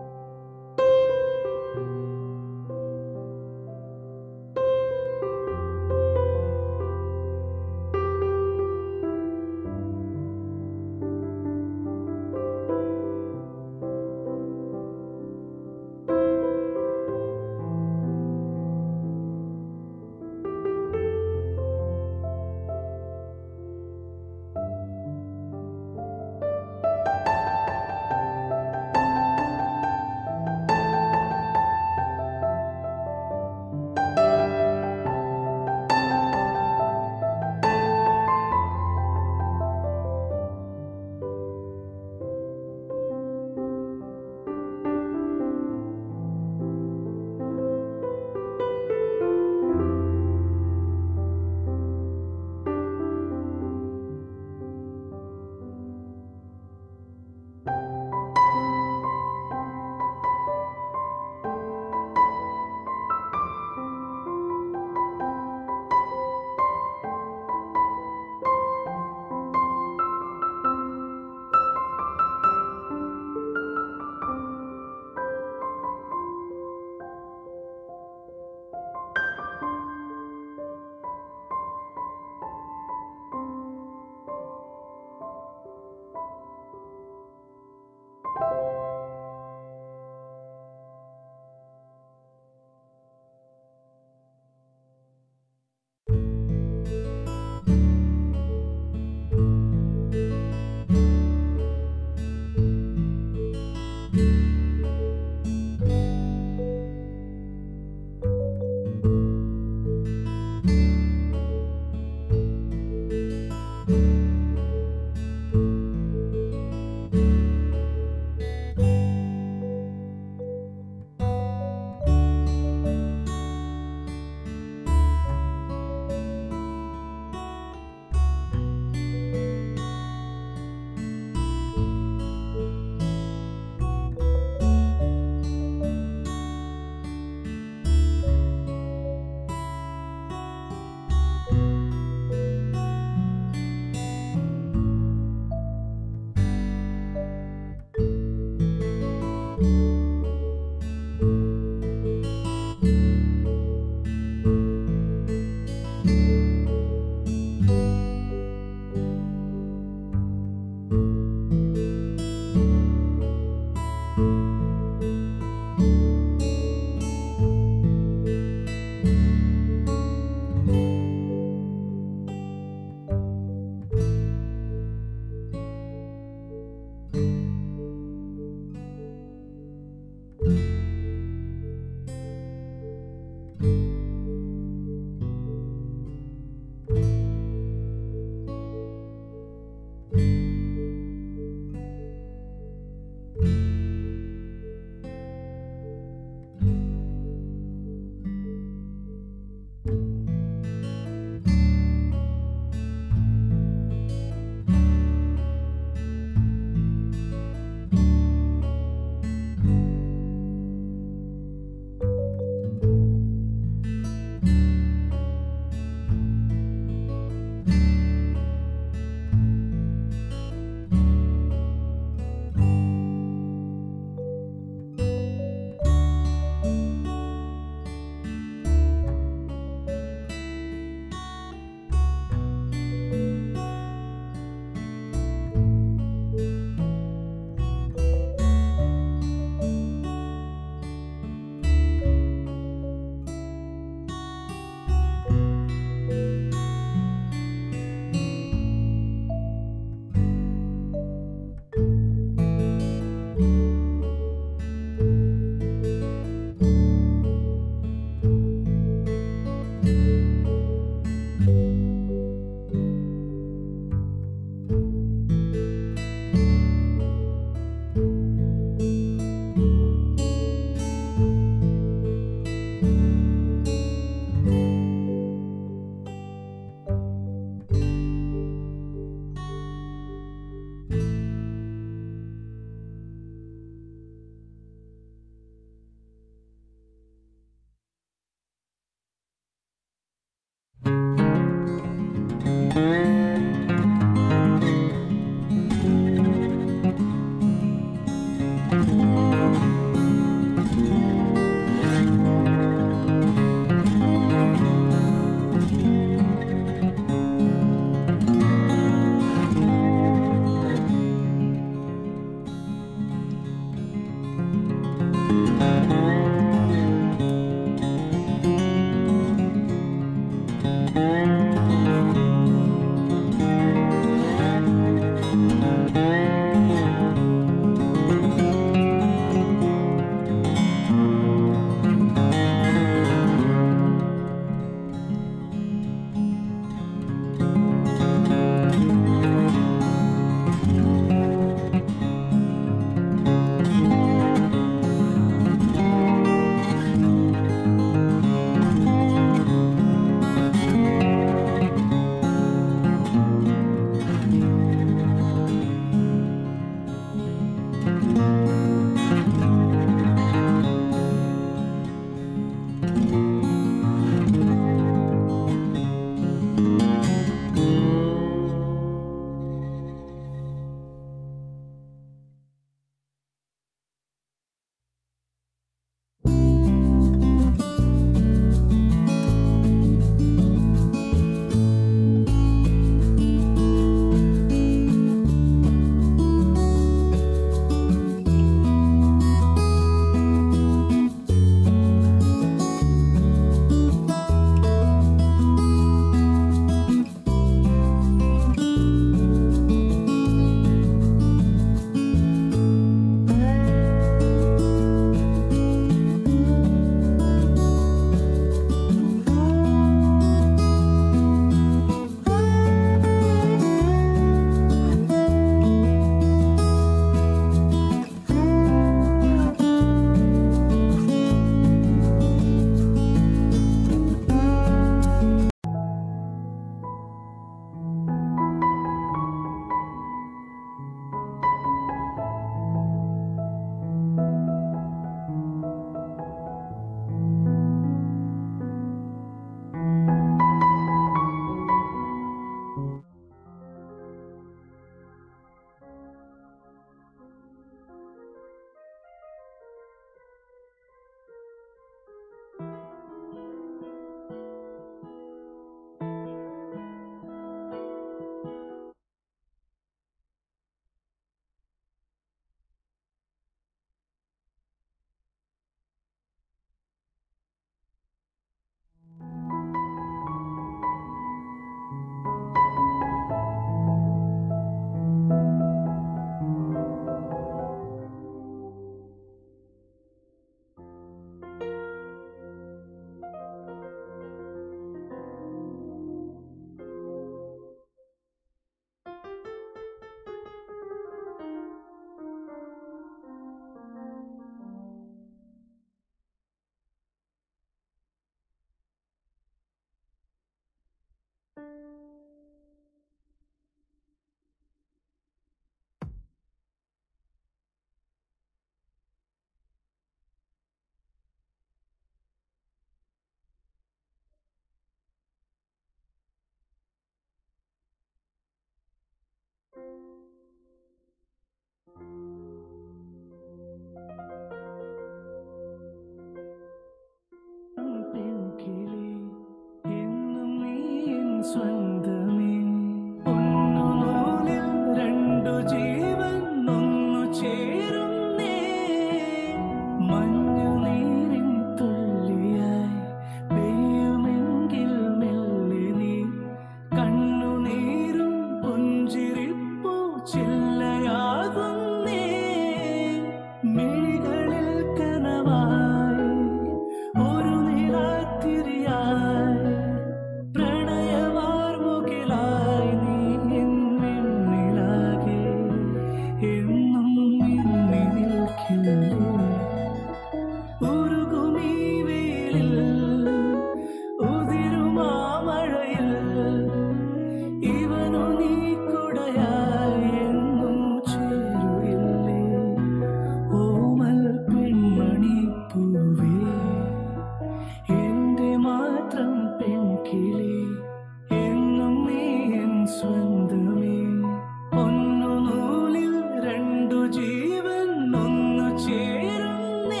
സ്വന്തമേ ഒന്നു നൂലിൽ രണ്ടു ജീവൻ ഒന്നു ചേരുന്നേ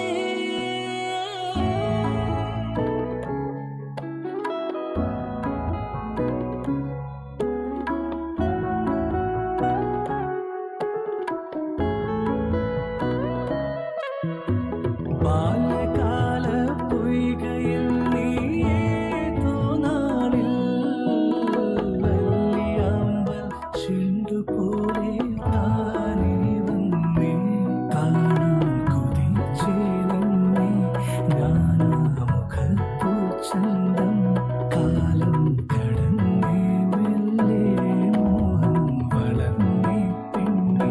ബാല്യകാല പൊയ്കയിൽ നീയേതോ നാളിൽ വല്ലിയാമ്പൽ ചെണ്ടുപോലെ താനേ വന്നേ കാണാൻ കൊതിച്ചേ നിന്നെ ഞാനാ മുഖത്തു ചന്തം കാലം കടന്നേ മെല്ലെ മോഹം വളർന്നേ പെണ്ണേ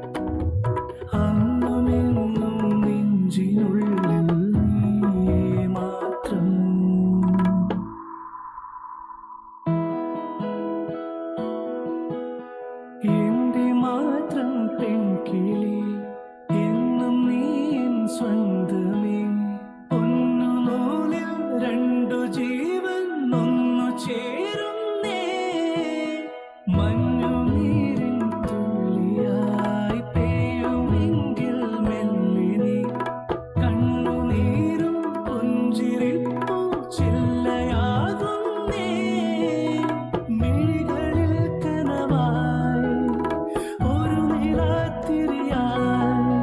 അന്നുമെന്നും നെഞ്ചിനുള്ളിൽ നീ മാത്രം എന്റെ മാത്രം പെൺകിളി എന്നും നീ എൻ സ്വന്തമേ ഒന്നു നൂലിൽ രണ്ടു ജീവൻ ഒന്നു ചേരുന്നേ മഞ്ഞു നീരിൻ തുള്ളിയായി പെയ്യുമെങ്കിൽ മെല്ലെ നീ കണ്ണുനീരും പുഞ്ചിരിപ്പൂ ചില്ലയാകുന്നേ മിഴികളിൽ കനവായി ഒരു നിലാത്തിരിയായി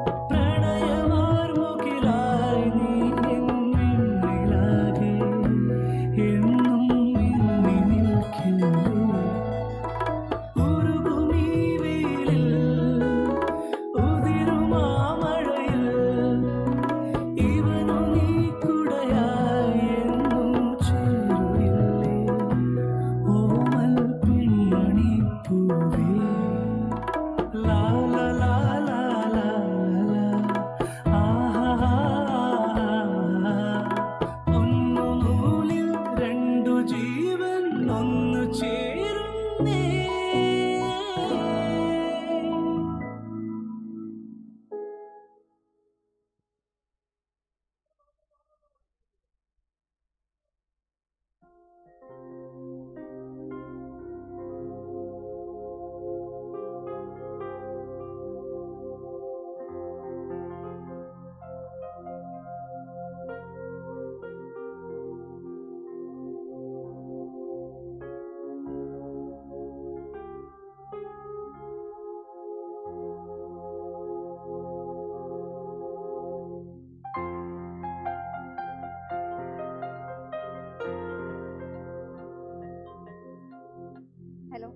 പ്രണയമാർമുകിലായി നീ എന്നിലാകെ എന്നും മിന്നി നിൽക്കില്ലേ ഉരുകുമീ വെയിലിൽ ഉതിരുമാമഴയിൽ ഇവനു നീ കുടയായി എന്നും ചേരുകില്ലേ ഓമൽ പെൺമണി പൂവേ ലാ ലാ ലാ ലാ ലാ ലാ ആഹാ ഒന്നു നൂലിൽ രണ്ടു ജീവൻ ഒന്നു ചേരുന്നേ ഹലോ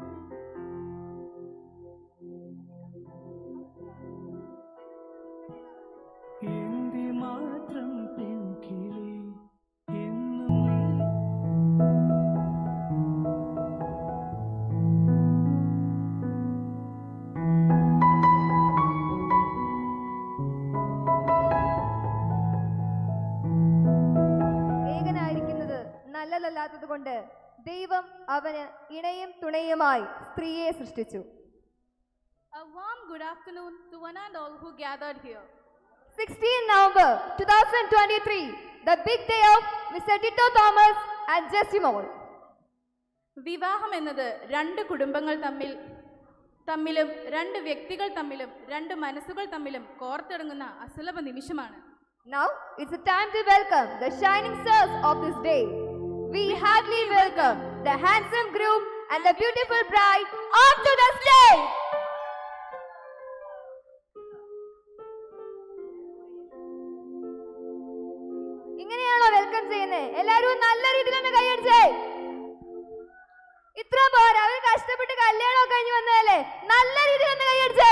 എന്റെ മാത്രം പെൺകിളി എന്നും നീ ഏകനായിരിക്കുന്നത് നല്ലതല്ലാത്തത് കൊണ്ട് ദൈവം അവന് ഇണയും തുണയുമായി സ്ത്രീയെ സൃഷ്ടിച്ചു A warm good afternoon to one and all who gathered here. 16 November 2023, the big day of Mr. Tito Thomas and Jessie Moll. വിവാഹം എന്നത് രണ്ട് കുടുംബങ്ങൾ തമ്മിൽ തമ്മിലും രണ്ട് വ്യക്തികൾ തമ്മിലും രണ്ട് മനസ്സുകൾ തമ്മിലും കോർത്തിണങ്ങുന്ന അസുലഭ നിമിഷമാണ് Now it's a time to welcome the shining stars of this day. We heartily welcome the handsome groom and the beautiful bride onto the stage. ഇങ്ങനെയാണോ വെൽക്കം ചെയ്യുന്നത് എല്ലാരും നല്ല രീതിയിൽ ഒന്ന് കൈയടിച്ചേ ഇത്ര പോരാ അവർ കഷ്ടപ്പെട്ട് കല്യാണം കഴിഞ്ഞ് വന്നതല്ലേ നല്ല രീതിയിൽ ഒന്ന് കൈയടിച്ചേ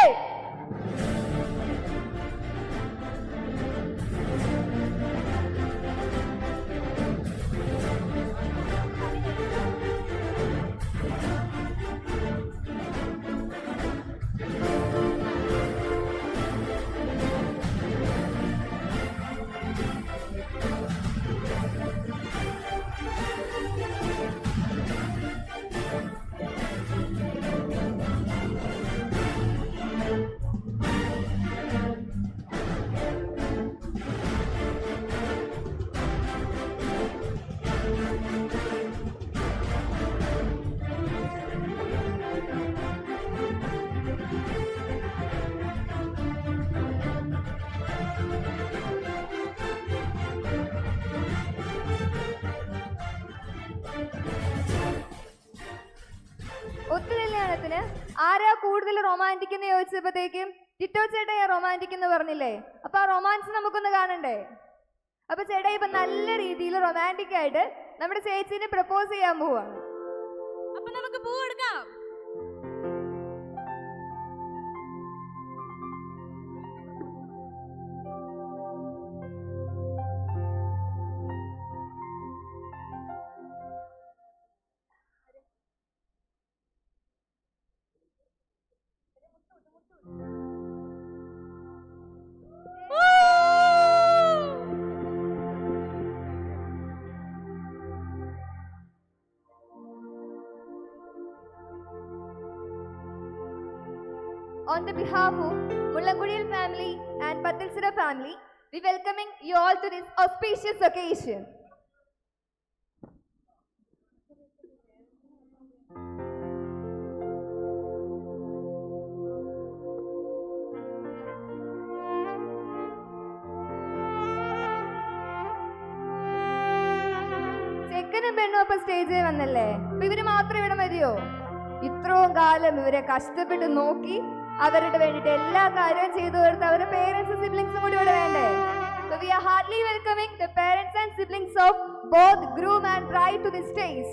ഒത്തുകല്യാണത്തിന് ആരാ കൂടുതൽ റൊമാൻറ്റിക് എന്ന് ചോദിച്ചപ്പോഴത്തേക്കും ടിറ്റോ ചേട്ടാ റൊമാൻറ്റിക് എന്ന് പറഞ്ഞില്ലേ അപ്പൊ ആ റൊമാൻസ് നമുക്കൊന്ന് കാണണ്ടേ അപ്പൊ ചേട്ടാ ഇപ്പൊ നല്ല രീതിയിൽ റൊമാൻറ്റിക് ആയിട്ട് നമ്മുടെ ചേച്ചീനെ പ്രപ്പോസ് ചെയ്യാൻ പോവാണ് അപ്പൊ നമുക്ക് പൂ എടുക്കാം On the behalf of Mullangudil family and Patilsira family, we welcoming you all to this auspicious occasion. ചെക്കനും പെണ്ണും അപ്പൊ സ്റ്റേജിൽ വന്നല്ലേ അപ്പൊ ഇവര് മാത്രം ഇവിടെ മതിയോ ഇത്രയും കാലം ഇവരെ കഷ്ടപ്പെട്ട് നോക്കി അവരുടെ വേണ്ടിയിട്ട് എല്ലാ കാര്യവും ചെയ്തു കൊടുത്ത് അവരുടെ പേരൻസും സിബ്ലിങ്സും കൂടി ഇവിടെ വേണ്ടേ So we are heartily welcoming the parents and siblings of both groom and bride to the stage.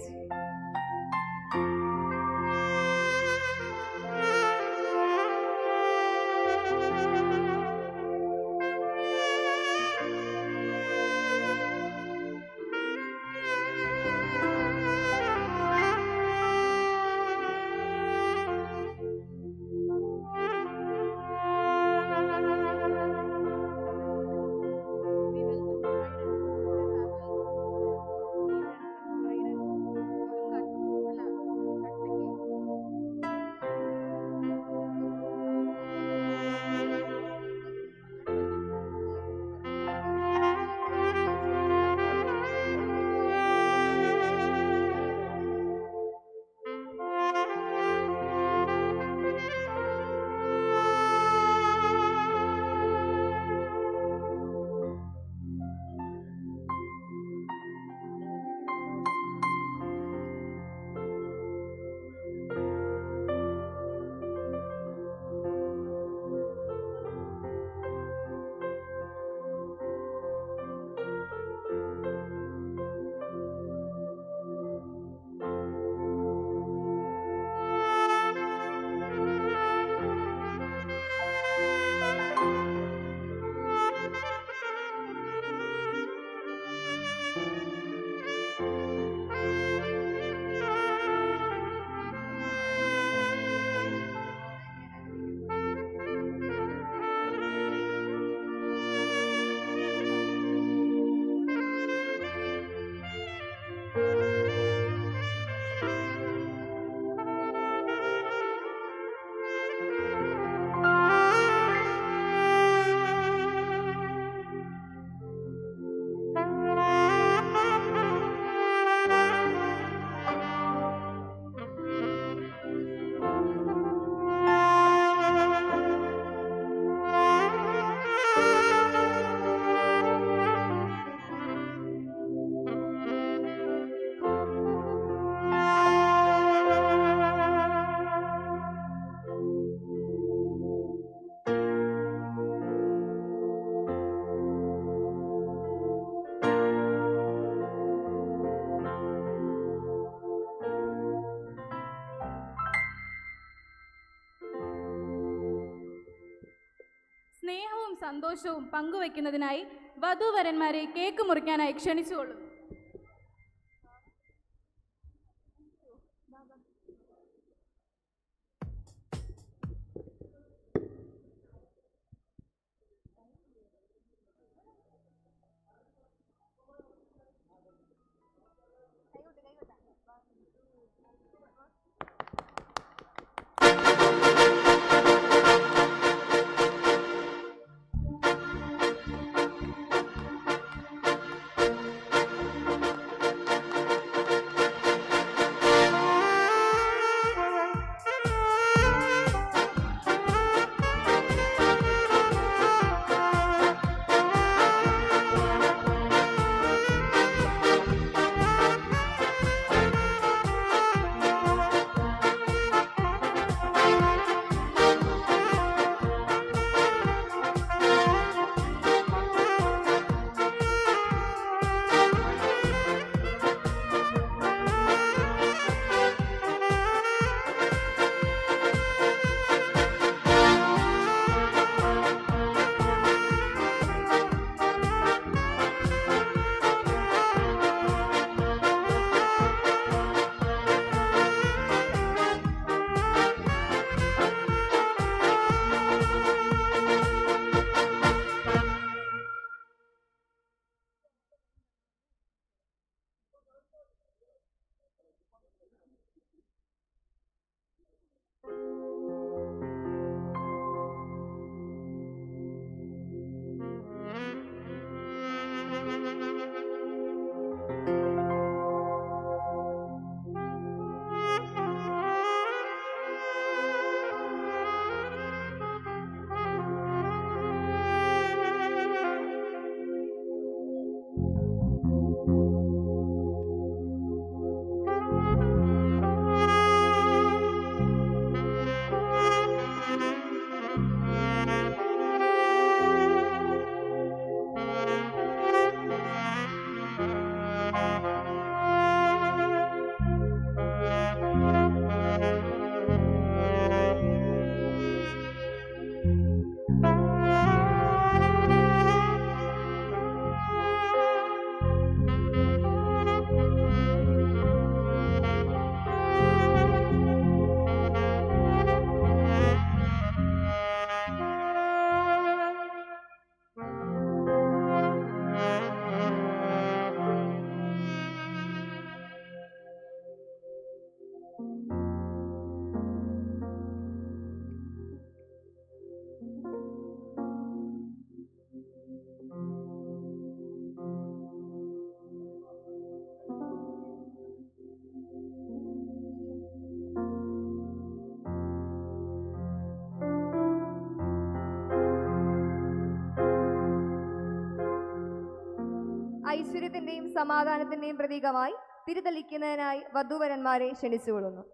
സ്നേഹവും സന്തോഷവും പങ്കുവയ്ക്കുന്നതിനായി വധൂവരന്മാരെ കേക്ക് മുറിക്കാനായി ക്ഷണിച്ചുകൊള്ളും Thank ഐക്യത്തിന്റെയും സമാധാനത്തിന്റെയും പ്രതീകമായി തിരിതെളിക്കുന്നതിനായി വധൂവരന്മാരെ ക്ഷണിച്ചുകൊള്ളുന്നു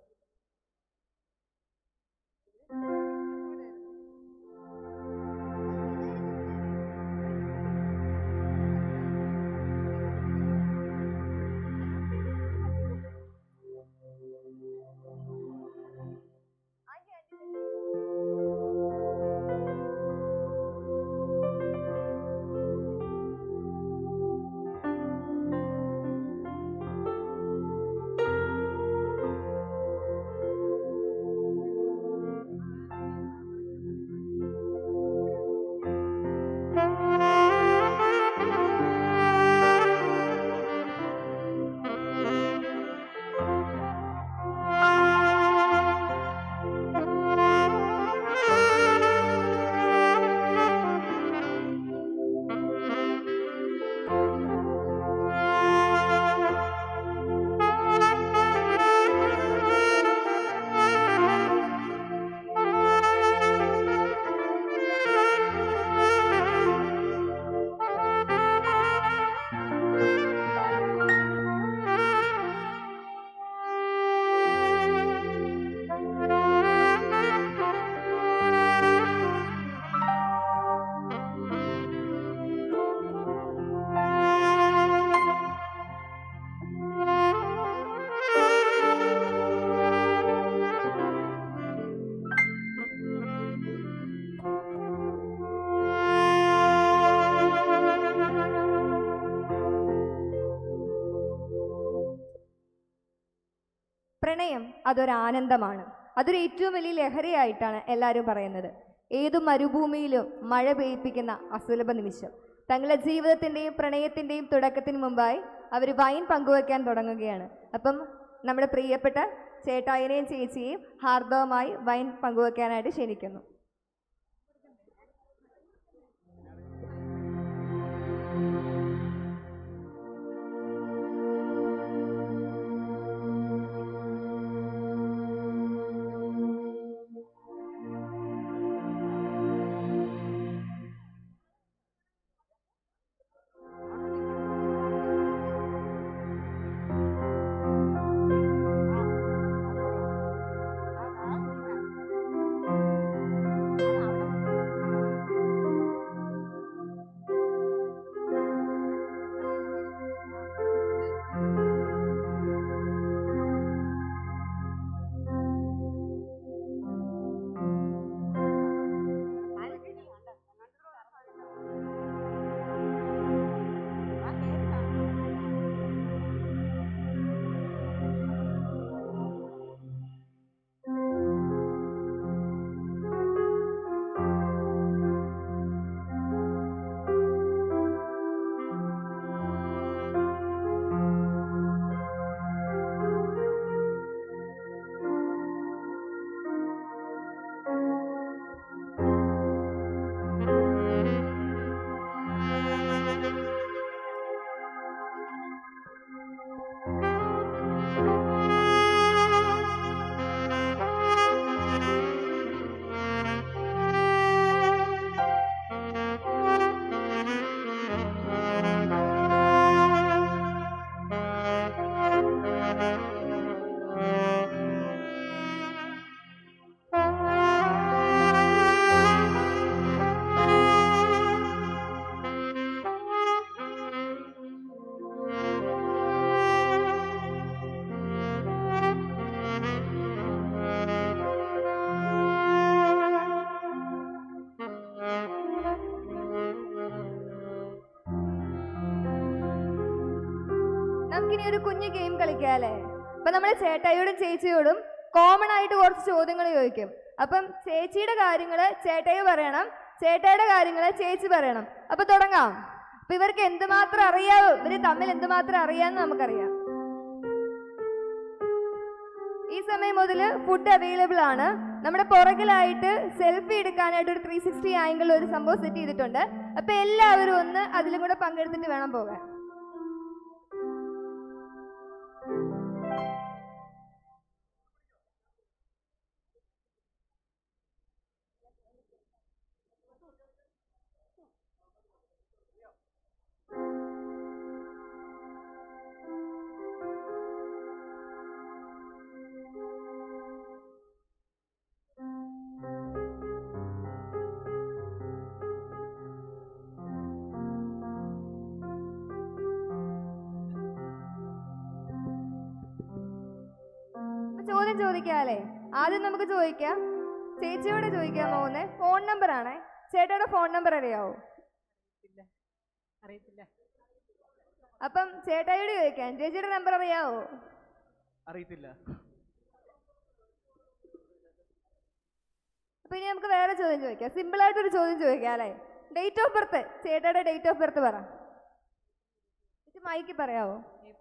പ്രണയം അതൊരു ആനന്ദമാണ് അതൊരു ഏറ്റവും വലിയ ലഹരിയായിട്ടാണ് എല്ലാവരും പറയുന്നത് ഏതു മരുഭൂമിയിലും മഴ പെയ്യിപ്പിക്കുന്ന അസുലഭ നിമിഷം തങ്ങളുടെ ജീവിതത്തിൻ്റെയും പ്രണയത്തിൻ്റെയും തുടക്കത്തിന് മുമ്പായി അവർ വൈൻ പങ്കുവെക്കാൻ തുടങ്ങുകയാണ് അപ്പം നമ്മുടെ പ്രിയപ്പെട്ട ചേട്ടായനെയും ചേച്ചിയെയും ഹാർദവമായി വൈൻ പങ്കുവെക്കാനായിട്ട് ക്ഷണിക്കുന്നു നമുക്കിനി ഒരു കുഞ്ഞു ഗെയിം കളിക്കാം അല്ലേ അപ്പൊ നമ്മൾ ചേട്ടായിയോടും ചേച്ചിയോടും കോമൺ ആയിട്ട് കുറച്ച് ചോദ്യങ്ങൾ ചോദിക്കും അപ്പം ചേച്ചിയുടെ കാര്യങ്ങള് ചേട്ടായി പറയണം ചേട്ടായിയുടെ കാര്യങ്ങള് ചേച്ചി പറയണം അപ്പൊ തുടങ്ങാം അപ്പൊ ഇവർക്ക് എന്തുമാത്രം അറിയാവോ ഇവര് തമ്മിൽ എന്തുമാത്രം അറിയാന്ന് നമുക്കറിയാം ഈ സമയം മുതൽ ഫുഡ് അവൈലബിൾ ആണ് നമ്മുടെ പുറകിലായിട്ട് സെൽഫി എടുക്കാനായിട്ട് ഒരു ത്രീ സിക്സ്റ്റി ആംഗിൾ ഒരു സംഭവം സെറ്റ് ചെയ്തിട്ടുണ്ട് അപ്പൊ എല്ലാവരും ഒന്ന് അതിലും കൂടെ പങ്കെടുത്തിട്ട് വേണം പോകാൻ വേണമെങ്കിലും ചോദിക്കാല്ലേ ആദ്യം നമുക്ക് ചോദിക്കാം ചേച്ചിയോട് ചോദിക്കാൻ പോകുന്നത് ഫോൺ നമ്പർ ആണേ ചേട്ടയുടെ ഫോൺ നമ്പർ അറിയാവോ അറിയത്തില്ല അപ്പം ചേട്ടായിയോട് ചോദിക്കാം ചേച്ചിയുടെ നമ്പർ അറിയാവോ അറിയത്തില്ല അപ്പൊ ഇനി നമുക്ക് വേറെ ചോദ്യം ചോദിക്കാം സിമ്പിൾ ആയിട്ടൊരു ചോദ്യം ചോദിക്കാം അല്ലേ ഡേറ്റ് ഓഫ് ബർത്ത് ചേട്ടയുടെ ഡേറ്റ് ഓഫ് ബർത്ത് പറ ഇത് മൈക്ക് പറയാവോ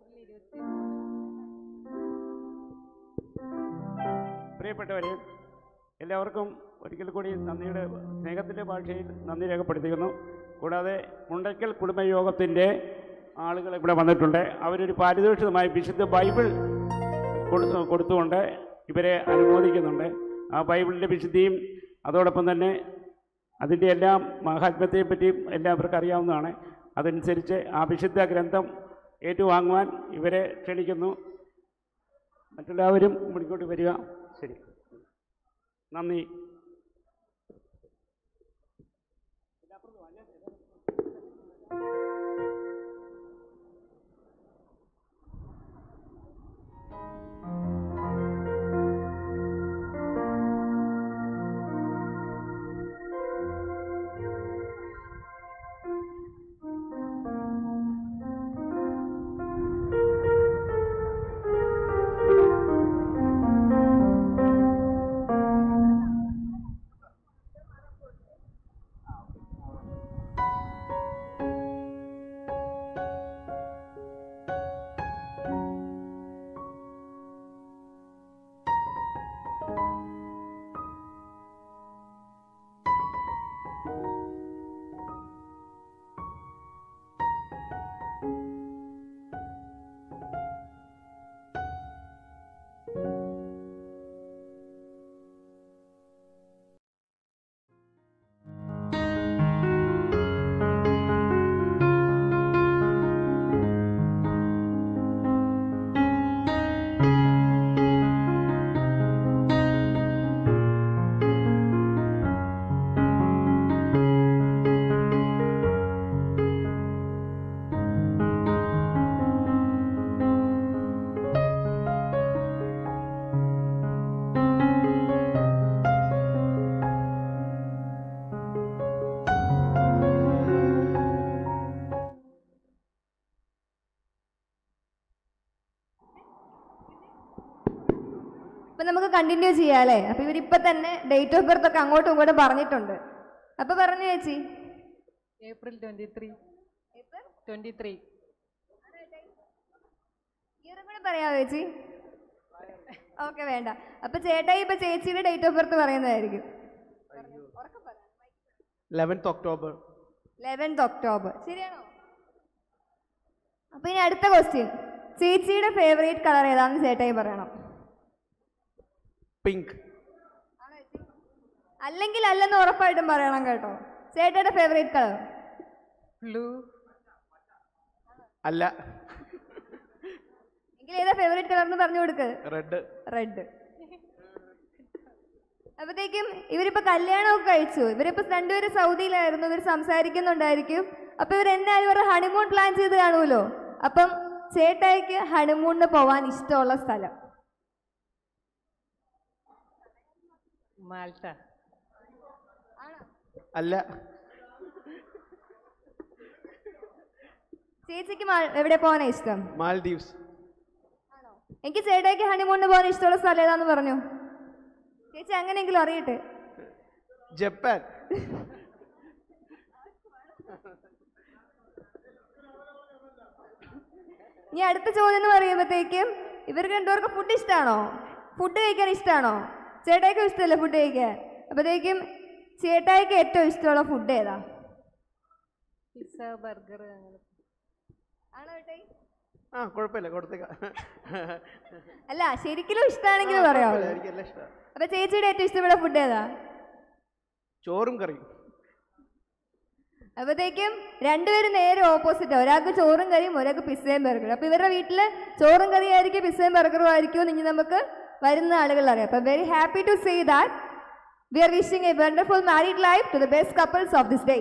പ്രിയപ്പെട്ടവരെ എല്ലാവർക്കും ഒരിക്കൽ കൂടി നന്ദിയുടെ സ്നേഹത്തിൻ്റെ ഭാഷയിൽ നന്ദി രേഖപ്പെടുത്തിക്കുന്നു കൂടാതെ മുണ്ടയ്ക്കൽ കുടുംബയോഗത്തിൻ്റെ ആളുകൾ ഇവിടെ വന്നിട്ടുണ്ട് അവരൊരു പാരിതോഷികമായി വിശുദ്ധ ബൈബിൾ കൊടുത്തു കൊടുത്തുകൊണ്ട് ഇവരെ അനുമോദിക്കുന്നുണ്ട് ആ ബൈബിളിൻ്റെ വിശുദ്ധിയും അതോടൊപ്പം തന്നെ അതിൻ്റെ എല്ലാം മഹാത്മ്യത്തെ പറ്റിയും എല്ലാവർക്കും അറിയാവുന്നതാണ് അതനുസരിച്ച് ആ വിശുദ്ധ ഗ്രന്ഥം ഏറ്റുവാങ്ങുവാൻ ഇവരെ ക്ഷണിക്കുന്നു മറ്റെല്ലാവരും മുടിക്കോട്ട് വരിക ശരി നന്ദി അപ്പൊ നമുക്ക് കണ്ടിന്യൂ ചെയ്യാം അല്ലേ അപ്പൊ ഇവരിപ്പൊ തന്നെ ഡേറ്റ് ഓഫ് ബർത്ത് ഒക്കെ അങ്ങോട്ടും ഇങ്ങോട്ടും പറഞ്ഞിട്ടുണ്ട് അപ്പൊ പറഞ്ഞു ചേച്ചി April twenty three twenty three ഇയറും കൂടെ പറയാമോ ചേച്ചി ഓക്കെ വേണ്ട അപ്പൊ ചേട്ടായി ഇപ്പൊ ചേച്ചിയുടെ ഡേറ്റ് ഓഫ് ബർത്ത് പറയുന്നതായിരിക്കും ലെവൻത്ത് ഒക്ടോബർ ലെവൻത്ത് ഒക്ടോബർ ശരിയാണോ അപ്പൊ ഇനി അടുത്ത ക്വസ്റ്റ്യൻ ചേച്ചിയുടെ ഫേവറേറ്റ് കളർ ഏതാണെന്ന് ചേട്ടായി പറയണം പിങ്ക് അല്ലെങ്കിൽ അല്ലെന്ന് ഉറപ്പായിട്ടും പറയണം കേട്ടോ ചേട്ടയുടെ ഫേവറേറ്റ് കളർ ബ്ലൂ അല്ല എങ്കിൽ ഏതാ ഫേവറേറ്റ് കളർ എന്ന് പറഞ്ഞു കൊടുക്ക് റെഡ് റെഡ് അപ്പത്തേക്കും ഇവരിപ്പോ കല്യാണമൊക്കെ കഴിച്ചു ഇവരിപ്പോ രണ്ടുപേരും സൗദിയിലായിരുന്നു ഇവർ സംസാരിക്കുന്നുണ്ടായിരിക്കും അപ്പൊ ഇവർ എന്നാലും ഇവരുടെ ഹണിമൂൺ പ്ലാൻ ചെയ്ത് കാണുമല്ലോ അപ്പം ചേട്ടായിക്ക് ഹണിമൂണിന് പോവാൻ ഇഷ്ടമുള്ള സ്ഥലം മാൾട്ട അല്ല ചേച്ചിക്ക് മാ- എവിടെ പോകാനാ ഇഷ്ടം മാൽദീവ്സ് എനിക്ക് ചേട്ടായിക്ക് ഹണിമൂണിന് പോകാൻ ഇഷ്ടമുള്ള സ്ഥലം ഏതാന്ന് പറഞ്ഞു ചേച്ചി അങ്ങനെയെങ്കിലും അറിയട്ടെ ജപ്പാൻ ഇനി അടുത്ത ചോദ്യം എന്ന് പറയുമ്പോഴത്തേക്കും ഇവർക്ക് രണ്ടുപേർക്ക് ഫുഡ് ഇഷ്ടമാണോ ഫുഡ് കഴിക്കാൻ ഇഷ്ടമാണോ ചേട്ടായിക്കും ഇഷ്ടമല്ലേ ഫുഡ് കഴിക്കാൻ അപ്പോഴത്തേക്കും ചേട്ടായിക്ക് ഏറ്റവും ഇഷ്ടമുള്ള ഫുഡ് ഏതാ പിസ്സ ബർഗർ അങ്ങനെ ആ കുഴപ്പമില്ല കൊടുത്തേക്കാം അല്ല ശരിക്കും ഇഷ്ടമാണെങ്കിൽ പറയാമോ കുഴപ്പമില്ല, എനിക്കെല്ലാം ഇഷ്ടമാണ് അപ്പൊ ചേച്ചിയുടെ ഏറ്റവും ഇഷ്ടപ്പെട്ട ഫുഡ് ഏതാ ചോറും കറിയും അപ്പോഴത്തേക്കും രണ്ടുപേരും നേരെ ഓപ്പോസിറ്റ് ഒരാൾക്ക് ചോറും കറിയും ഒരാൾക്ക് പിസ്സയും ബർഗറും അപ്പൊ ഇവരുടെ വീട്ടില് ചോറും കറിയും ആയിരിക്കും പിസ്സയും ബർഗറും ആയിരിക്കും എന്ന് ഇനി നമുക്ക് വരുന്ന ആളുകൾ അറിയാം അപ്പൊ very happy to say that we are wishing a wonderful married life to the best couples of this day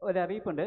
ഒരു അറിയിപ്പുണ്ട്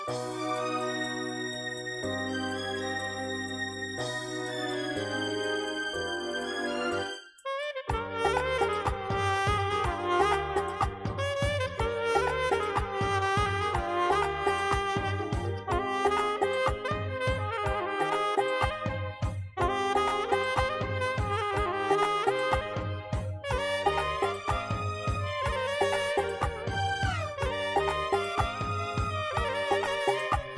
ും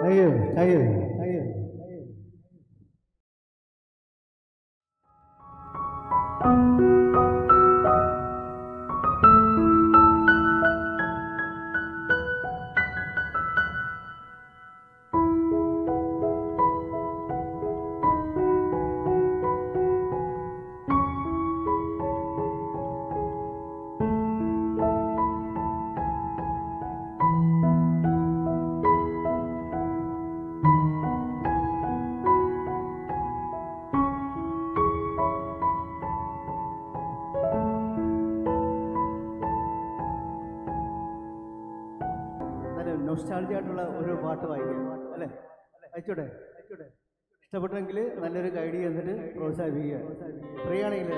thank you thank you thank you നല്ല നൊസ്റ്റാൾജി ആയിട്ടുള്ള ഒരു പാട്ട് വായിക്കാം അല്ലേ അയച്ചോട്ടെ ഇഷ്ടപ്പെട്ടെങ്കിൽ നല്ലൊരു ഗൈഡ് ചെയ്തിട്ട് പ്രോത്സാഹിപ്പിക്കുക ഫ്രീ ആണെങ്കിൽ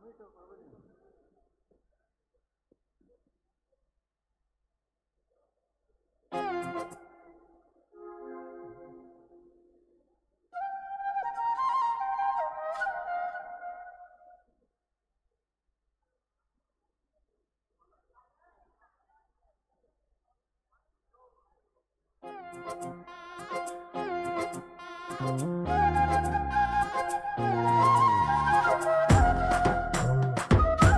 ആ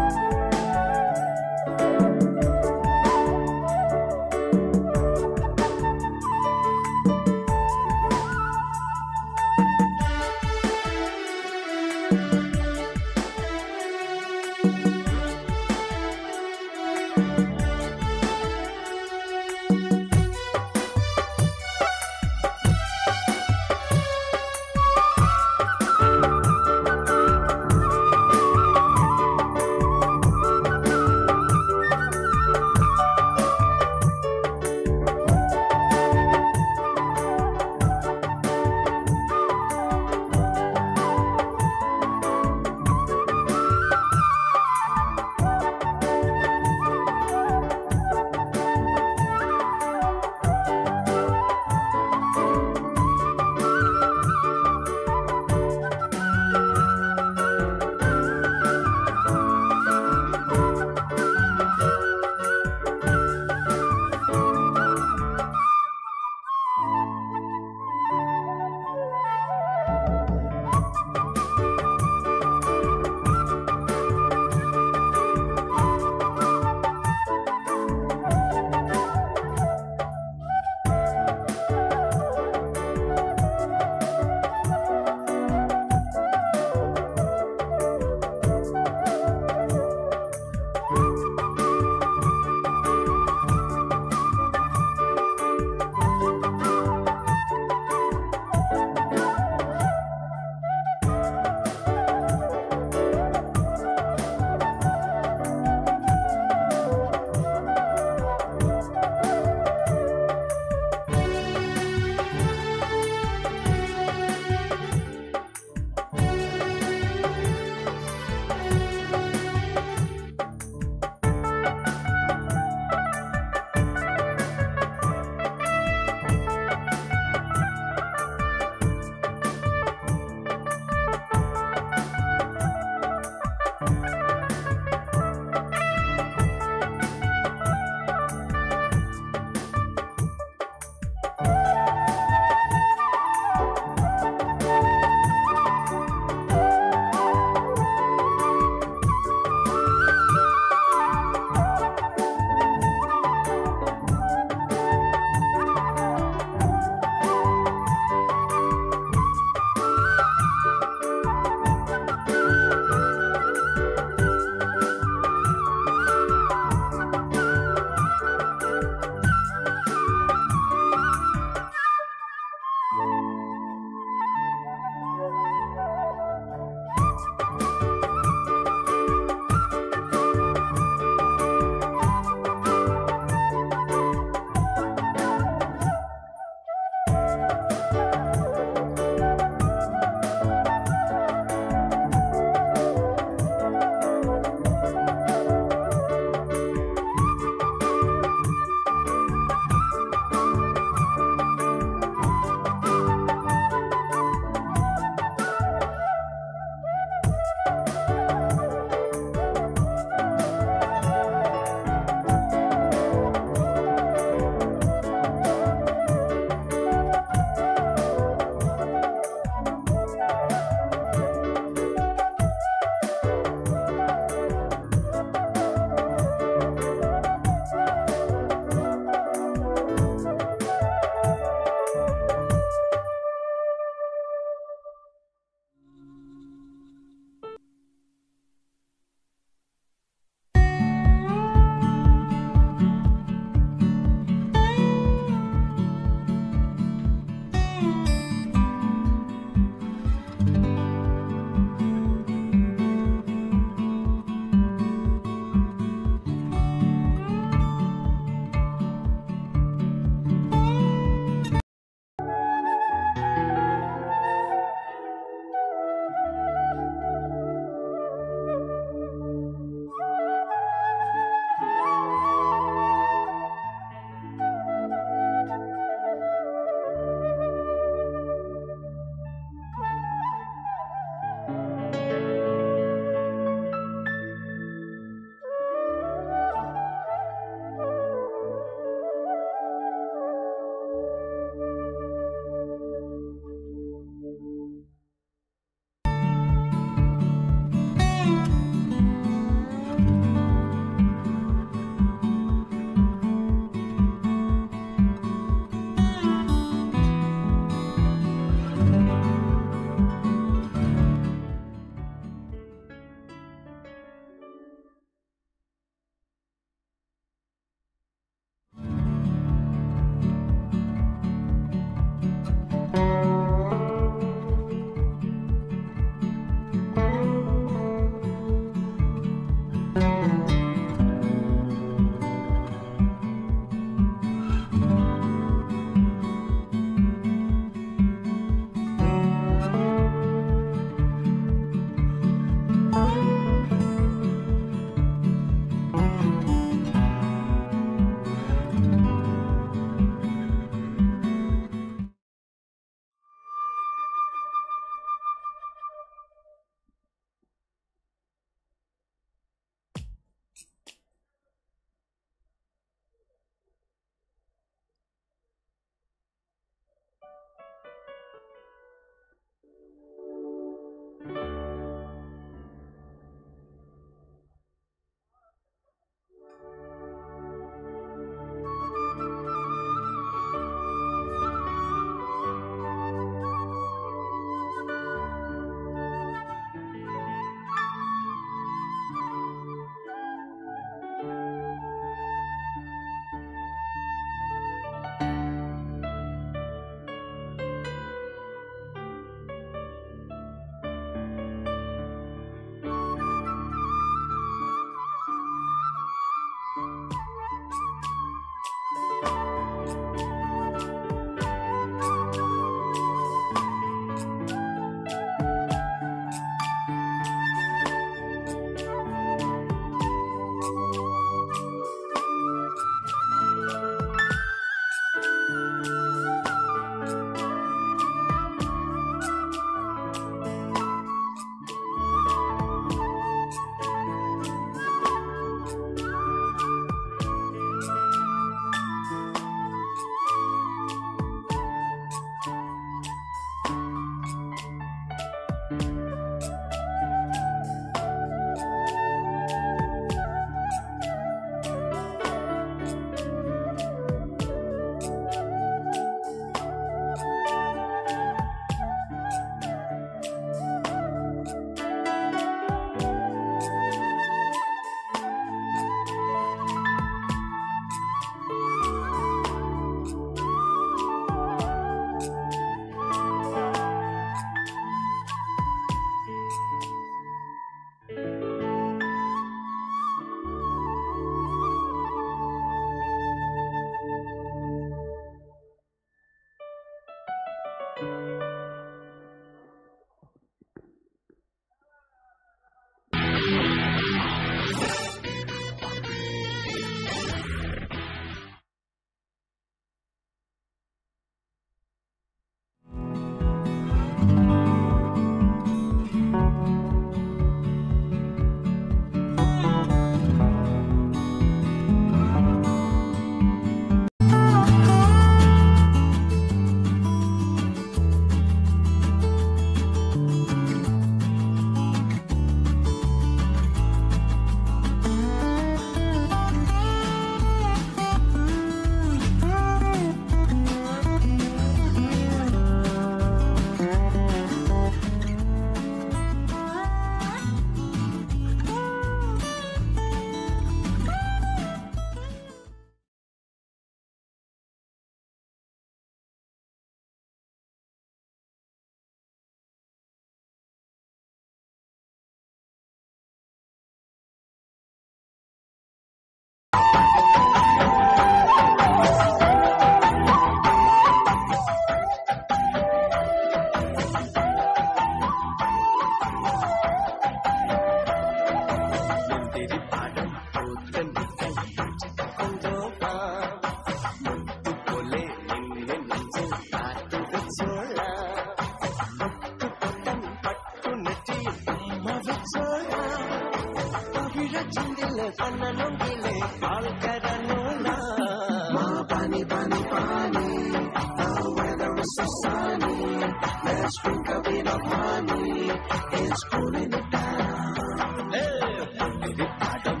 ചിന്തില് കണ്ണനുണ്ടില് ആൾക്കരനൂല പാനി പാനി പാനി The weather is so sunny. Let's drink a bit of honey. It's cooling it down. Hey, പാടം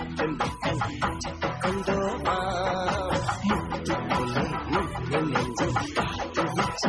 കൊണ്ടുവാ മുത്തുപോലെ മുന്നിൽ നെഞ്ചിൽ കാത്തു വെച്ചു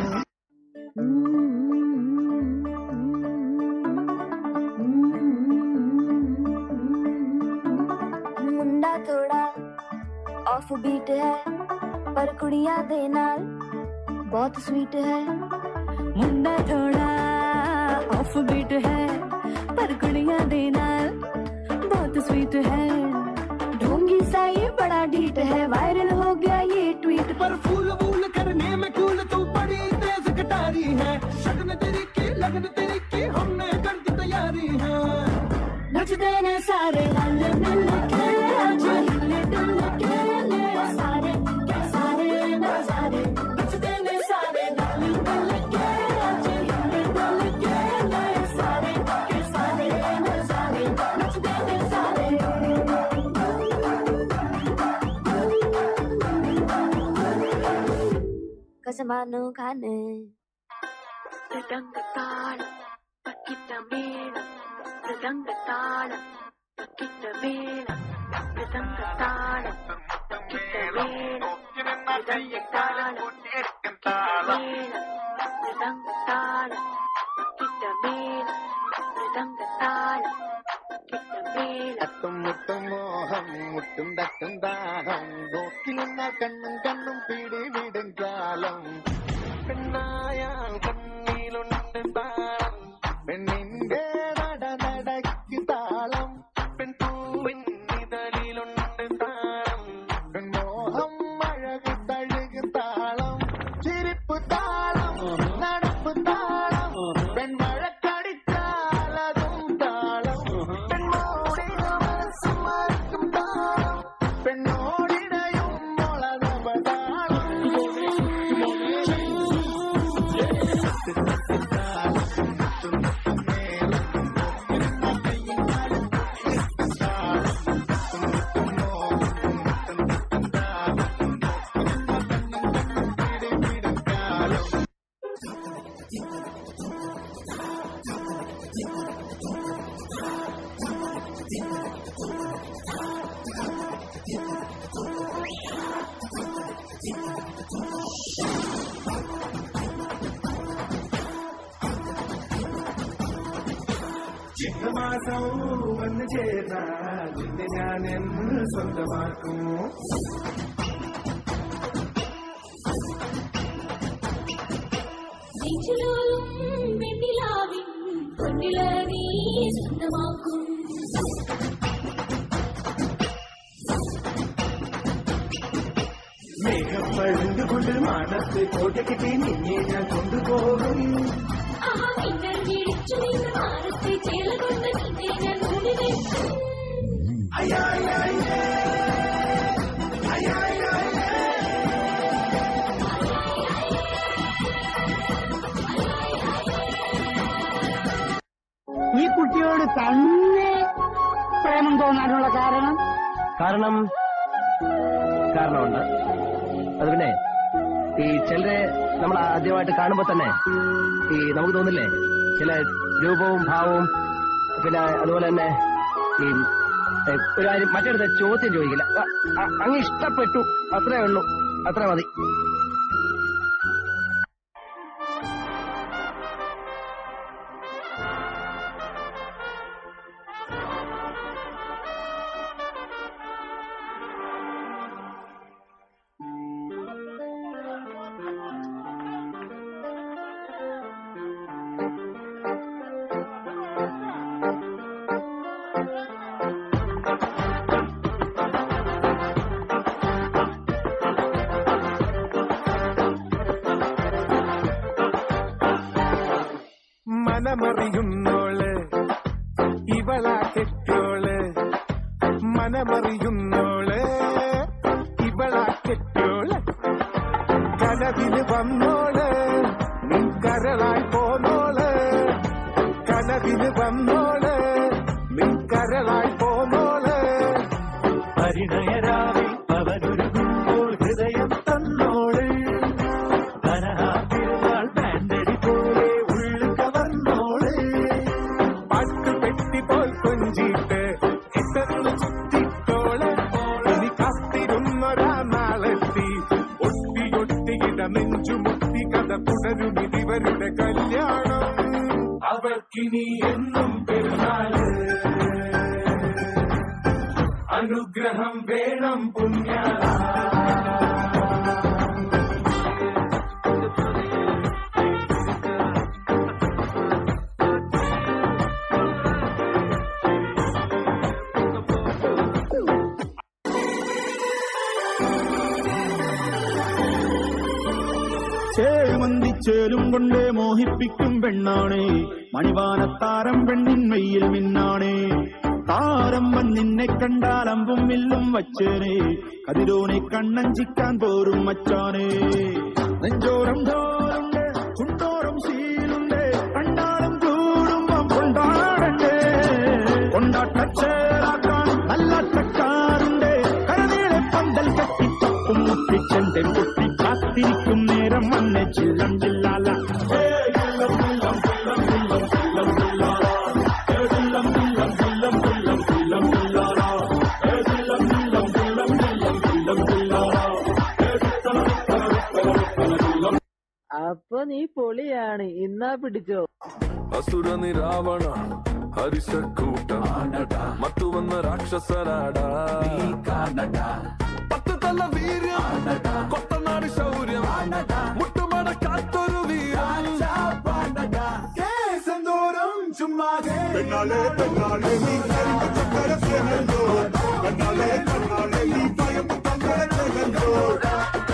ਮੁੰਡਾ ਥੋੜਾ ਆਫ ਬੀਟ ਹੈ ਪਰ ਕੁੜੀਆਂ ਦੇ ਨਾਲ ਬਹੁਤ ਸਵੀਟ ਹੈ ਮੁੰਡਾ ਥੋੜਾ ਆਫ ਬੀਟ ਹੈ ਪਰ ਕੁੜੀਆਂ ਦੇ ਨਾਲ ਬਹੁਤ ਸਵੀਟ ਹੈ ढोंगी सा ये बड़ा ढीठ है वायरल हो गया ये ट्वीट पर फूल वूल करने में कूल तू बड़ी तेज कटारी है शगन तेरी की लगन तेरी की हमने कर दी तैयारी है नचते ने सारे रल मिल के आज हिले डुल के ले सारे के सारे नजारे नचते ने सारे रल मिल के आज हिले डुल के ले सारे के सारे नजारे नचते ने सारे कसमानो खाने മൃദംഗത്താളം പക്കിട്ട മേളം മൃദംഗത്താളം പക്കിട്ട മേളം മൃദംഗത്താളം പക്കിട്ട മേളം മൃദംഗത്താളം പക്കിട്ട മേളം മൃദംഗത്താളം പക്കിട്ട മേളം മൃദംഗത്താളം പക്കിട്ട മേളം തട്ടും മുട്ടും മോഹം മുട്ടും തട്ടും ദാഹം നോക്കി നിന്ന കണ്ണും കണ്ണും പിടിവിടും കാലം പെണ്ണായാൽ കണ്ണിലുണ്ട് താളം പെണ്ണിന്റെ നട നടക്ക് താളം പെൺപൂവിൻ ഇതളിലുണ്ട് താളം പെൺമോഹം അഴക് തഴുകു താളം ചിരിപ്പ് താളം നടപ്പ് താളം പെൺമഴക്കടിച്ചാലതും താളം പെണ്ണോടിന മനസ്സ് മറക്കും താളം പെണ്ണോടിടയും മുളനവതാളം ചിങ്ങമാസം വന്നു ചേർന്നാൽ നിന്നെ ഞാൻ എന്ന് സ്വന്തമാക്കും നെഞ്ചിലോലും വെണ്ണിലാവിൻ പൊന്നില നീ സ്വന്തമാക്കും മേഘം പഴുതുകൊണ്ട് മാനത്ത് കോട്ട കിട്ടി നിന്നെ ഞാൻ കൊണ്ടുപോകും ആ മിന്നൽ വീഴിച്ചു നിന്ന് മാനത്തെ ചേല കൊണ്ട് നിന്നെ ഞാൻ മൂടി വെക്കും ഈ കുട്ടിയോട് തന്നെ പ്രേമം തോന്നാനുള്ള കാരണം കാരണം കാരണമുണ്ട് അത് പിന്നെ ഈ ചിലരെ നമ്മൾ ആദ്യമായിട്ട് കാണുമ്പോൾ തന്നെ ഈ നമുക്ക് തോന്നില്ലേ ചില രൂപവും ഭാവവും പിന്നെ അതുപോലെ തന്നെ ഈ ഏ, ഒരു കാര്യം മറ്റൊരു ചോദ്യം ചോദിക്കില്ല അ- അ- അങ്ങ് ഇഷ്ടപ്പെട്ടു അത്രേ ഉള്ളൂ അത്ര മതി മനമറിയുന്നോള് ഇവളാ കെട്ടോള് മനമറിയുന്നോള് ഇവളാ കെട്ടോള് കനവില് വന്നോള് നീ കരളായി പോന്നോള് കനവിൽ അരികില് വന്നോള് നിൻ കരളായി പോന്നോള് പരിണയരാവിൽ അവനൊരുങ്ങുമ്പോൾ ഹൃദയം തന്നോള് കനഹാത്തിരുന്നാൾ ബാൻഡടി പോലെ ഉള്ളു കവർന്നോള് പാട്ട് പെട്ടി പോൽ കൊഞ്ചിട്ട് ഇട്ടു ചുറ്റിത്തോള് ഇനി കാത്തിരുന്നൊരാ നാളെത്തി ഒട്ടി ഒട്ടി ഇട നെഞ്ചുമുട്ടി കഥ തുടരും ഇതിവരുടെ കല്യാണം അവർക്കിനി എന്നും പെരുന്നാള് അനുഗ്രഹം വേണം പുണ്യ ചേമന്തിച്ചേലും കൊണ്ട് മോഹിപ്പിക്കും പെണ്ണാണേ മണിവാനത്താരം പെണ്ണിൻ മെയ്യിൽ മിന്നാണേ താരം നിന്നെ കണ്ടാൽ അമ്പും വില്ലും വച്ചേനെ കതിരോനെ കണ്ണഞ്ചിക്കാൻ പോരും മച്ചാനേ നെഞ്ചോരം ധോരുണ്ട് ചുണ്ടോറും ശീലുണ്ട് കണ്ടാലും കൂടുമ്പം കൊണ്ടാടണ്ടേ കൊണ്ടാട്ടച്ചേരാക്കാൻ നല്ല തക്കാറുണ്ട് കരനീളെ പന്തൽ കെട്ടി തപ്പും മുട്ടിച്ചെന്റെ പൊട്ടി കാത്തിരിക്കും നേരം വന്നെ ചില്ലം ചില്ലാല അപ്പൊ നീ പൊളിയാണ് ഇന്നാ പിടിച്ചോ ಅಸುರ ನಿರಾವಣ ಹರಿಷಕೂಟ ಮತ್ತು ವನ್ನ ರಾಕ್ಷಸರಾಡ പത്ത് തല വീര്യം കൊത്തനാട് ശൗര്യം മുട്ടുമട കാത്തൊരു കേസെന്തോരം ചുമ്മാതെ പെണ്ണാളെ പെണ്ണാളെ നീ കരിമ്പ് ചക്കര തേങ്ങല്ലോ പെണ്ണാളെ പെണ്ണാളെ നീ ഭയം തങ്ങളെ തേങ്ങല്ലോ